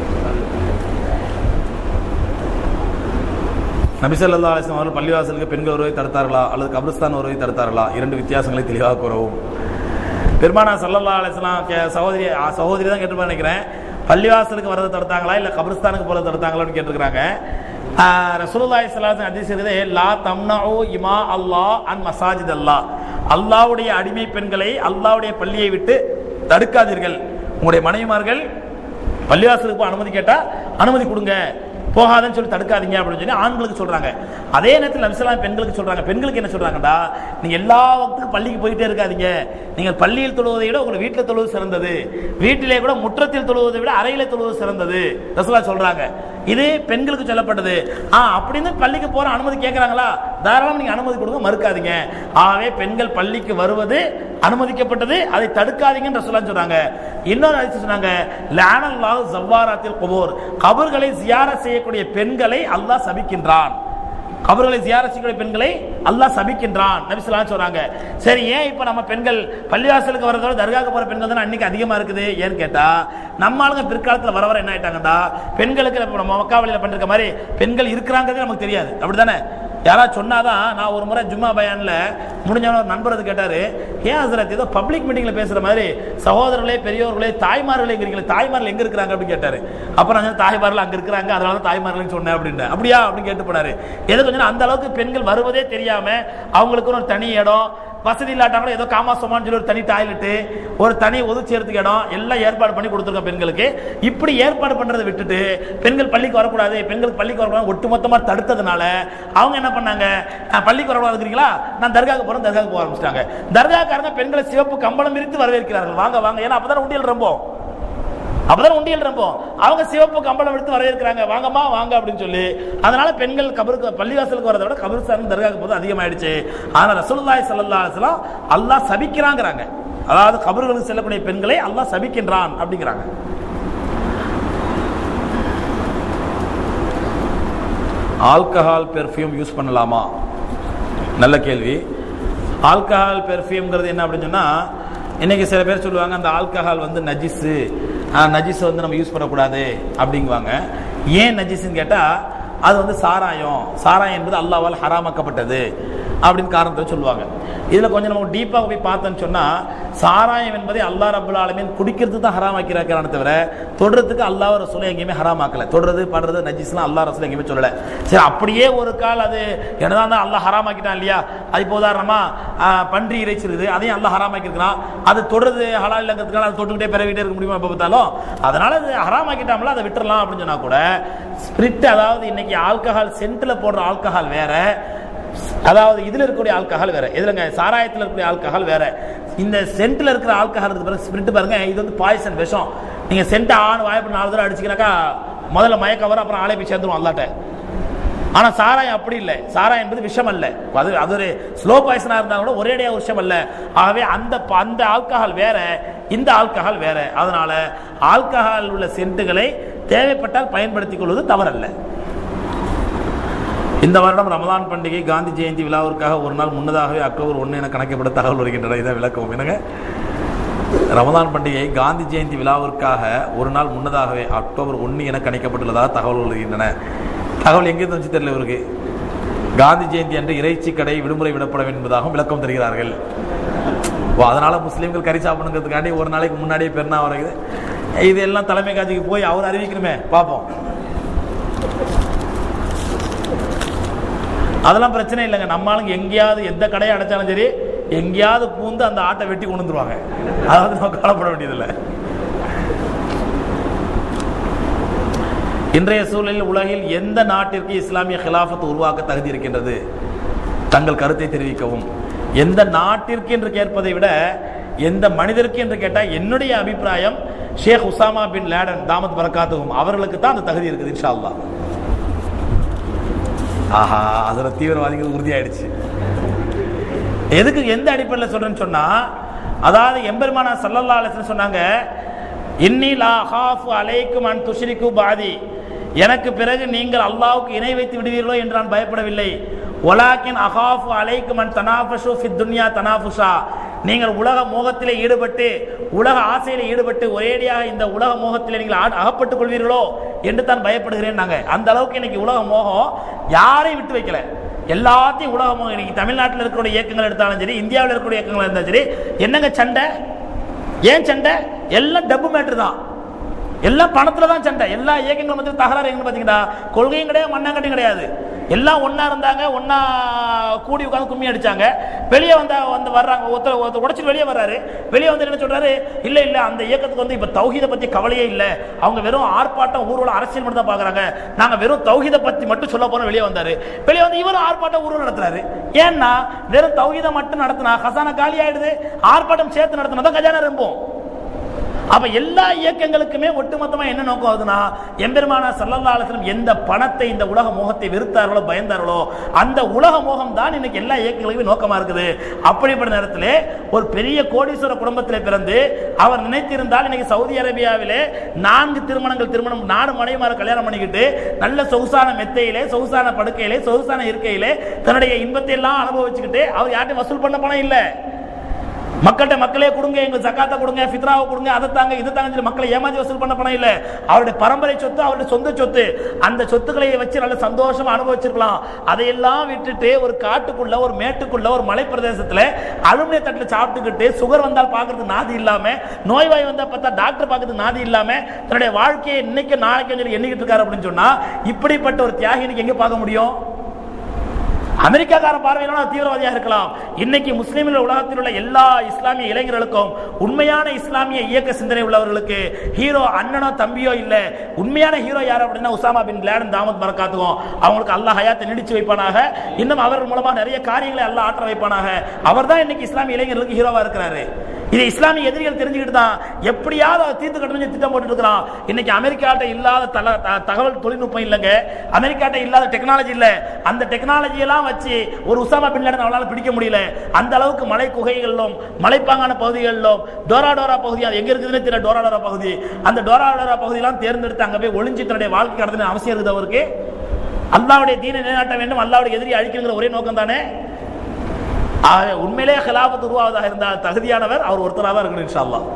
நபி ஸல்லல்லாஹு அலைஹி வஸல்லம் அவர்கள் பள்ளிவாசலுக்கு பெண்கள் வருவதை தடுத்தார்களா அல்லது கபிரஸ்தான் வருவதை தடுத்தார்களா இரண்டு வித்தியாசங்களை தெளிவாக கூறவும் பெருமானா சல்லல்லா அலிஸ்லாம் சகோதரி ஆ, சகோதரி தான் கேட்டு நினைக்கிறேன் பள்ளிவாசலுக்கு வரதை தடுத்தாங்களா இல்ல கபிரஸ்தானுக்கு போறதை தடுத்தாங்களான்னு கேட்டிருக்காங்க ரசூலுல்லாஹி ஸல்லல்லாஹு அலைஹி ஹதீஸ் இருக்குது லா தம்னஉ இமா அல்லாஹ் அன் மசாஜித் அல்லாஹ் அல்லாஹ்வுடைய அடிமை பெண்களை அல்லாஹ்வுடைய பள்ளியை விட்டு தடுக்காதீர்கள் உங்களுடைய மனைவிமார்கள் பள்ளிவாசலுக்கு போய் அனுமதி கேட்டா அனுமதி கொடுங்க போகாதன்னு சொல்லி தடுக்காதீங்க அப்படின்னு சொல்லி ஆண்களுக்கு சொல்றாங்க அதே நேரத்தில் நபிசலாம் பெண்களுக்கு சொல்றாங்க பெண்களுக்கு என்ன சொல்றாங்கடா நீங்க எல்லா வக்துக்கும் பள்ளிக்கு போயிட்டே இருக்காதீங்க நீங்கள் பள்ளியில் தொழுவதை விட உங்க வீட்டில் தொழுவது சிறந்தது வீட்டிலே கூட முற்றத்தில் தொழுவதை விட அறையில தொழுவது சிறந்தது ரசூலா சொல்றாங்க இது பெண்களுக்கு சொல்லப்பட்டது ஆ அப்படின்னு பள்ளிக்கு போற அனுமதி கேட்கறாங்களா தாராளம் நீங்க அனுமதி கொடுங்க மறுக்காதீங்க ஆகவே பெண்கள் பள்ளிக்கு வருவது அனுமதிக்கப்பட்டது அதை தடுக்காதீங்கன்னு ரசூலா சொல்றாங்க இன்னொரு ஹதீஸ் சொன்னாங்க லானல்லாஹு ஜவ்வாராத்தில் குபூர் கபர்களை ஜியாரத் செய்யக்கூடிய பெண்களை அல்லாஹ் சபிக்கின்றான் கபர்களை ஜியாரத் செய்யக்கூடிய பெண்களை அல்லாஹ் சபிக்கின்றான் நபி ஸல்லல்லாஹு அலைஹி சொல்றாங்க சரி ஏன் இப்போ நம்ம பெண்கள் பள்ளிவாசலுக்கு வரதோட தர்காக்கு போற பெண்கள் தானே அன்னைக்கு அதிகமா இருக்குது ஏன்னு கேட்டா நம்ம ஆளுங்க பிற்காலத்துல வர வர என்ன ஆயிட்டாங்கடா பெண்களுக்கு இப்ப நம்ம மக்காவளியில பண்ணிருக்க மாதிரி பெண்கள் இருக்கிறாங்கிறதே நமக்கு தெரியாது அப்படிதானே யாராவது சொன்னாதான் நான் ஒரு முறை ஜும்மா பயான்ல முடிஞ்சவன ஒரு நண்பர் வந்து கேட்டாரு ஏன் ஹசரத் ஏதோ பப்ளிக் மீட்டிங்ல பேசுற மாதிரி சகோதரர்களே பெரியவர்களே தாய்மார்களே இருக்கிறீங்களே தாய்மார்கள் எங்க இருக்கிறாங்க அப்படின்னு கேட்டாரு அப்புறம் நான் சொன்னேன், தாய்மார்கள் அங்க இருக்கிறாங்க அதனால தான் தாய்மார்கள்னு சொன்னேன் அப்படின்னு அப்படியா அப்படின்னு கேட்டு போனாரு எது கொஞ்சம் அந்த அளவுக்கு பெண்கள் வருவதே தெரியாம அவங்களுக்கு ஒரு தனி இடம் வசதி இல்லாட்டா கூட ஏதோ காமாசமான்னு சொல்லி ஒரு தனி டாய்லெட்டு ஒரு தனி ஒதுச்சேரத்துக்கு இடம் எல்லாம் ஏற்பாடு பண்ணி கொடுத்துருக்கோம் பெண்களுக்கு இப்படி ஏற்பாடு பண்றதை விட்டுட்டு பெண்கள் பள்ளிக்கு வரக்கூடாது பெண்கள் பள்ளிக்கு வரக்கூடாது ஒட்டுமொத்தமா தடுத்ததுனால அவங்க என்ன பண்ணாங்க "அஹ், பள்ளிக்கு வரக்கூடாது இருக்கிறீங்களா நான் தர்காக்கு போறேன் தர்காக்கு போக ஆரம்பிச்சிட்டாங்க தர்காக்காரங்க பெண்களை சிவப்பு கம்பளம் விரித்து வரவேற்கிறார்கள் வாங்க வாங்க ஏன்னா அப்பதான் உண்டியல் ரொம்ப அப்பதான் உண்டியல் ரொம்ப அவங்க சிவப்பு கம்பளம் எடுத்து வரவேற்கிறாங்க வாங்கம்மா வாங்க அப்படின்னு சொல்லி அதனால பெண்கள் கபருக்கு பள்ளிவாசலுக்கு வரதை விட கபருஸ்தான் தர்காக்கு போது அதிகமாயிடுச்சு ஆனா ரசூலுல்லாஹி ஸல்லல்லாஹு அலைஹி வஸல்லம் அல்லாஹ் சபிக்கிறாங்கறாங்க அதாவது கபர்களுக்கு செல்லக்கூடிய பெண்களை அல்லாஹ் சபிக்கின்றான் அப்படிங்கிறாங்க ஆல்கஹால் பெர்ஃப்யூம் யூஸ் பண்ணலாமா நல்ல கேள்வி ஆல்கஹால் பெர்ஃப்யூம்ங்கிறது என்ன அப்படின்னு சொன்னா இன்னைக்கு சில பேர் சொல்லுவாங்க அந்த ஆல்கஹால் வந்து நஜிஸு நஜிஸ் வந்து நம்ம யூஸ் பண்ணக்கூடாது அப்படிங்குவாங்க ஏன் நஜிஸ்ன்னு கேட்டா அது வந்து சாராயம் சாராயம் என்பது அல்லாவால் ஹராமாக்கப்பட்டது அப்படின்னு காரணத்தை சொல்லுவாங்க இதுல கொஞ்சம் நம்ம டீப்பாக போய் பார்த்தோம்னு சொன்னா சாராயம் என்பதை அல்லாஹ் ரபுல் ஆலமீன் குடிக்கிறதுக்கு தான் ஹராமாக்கிறாக்கிறானே தவிர தொடுறதுக்கு அல்லாஹ் ரசூலை எங்கேயுமே ஹராமாக்கல தொடுறது படுறது நஜிஸ்லாம் அல்லாஹ் ரசூல் எங்கேயுமே சொல்லல சரி அப்படியே ஒரு கால் அது என்னதான் இருந்தாலும் அல்லாஹ் ஹராமாக்கிட்டான் இல்லையா அது இப்போ உதாரணமா ஆஹ், பன்றி இறைச்சி இருக்குது அதையும் அல்லாஹ் ஹராமாக்கிருக்கிறான் அது தொடுறது ஹலால் இல்லைங்கிறதுக்காக அதை தொட்டுக்கிட்டே பிறவிட்டே இருக்க முடியுமா எப்போ பார்த்தாலும் அதனால அது ஹராமாக்கிட்டாமல அதை விட்டுறலாம் அப்படின்னு சொன்னா கூட ஸ்பிரிட் அதாவது இன்னைக்கு ஆல்கஹால் சென்ட்ல போடுற ஆல்கஹால் வேற அதாவது இதுல இருக்கக்கூடிய ஆல்கஹால் வேற எதுலங்க சாராயத்துல இருக்கக்கூடிய ஆல்கஹால் வேற இந்த சென்ட்ல இருக்கிற ஆல்கஹால் இருக்கு பாருங்க ஸ்பிரிட் பாருங்க இது வந்து பாய்சன் விஷம் நீங்க சென்ட் ஆண் வாய்ப்பு நாலு தடவை அடிச்சிங்கனாக்கா முதல்ல மயக்க வரும் அப்புறம் ஆளை போய் சேர்ந்துரும் அல்லாட்ட ஆனா சாராயம் அப்படி இல்லை சாராயம் என்பது விஷம் அல்ல அது அது ஒரு ஸ்லோ பாய்சனா இருந்தா கூட ஒரேடியா ஒரு விஷம் அல்ல ஆகவே அந்த ப- அந்த ஆல்கஹால் வேற இந்த ஆல்கஹால் வேற அதனால ஆல்கஹால் உள்ள சென்ட்டுகளை தேவைப்பட்டால் பயன்படுத்திக் கொள்வது தவறல்ல இந்த வருடம் ரமலான் பண்டிகை காந்தி ஜெயந்தி விழாவிற்காக ஒரு நாள் முன்னதாகவே அக்டோபர் ஒன்று என கணக்கப்பட்ட தகவல் வருகின்றன இதை விளக்கவும் என்னங்க ரமலான் பண்டிகை காந்தி ஜெயந்தி விழாவிற்காக ஒரு நாள் முன்னதாகவே அக்டோபர் ஒன்று என கணிக்கப்பட்டுள்ளதாக தகவல் வருகின்றன தகவல் எங்கிருந்து வந்து தெரியல இவருக்கு காந்தி ஜெயந்தி அன்று இறைச்சி கடை விடுமுறை விடப்பட வேண்டும் என்பதாகவும் விளக்கம் தருகிறார்கள் ஓ அதனால முஸ்லீம்கள் கறி சாப்பிடணுங்கிறதுக்காண்டி ஒரு நாளைக்கு முன்னாடியே பெருநா வருது இது எல்லாம் தலைமை காட்சிக்கு போய் அவர் அறிவிக்கணுமே பார்ப்போம் அதெல்லாம் பிரச்சனை இல்லைங்க நம்ம ஆளுங்க எங்கேயாவது எந்த கடையை அடைச்சாலும் சரி எங்கேயாவது பூந்து அந்த ஆட்டை வெட்டி கொண்டு வந்துருவாங்க அதாவது நம்ம கவலைப்பட வேண்டியதில்லை இன்றைய சூழலில் உலகில் எந்த நாட்டிற்கு இஸ்லாமிய கிலாஃபத் உருவாக்க தகுதி இருக்கின்றது தங்கள் கருத்தை தெரிவிக்கவும் எந்த நாட்டிற்கு என்று கேட்பதை விட எந்த மனிதருக்கு என்று கேட்டால் என்னுடைய அபிப்பிராயம் ஷேக் உசாமா பின் லேடன் தாமத் பரக்காத்துவும் அவர்களுக்கு தான் அந்த தகுதி இருக்குது இன்ஷா அல்லாஹ் ஆஹா அதுல தீவிரவாதிகள் உறுதியாயிடுச்சு எதுக்கு எந்த அடிப்படையில் சொல்றேன்னு சொன்னா அதாவது எம்பெருமானா சல்லல்லா அலிஸ்லாம் சொன்னாங்க இன்னி லா ஹாஃபு அலைக்கும் அன் துஷ்ரிக்கு பாதி எனக்கு பிறகு நீங்கள் அல்லாஹ்வுக்கு இணை வைத்து விடுவீர்களோ என்று நான் பயப்படவில்லை ஒலாக்கின் அஹாஃபு அலைக்கும் அன் தனாஃபஷு ஃபித் துன்யா தனாஃபுஷா நீங்கள் உலக மோகத்திலே ஈடுபட்டு உலக ஆசையிலே ஈடுபட்டு ஒரேடியாக இந்த உலக மோகத்திலே நீங்கள் ஆ- அகப்பட்டுக் கொள்வீர்களோ என்று தான் பயப்படுகிறேன் நாங்க அந்த அளவுக்கு இன்னைக்கு உலக மோகம் யாரையும் விட்டு வைக்கல எல்லாத்தையும் உலக மோகம் இன்னைக்கு தமிழ்நாட்டில் இருக்கக்கூடிய இயக்கங்கள் எடுத்தாலும் சரி இந்தியாவில் இருக்கக்கூடிய இயக்கங்கள் இருந்தாலும் சரி என்னங்க சண்டை ஏன் சண்டை எல்லாம் டப்பு மேட்ரு தான் எல்லாம் பணத்துல தான் சண்டை எல்லா இயக்கங்களும் மத்தியில் தகராறு எங்க பாத்தீங்கன்னா கொள்கையும் கிடையாது மண்ணாங்கட்டியும் கிடையாது எல்லாம் ஒண்ணா இருந்தாங்க ஒண்ணா கூடி உட்கார்ந்து கும்மி அடிச்சாங்க வெளியே வந்தா வந்து வர்றாங்க ஒருத்தர் ஒருத்தர் உடைச்சிட்டு வெளியே வர்றாரு வெளியே வந்து என்ன சொல்றாரு இல்ல இல்ல அந்த இயக்கத்துக்கு வந்து இப்ப தௌஹீத பத்தி கவலையே இல்ல அவங்க வெறும் ஆர்ப்பாட்டம் ஊர்வலம் அரசியல் மட்டும் தான் பாக்குறாங்க நாங்க வெறும் தௌஹீத பத்தி மட்டும் சொல்ல போறோம் வெளியே வந்தாரு வெளியே வந்து இவரும் ஆர்ப்பாட்டம் ஊர்வலம் நடத்துறாரு ஏன்னா வெறும் தௌஹீதம் மட்டும் நடத்தினா கசானா காலி ஆயிடுது ஆர்ப்பாட்டம் சேர்த்து நடத்தினா தான் கஜானா ரொம்பும் அப்ப எல்லா இயக்கங்களுக்குமே ஒட்டுமொத்தமா என்ன நோக்கம் ஆகுதுன்னா எம்பெருமானா சல்லல்லா அலிஸ்லம் எந்த பணத்தை இந்த உலக மோகத்தை வெறுத்தார்களோ பயந்தார்களோ அந்த உலக மோகம் தான் இன்னைக்கு எல்லா இயக்கங்களுக்குமே நோக்கமா இருக்குது அப்படிப்பட்ட நேரத்திலே ஒரு பெரிய கோடீஸ்வர குடும்பத்திலே பிறந்து அவர் நினைத்திருந்தால் இன்னைக்கு சவுதி அரேபியாவிலே நான்கு திருமணங்கள் திருமணம் நாடு மனைவிமார கல்யாணம் பண்ணிக்கிட்டு நல்ல சொகுசான மெத்தையிலே சொகுசான படுக்கையிலே சொகுசான இருக்கையிலே தன்னுடைய இன்பத்தை எல்லாம் அனுபவிச்சுக்கிட்டு அவர் யார்ட்டையும் வசூல் பண்ண பணம் இல்லை மக்கள்கிட்ட மக்களே கொடுங்க எங்களுக்கு ஜக்காத்தை கொடுங்க ஃபித்ராவை கொடுங்க அதை தாங்க இது தாங்க சொல்லி மக்களை ஏமாத்தி வசூல் பண்ண பணம் இல்ல அவருடைய பரம்பரை சொத்து அவருடைய சொந்த சொத்து அந்த சொத்துக்களை வச்சு நல்ல சந்தோஷமா அனுபவிச்சிருக்கலாம் அதையெல்லாம் விட்டுட்டு ஒரு காட்டுக்குள்ள ஒரு மேட்டுக்குள்ள ஒரு மலை பிரதேசத்துல அலுமினிய தட்டுல சாப்பிட்டுக்கிட்டு சுகர் வந்தால் பார்க்கறதுக்கு நாதி இல்லாம நோய்வாய் வந்தா பார்த்தா டாக்டர் பார்க்கறதுக்கு நாதி இல்லாம தன்னுடைய வாழ்க்கையை இன்னைக்கு நாளைக்கு சொல்லி எண்ணிக்கிட்டு இருக்காரு அப்படின்னு சொன்னா இப்படிப்பட்ட ஒரு தியாகி இன்னைக்கு எங்க பார்க்க முடியும் அமெரிக்காக்கார பார்வையிலான தீவிரவாதியாக இருக்கலாம் இன்னைக்கு முஸ்லீம்கள் உலகத்தில் உள்ள எல்லா இஸ்லாமிய இளைஞர்களுக்கும் உண்மையான இஸ்லாமிய இயக்க சிந்தனை உள்ளவர்களுக்கு ஹீரோ அண்ணனோ தம்பியோ இல்ல உண்மையான ஹீரோ யார் அப்படின்னா உசாமா பின் லேடன் தாமத் பரக்காத்துக்கும் அவங்களுக்கு அல்லாஹ் ஹயாத்தை நீடிச்சு வைப்பானாக இன்னும் அவர்கள் மூலமா நிறைய காரியங்களை அல்லாஹ் ஆற்ற வைப்பானாக அவர் தான் இன்னைக்கு இஸ்லாமிய இளைஞர்களுக்கு ஹீரோவா இருக்கிறாரு இது இஸ்லாமிய எதிரிகள் தெரிஞ்சுக்கிட்டு தான் எப்படியாவது அதை தீர்த்து கட்டணும் திட்டம் போட்டு இருக்கிறான் இன்னைக்கு அமெரிக்காட்ட இல்லாத தல- த- தகவல் தொழில்நுட்பம் இல்லைங்க அமெரிக்காட்ட இல்லாத டெக்னாலஜி இல்ல அந்த டெக்னாலஜி எல்லாம் வச்சு ஒரு உசாமா பின் லேடன் அவளால பிடிக்க முடியல அந்த அளவுக்கு மலை குகைகளிலும் மலைப்பாங்கான பகுதிகளிலும் டோரா டோரா பகுதி அது எங்க இருக்குதுன்னு தெரியல டோரா டோரா பகுதி அந்த டோரா டோரா பகுதியெல்லாம் தேர்ந்தெடுத்து அங்க போய் ஒளிஞ்சு தன்னுடைய வாழ்க்கை கடத்தின அவசியம் இருக்குது அவருக்கு அல்லாவுடைய தீனை நிலைநாட்ட வேண்டும் அல்லாவுடைய எதிரி அழிக்கணுங்கிற ஒரே நோக்கம் தானே ஆக, உண்மையிலே ஹிலாபத் உருவாவதாக இருந்தால் தகுதியானவர் அவர் ஒருத்தராக தான் இருக்கணும் இன்ஷா அல்லாஹ்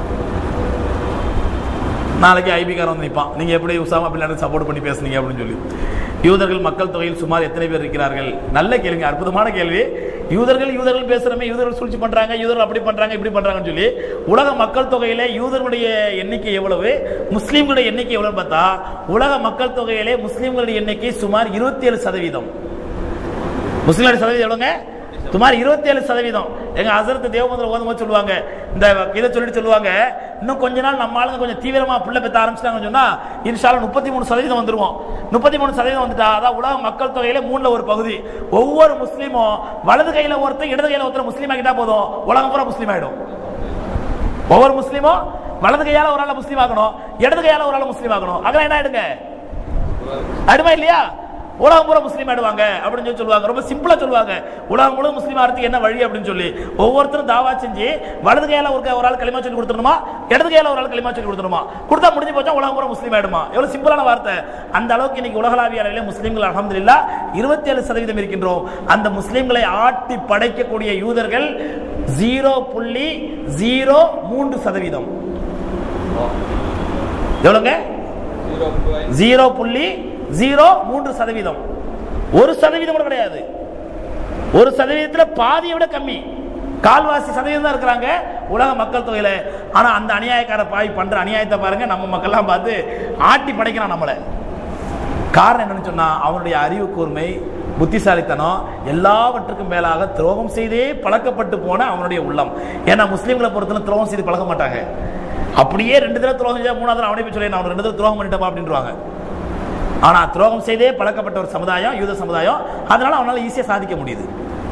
நாளைக்கு ஐபிகாரன் வந்து நிற்பான் நீங்க எப்படி உசாமா பின் சப்போர்ட் பண்ணி பேசுனீங்க அப்படின்னு சொல்லி யூதர்கள் மக்கள் தொகையில் சுமார் எத்தனை பேர் இருக்கிறார்கள் நல்ல கேள்விங்க அற்புதமான கேள்வி யூதர்கள் யூதர்கள் பேசுறமே யூதர்கள் சூழ்ச்சி பண்றாங்க யூதர்கள் அப்படி பண்றாங்க இப்படி பண்றாங்கன்னு சொல்லி உலக மக்கள் தொகையில யூதர்களுடைய எண்ணிக்கை எவ்வளவு முஸ்லீம்களுடைய எண்ணிக்கை எவ்வளவு பார்த்தா உலக மக்கள் தொகையிலே முஸ்லீம்களுடைய எண்ணிக்கை சுமார் இருபத்தி ஏழு சதவீதம் முஸ்லீம்களுடைய சதவீதம் எவ்வளோங்க சுமார் இருபத்தி ஏழு சதவீதம் எங்க அசரத்து தேவமந்திரம் ஓதும் போது சொல்லுவாங்க இந்த இதை சொல்லிட்டு சொல்லுவாங்க இன்னும் கொஞ்ச நாள் நம்ம ஆளுங்க கொஞ்சம் தீவிரமா புள்ள பெற்ற ஆரம்பிச்சிட்டாங்கன்னு சொன்னா இன்ஷால்ல முப்பத்தி மூணு சதவீதம் வந்துருவோம் முப்பத்தி மூணு சதவீதம் வந்துட்டா அதான் உலக மக்கள் தொகையில மூணுல ஒரு பகுதி ஒவ்வொரு முஸ்லீமும் வலது கையில ஒருத்தர் இடது கையில ஒருத்தர் முஸ்லீம் ஆகிட்டா போதும் உலகம் பூரா முஸ்லீம் ஆயிடும் ஒவ்வொரு முஸ்லீமும் வலது கையால ஒரு ஆளை முஸ்லீம் ஆகணும் இடது கையால ஒரு ஆளை முஸ்லீம் ஆகணும் அதெல்லாம் என்ன ஆயிடுங்க ஆயிடுமா இல்லையா உலகம் பூரா முஸ்லீம் ஆயிடுவாங்க அப்படின்னு சொல்லி சொல்லுவாங்க ரொம்ப சிம்பிளா சொல்லுவாங்க உலகம் முழு முஸ்லீம் ஆகிறதுக்கு என்ன வழி அப்படின்னு சொல்லி ஒவ்வொருத்தரும் தாவா செஞ்சு வலது கையால ஒரு ஒரு ஆள் களிமா சொல்லி கொடுத்துருமா இடது கையால ஒரு ஆள் களிமா சொல்லி கொடுத்துருமா கொடுத்தா முடிஞ்சு போச்சா உலகம் பூரா முஸ்லீம் ஆயிடுமா எவ்வளவு சிம்பிளான வார்த்தை அந்த அளவுக்கு இன்னைக்கு உலகளாவிய அளவிலே முஸ்லீம்கள் அலமதுல்லா இருபத்தி ஏழு சதவீதம் இருக்கின்றோம் அந்த முஸ்லீம்களை ஆட்டி படைக்கக்கூடிய யூதர்கள் ஜீரோ புள்ளி ஜீரோ மூன்று சதவீதம் எவ்வளவுங்க ஜீரோ புள்ளி ஜீரோ மூன்று சதவீதம் ஒரு சதவீதம் கூட கிடையாது ஒரு சதவீதத்தில் பாதியை விட கம்மி கால்வாசி சதவீதம் தான் இருக்கிறாங்க உலக மக்கள் தொகையில ஆனா அந்த அநியாயக்கார பாய் பண்ற அநியாயத்தை பாருங்க நம்ம மக்கள்லாம் பார்த்து ஆட்டி படைக்கிறான் நம்மளை காரணம் என்னன்னு சொன்னா அவனுடைய அறிவு கூர்மை புத்திசாலித்தனம் எல்லாவற்றுக்கும் மேலாக துரோகம் செய்தே பழக்கப்பட்டு போன அவனுடைய உள்ளம் ஏன்னா முஸ்லீம்களை பொறுத்தவரை துரோகம் செய்து பழக மாட்டாங்க அப்படியே ரெண்டு தடவை துரோகம் செஞ்சா மூணாவது தடவை அவனே போய் சொல்லி நான் அவனுக்கு ரெண்டு தடவை துரோகம் பண்ணிட்டப்பா அப்படின்றாங்க ஆனா துரோகம் செய்தே பழக்கப்பட்ட ஒரு சமுதாயம் யூத சமுதாயம் அதனால அவனால ஈஸியா சாதிக்க முடியுது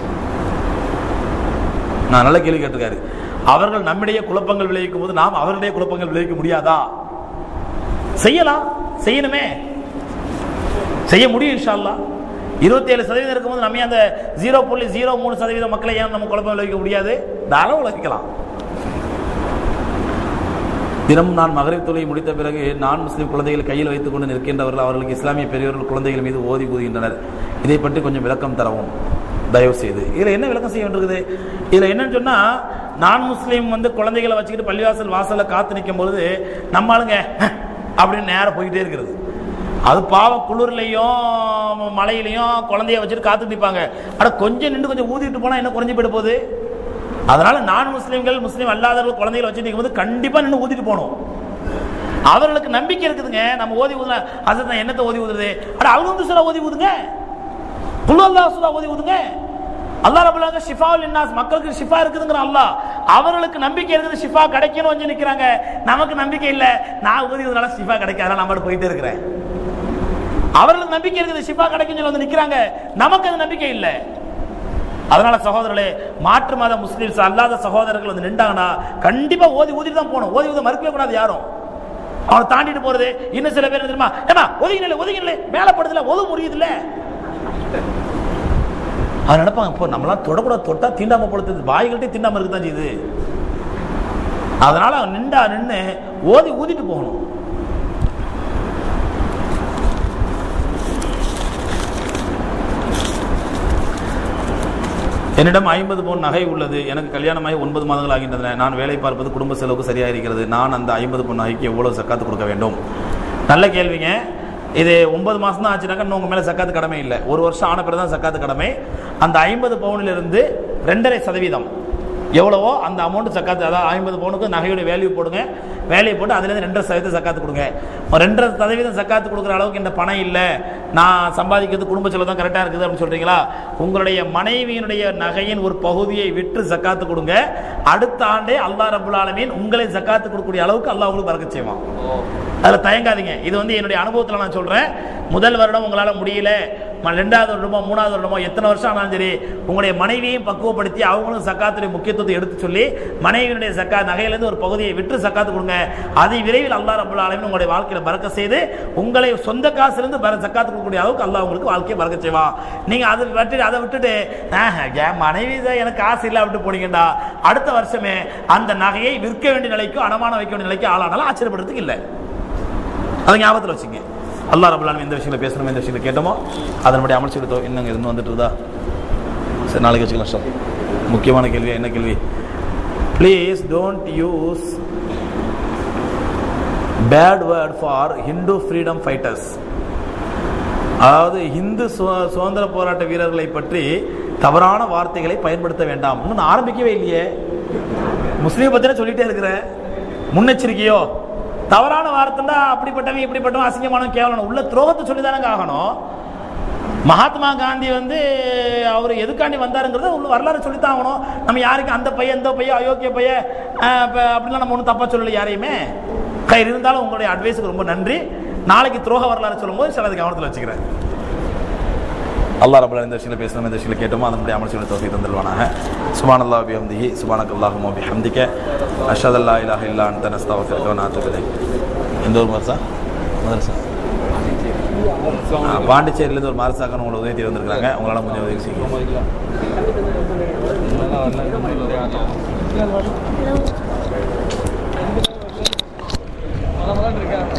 நான் நல்ல கேள்வி கேட்டிருக்காரு அவர்கள் நம்மிடையே குழப்பங்கள் விளைவிக்கும் போது நாம் அவர்களுடைய குழப்பங்கள் விளைவிக்க முடியாதா செய்யலாம் செய்யணுமே செய்ய முடியும் இன்ஷா அல்லாஹ் இருபத்தி ஏழு சதவீதம் இருக்கும்போது நம்ம ஏன் அந்த ஜீரோ புள்ளி ஜீரோ மூணு சதவீதம் மக்களை ஏன் நம்ம குழப்பம் விளைவிக்க முடியாது தாராளம் விளைவிக்கலாம் தினமும் நான் மகரிப் தொழிலை முடித்த பிறகு நான் முஸ்லிம் குழந்தைகளை கையில் வைத்துக் கொண்டு நிற்கின்றவர்கள் அவர்களுக்கு இஸ்லாமிய பெரியவர்கள் குழந்தைகள் மீது ஓதி கூறுகின்றனர் இதை பற்றி கொஞ்சம் விளக்கம் தரவும் தயவு செய்து இதில் என்ன விளக்கம் செய்ய வேண்டியிருக்குது இதில் என்னன்னு சொன்னா நான் முஸ்லீம் வந்து குழந்தைகளை வச்சுக்கிட்டு பள்ளிவாசல் வாசல்ல காத்து நிற்கும் பொழுது நம்ம ஆளுங்க அப்படின்னு நேரம் போயிட்டே இருக்கிறது அது பாவம் குளிர்லையும் மழையிலையும் குழந்தைய வச்சுட்டு காத்து நிற்பாங்க அட கொஞ்சம் நின்று கொஞ்சம் ஊதிட்டு போனா என்ன குறைஞ்சு போயிட்டு போகுது அதனால நான் முஸ்லீம்கள் முஸ்லீம் அல்லாதவர்கள் குழந்தைகளை வச்சு நிற்கும் போது கண்டிப்பா நின்று ஊதிட்டு போகணும் அவர்களுக்கு நம்பிக்கை இருக்குதுங்க நம்ம ஓதி ஊதுனா அது என்னத்தை ஓதி ஊதுறது அட அவங்க சுரா ஓதி ஊதுங்க குழு அல்லா சுரா ஓதி ஊதுங்க அல்லாஹ் ரபுல்லாங்க ஷிஃபாவுல் இன்னாஸ் மக்களுக்கு ஷிஃபா இருக்குதுங்கிற அல்லாஹ் அவர்களுக்கு நம்பிக்கை இருக்குது ஷிஃபா கிடைக்கணும் வந்து நிக்கிறாங்க நமக்கு நம்பிக்கை இல்ல நான் ஊதி ஊதுனால ஷிஃபா கிடைக்காத நான் பாட்டு போயிட்டே இருக்கிறேன் அவர்களுக்கு நம்பிக்கை இருக்குது ஷிஃபா கிடைக்கும் சொல்லி வந்து நிக்கிறாங்க நமக்கு அது நம்பிக்கை இல்லை அதனால சகோதரர்களே மாற்று மத முஸ்லிம்ஸ் அல்லாத சகோதரர்கள் வந்து நின்றாங்கன்னா கண்டிப்பா ஓதி ஊதிட்டு தான் போகணும் ஓதி ஊத மறுக்கவே கூடாது யாரும் அவனை தாண்டிட்டு போறது இன்னும் சில பேர் என்ன தெரியுமா ஏமா ஒதுங்கினல ஒதுங்கினல மேல படுதுல ஒது முடியுதுல்ல அவன் நினைப்பாங்க இப்போ நம்மளாம் தொடக்கூடாது தொட்டா தீண்டாம படுத்துது வாய்கள்ட்டே தீண்டாம இருக்குதான் செய்யுது அதனால அவன் நின்றா நின்று ஓதி ஊதிட்டு போகணும் என்னிடம் ஐம்பது பவுன் நகை உள்ளது எனக்கு கல்யாணமாகி ஒன்பது மாதங்கள் ஆகின்றன நான் வேலை பார்ப்பது குடும்ப செலவுக்கு சரியாக இருக்கிறது நான் அந்த ஐம்பது பவுன் நகைக்கு எவ்வளவு சக்காத்து கொடுக்க வேண்டும் நல்ல கேள்விங்க இது ஒன்பது மாசம் தான் ஆச்சுனாக்கா இன்னும் உங்க மேல சக்காத்து கடமை இல்லை ஒரு வருஷம் ஆன பிறகு தான் சக்காத்து கடமை அந்த ஐம்பது பவுனிலிருந்து ரெண்டரை சதவீதம் எவ்வளவோ அந்த அமௌண்ட் சக்காத்து அதாவது ஐம்பது பவுனுக்கு நகையுடைய வேல்யூ போடுங்க வேலையை போட்டு அதுலேருந்து ரெண்டரை சதவீதம் சக்காத்து கொடுங்க ஒரு ரெண்டரை சதவீதம் சக்காத்து கொடுக்குற அளவுக்கு இந்த பணம் இல்லை நான் சம்பாதிக்கிறது குடும்ப செலவு தான் கரெக்டாக இருக்குது அப்படின்னு சொல்றீங்களா உங்களுடைய மனைவியினுடைய நகையின் ஒரு பகுதியை விற்று சக்காத்து கொடுங்க அடுத்த ஆண்டே அல்லாஹ் ரபுல் ஆலமீன் உங்களை சக்காத்து கொடுக்கக்கூடிய அளவுக்கு அல்லாஹ் உங்களுக்கு பறக்க செய்வான் அதில் தயங்காதீங்க இது வந்து என்னுடைய அனுபவத்தில் நான் சொல்றேன் முதல் வருடம் உங்களால் முடியல ம- ரெண்டாவது வருடமோ மூணாவது வருடமோ எத்தனை வருஷம் ஆனாலும் சரி உங்களுடைய மனைவியையும் பக்குவப்படுத்தி அவங்களும் சக்காத்துடைய முக்கியத்துவத்தை எடுத்து சொல்லி மனைவியினுடைய சக்கா நகையிலிருந்து ஒரு பகுதியை விற்று சக்காத்து கொடுங்க அதை விரைவில் அல்லாஹ் ரபுல் ஆலமீன் உங்களுடைய வாழ்க்கையில பறக்க செய்து உங்களை சொந்த காசுலேருந்து பர சக்காத்து கொடுக்கக்கூடிய அளவுக்கு அல்லாஹ் உங்களுக்கு வாழ்க்கையை பறக்க செய்வான் நீங்க அதை விட்டுட்டு அதை விட்டுட்டு "ஆஹ், என் மனைவி தான் எனக்கு காசு இல்லை விட்டு போனீங்கடா அடுத்த வருஷமே அந்த நகையை விற்க வேண்டிய நிலைக்கு அடமானம் வைக்க வேண்டிய நிலைக்கு ஆளானாலும் ஆச்சரியப்படுறதுக்கு இல்லை அதை ஞாபகத்தில் வச்சுங்க அல்லாஹ் ரபுல்லாலும் எந்த விஷயங்களை பேசணும் எந்த விஷயங்களை கேட்டோமோ அதனுடைய அமல் செய்து இன்னும் இருந்து வந்துட்டு இருந்தா சரி நாளைக்கு வச்சுக்கலாம் சார் முக்கியமான கேள்வி என்ன கேள்வி please don't use bad word for Hindu freedom fighters அதாவது இந்து சு- சுதந்திர போராட்ட வீரர்களை பற்றி தவறான வார்த்தைகளை பயன்படுத்த வேண்டாம் இன்னும் நான் ஆரம்பிக்கவே இல்லையே முஸ்லீம் பத்தின சொல்லிட்டே இருக்கிறேன் முன்னெச்சரிக்கையோ தவறான வார்த்தைன்னா அப்படிப்பட்டவன் இப்படிப்பட்டவன் அசிங்கமானவன் கேவலம் உள்ள துரோகத்தை சொல்லி தானங்க ஆகணும் மகாத்மா காந்தி வந்து அவர் எதுக்காண்டி வந்தாருங்கிறத உள்ள வரலாறு சொல்லித்தான் ஆகணும் நம்ம யாருக்கு அந்த பையன் இந்த பையன் அயோக்கிய பையன் அஹ், இப்ப அப்படிலாம் நம்ம ஒன்றும் தப்பா சொல்லல யாரையுமே கயிறு இருந்தாலும் உங்களுடைய அட்வைஸுக்கு ரொம்ப நன்றி நாளைக்கு துரோக வரலாறு சொல்லும்போது சில அது கவனத்தில் வச்சுக்கிறேன் அல்லாஹ் ரபுல்லா இந்த விஷயத்தில் பேசணும் இந்த விஷயத்தில் கேட்டோமோ அதனுடைய அமல் செய்ய தோசி தந்துடுவானாக சுபான் அல்லா பிஹம்திஹி சுபானக் அல்லாஹுமோ பிஹம்திக்க அஷத் அல்லா இலாஹ இல்லா அந்த நஸ்தாவஃபிர்க நாத்துபிலை எந்த ஒரு மதரசா மதரசா ஆ, பாண்டிச்சேரியிலேருந்து ஒரு மாரசாக்கான உங்களை உதவி வந்திருக்காங்க உங்களால் கொஞ்சம் உதவி செய்யுங்க Hello.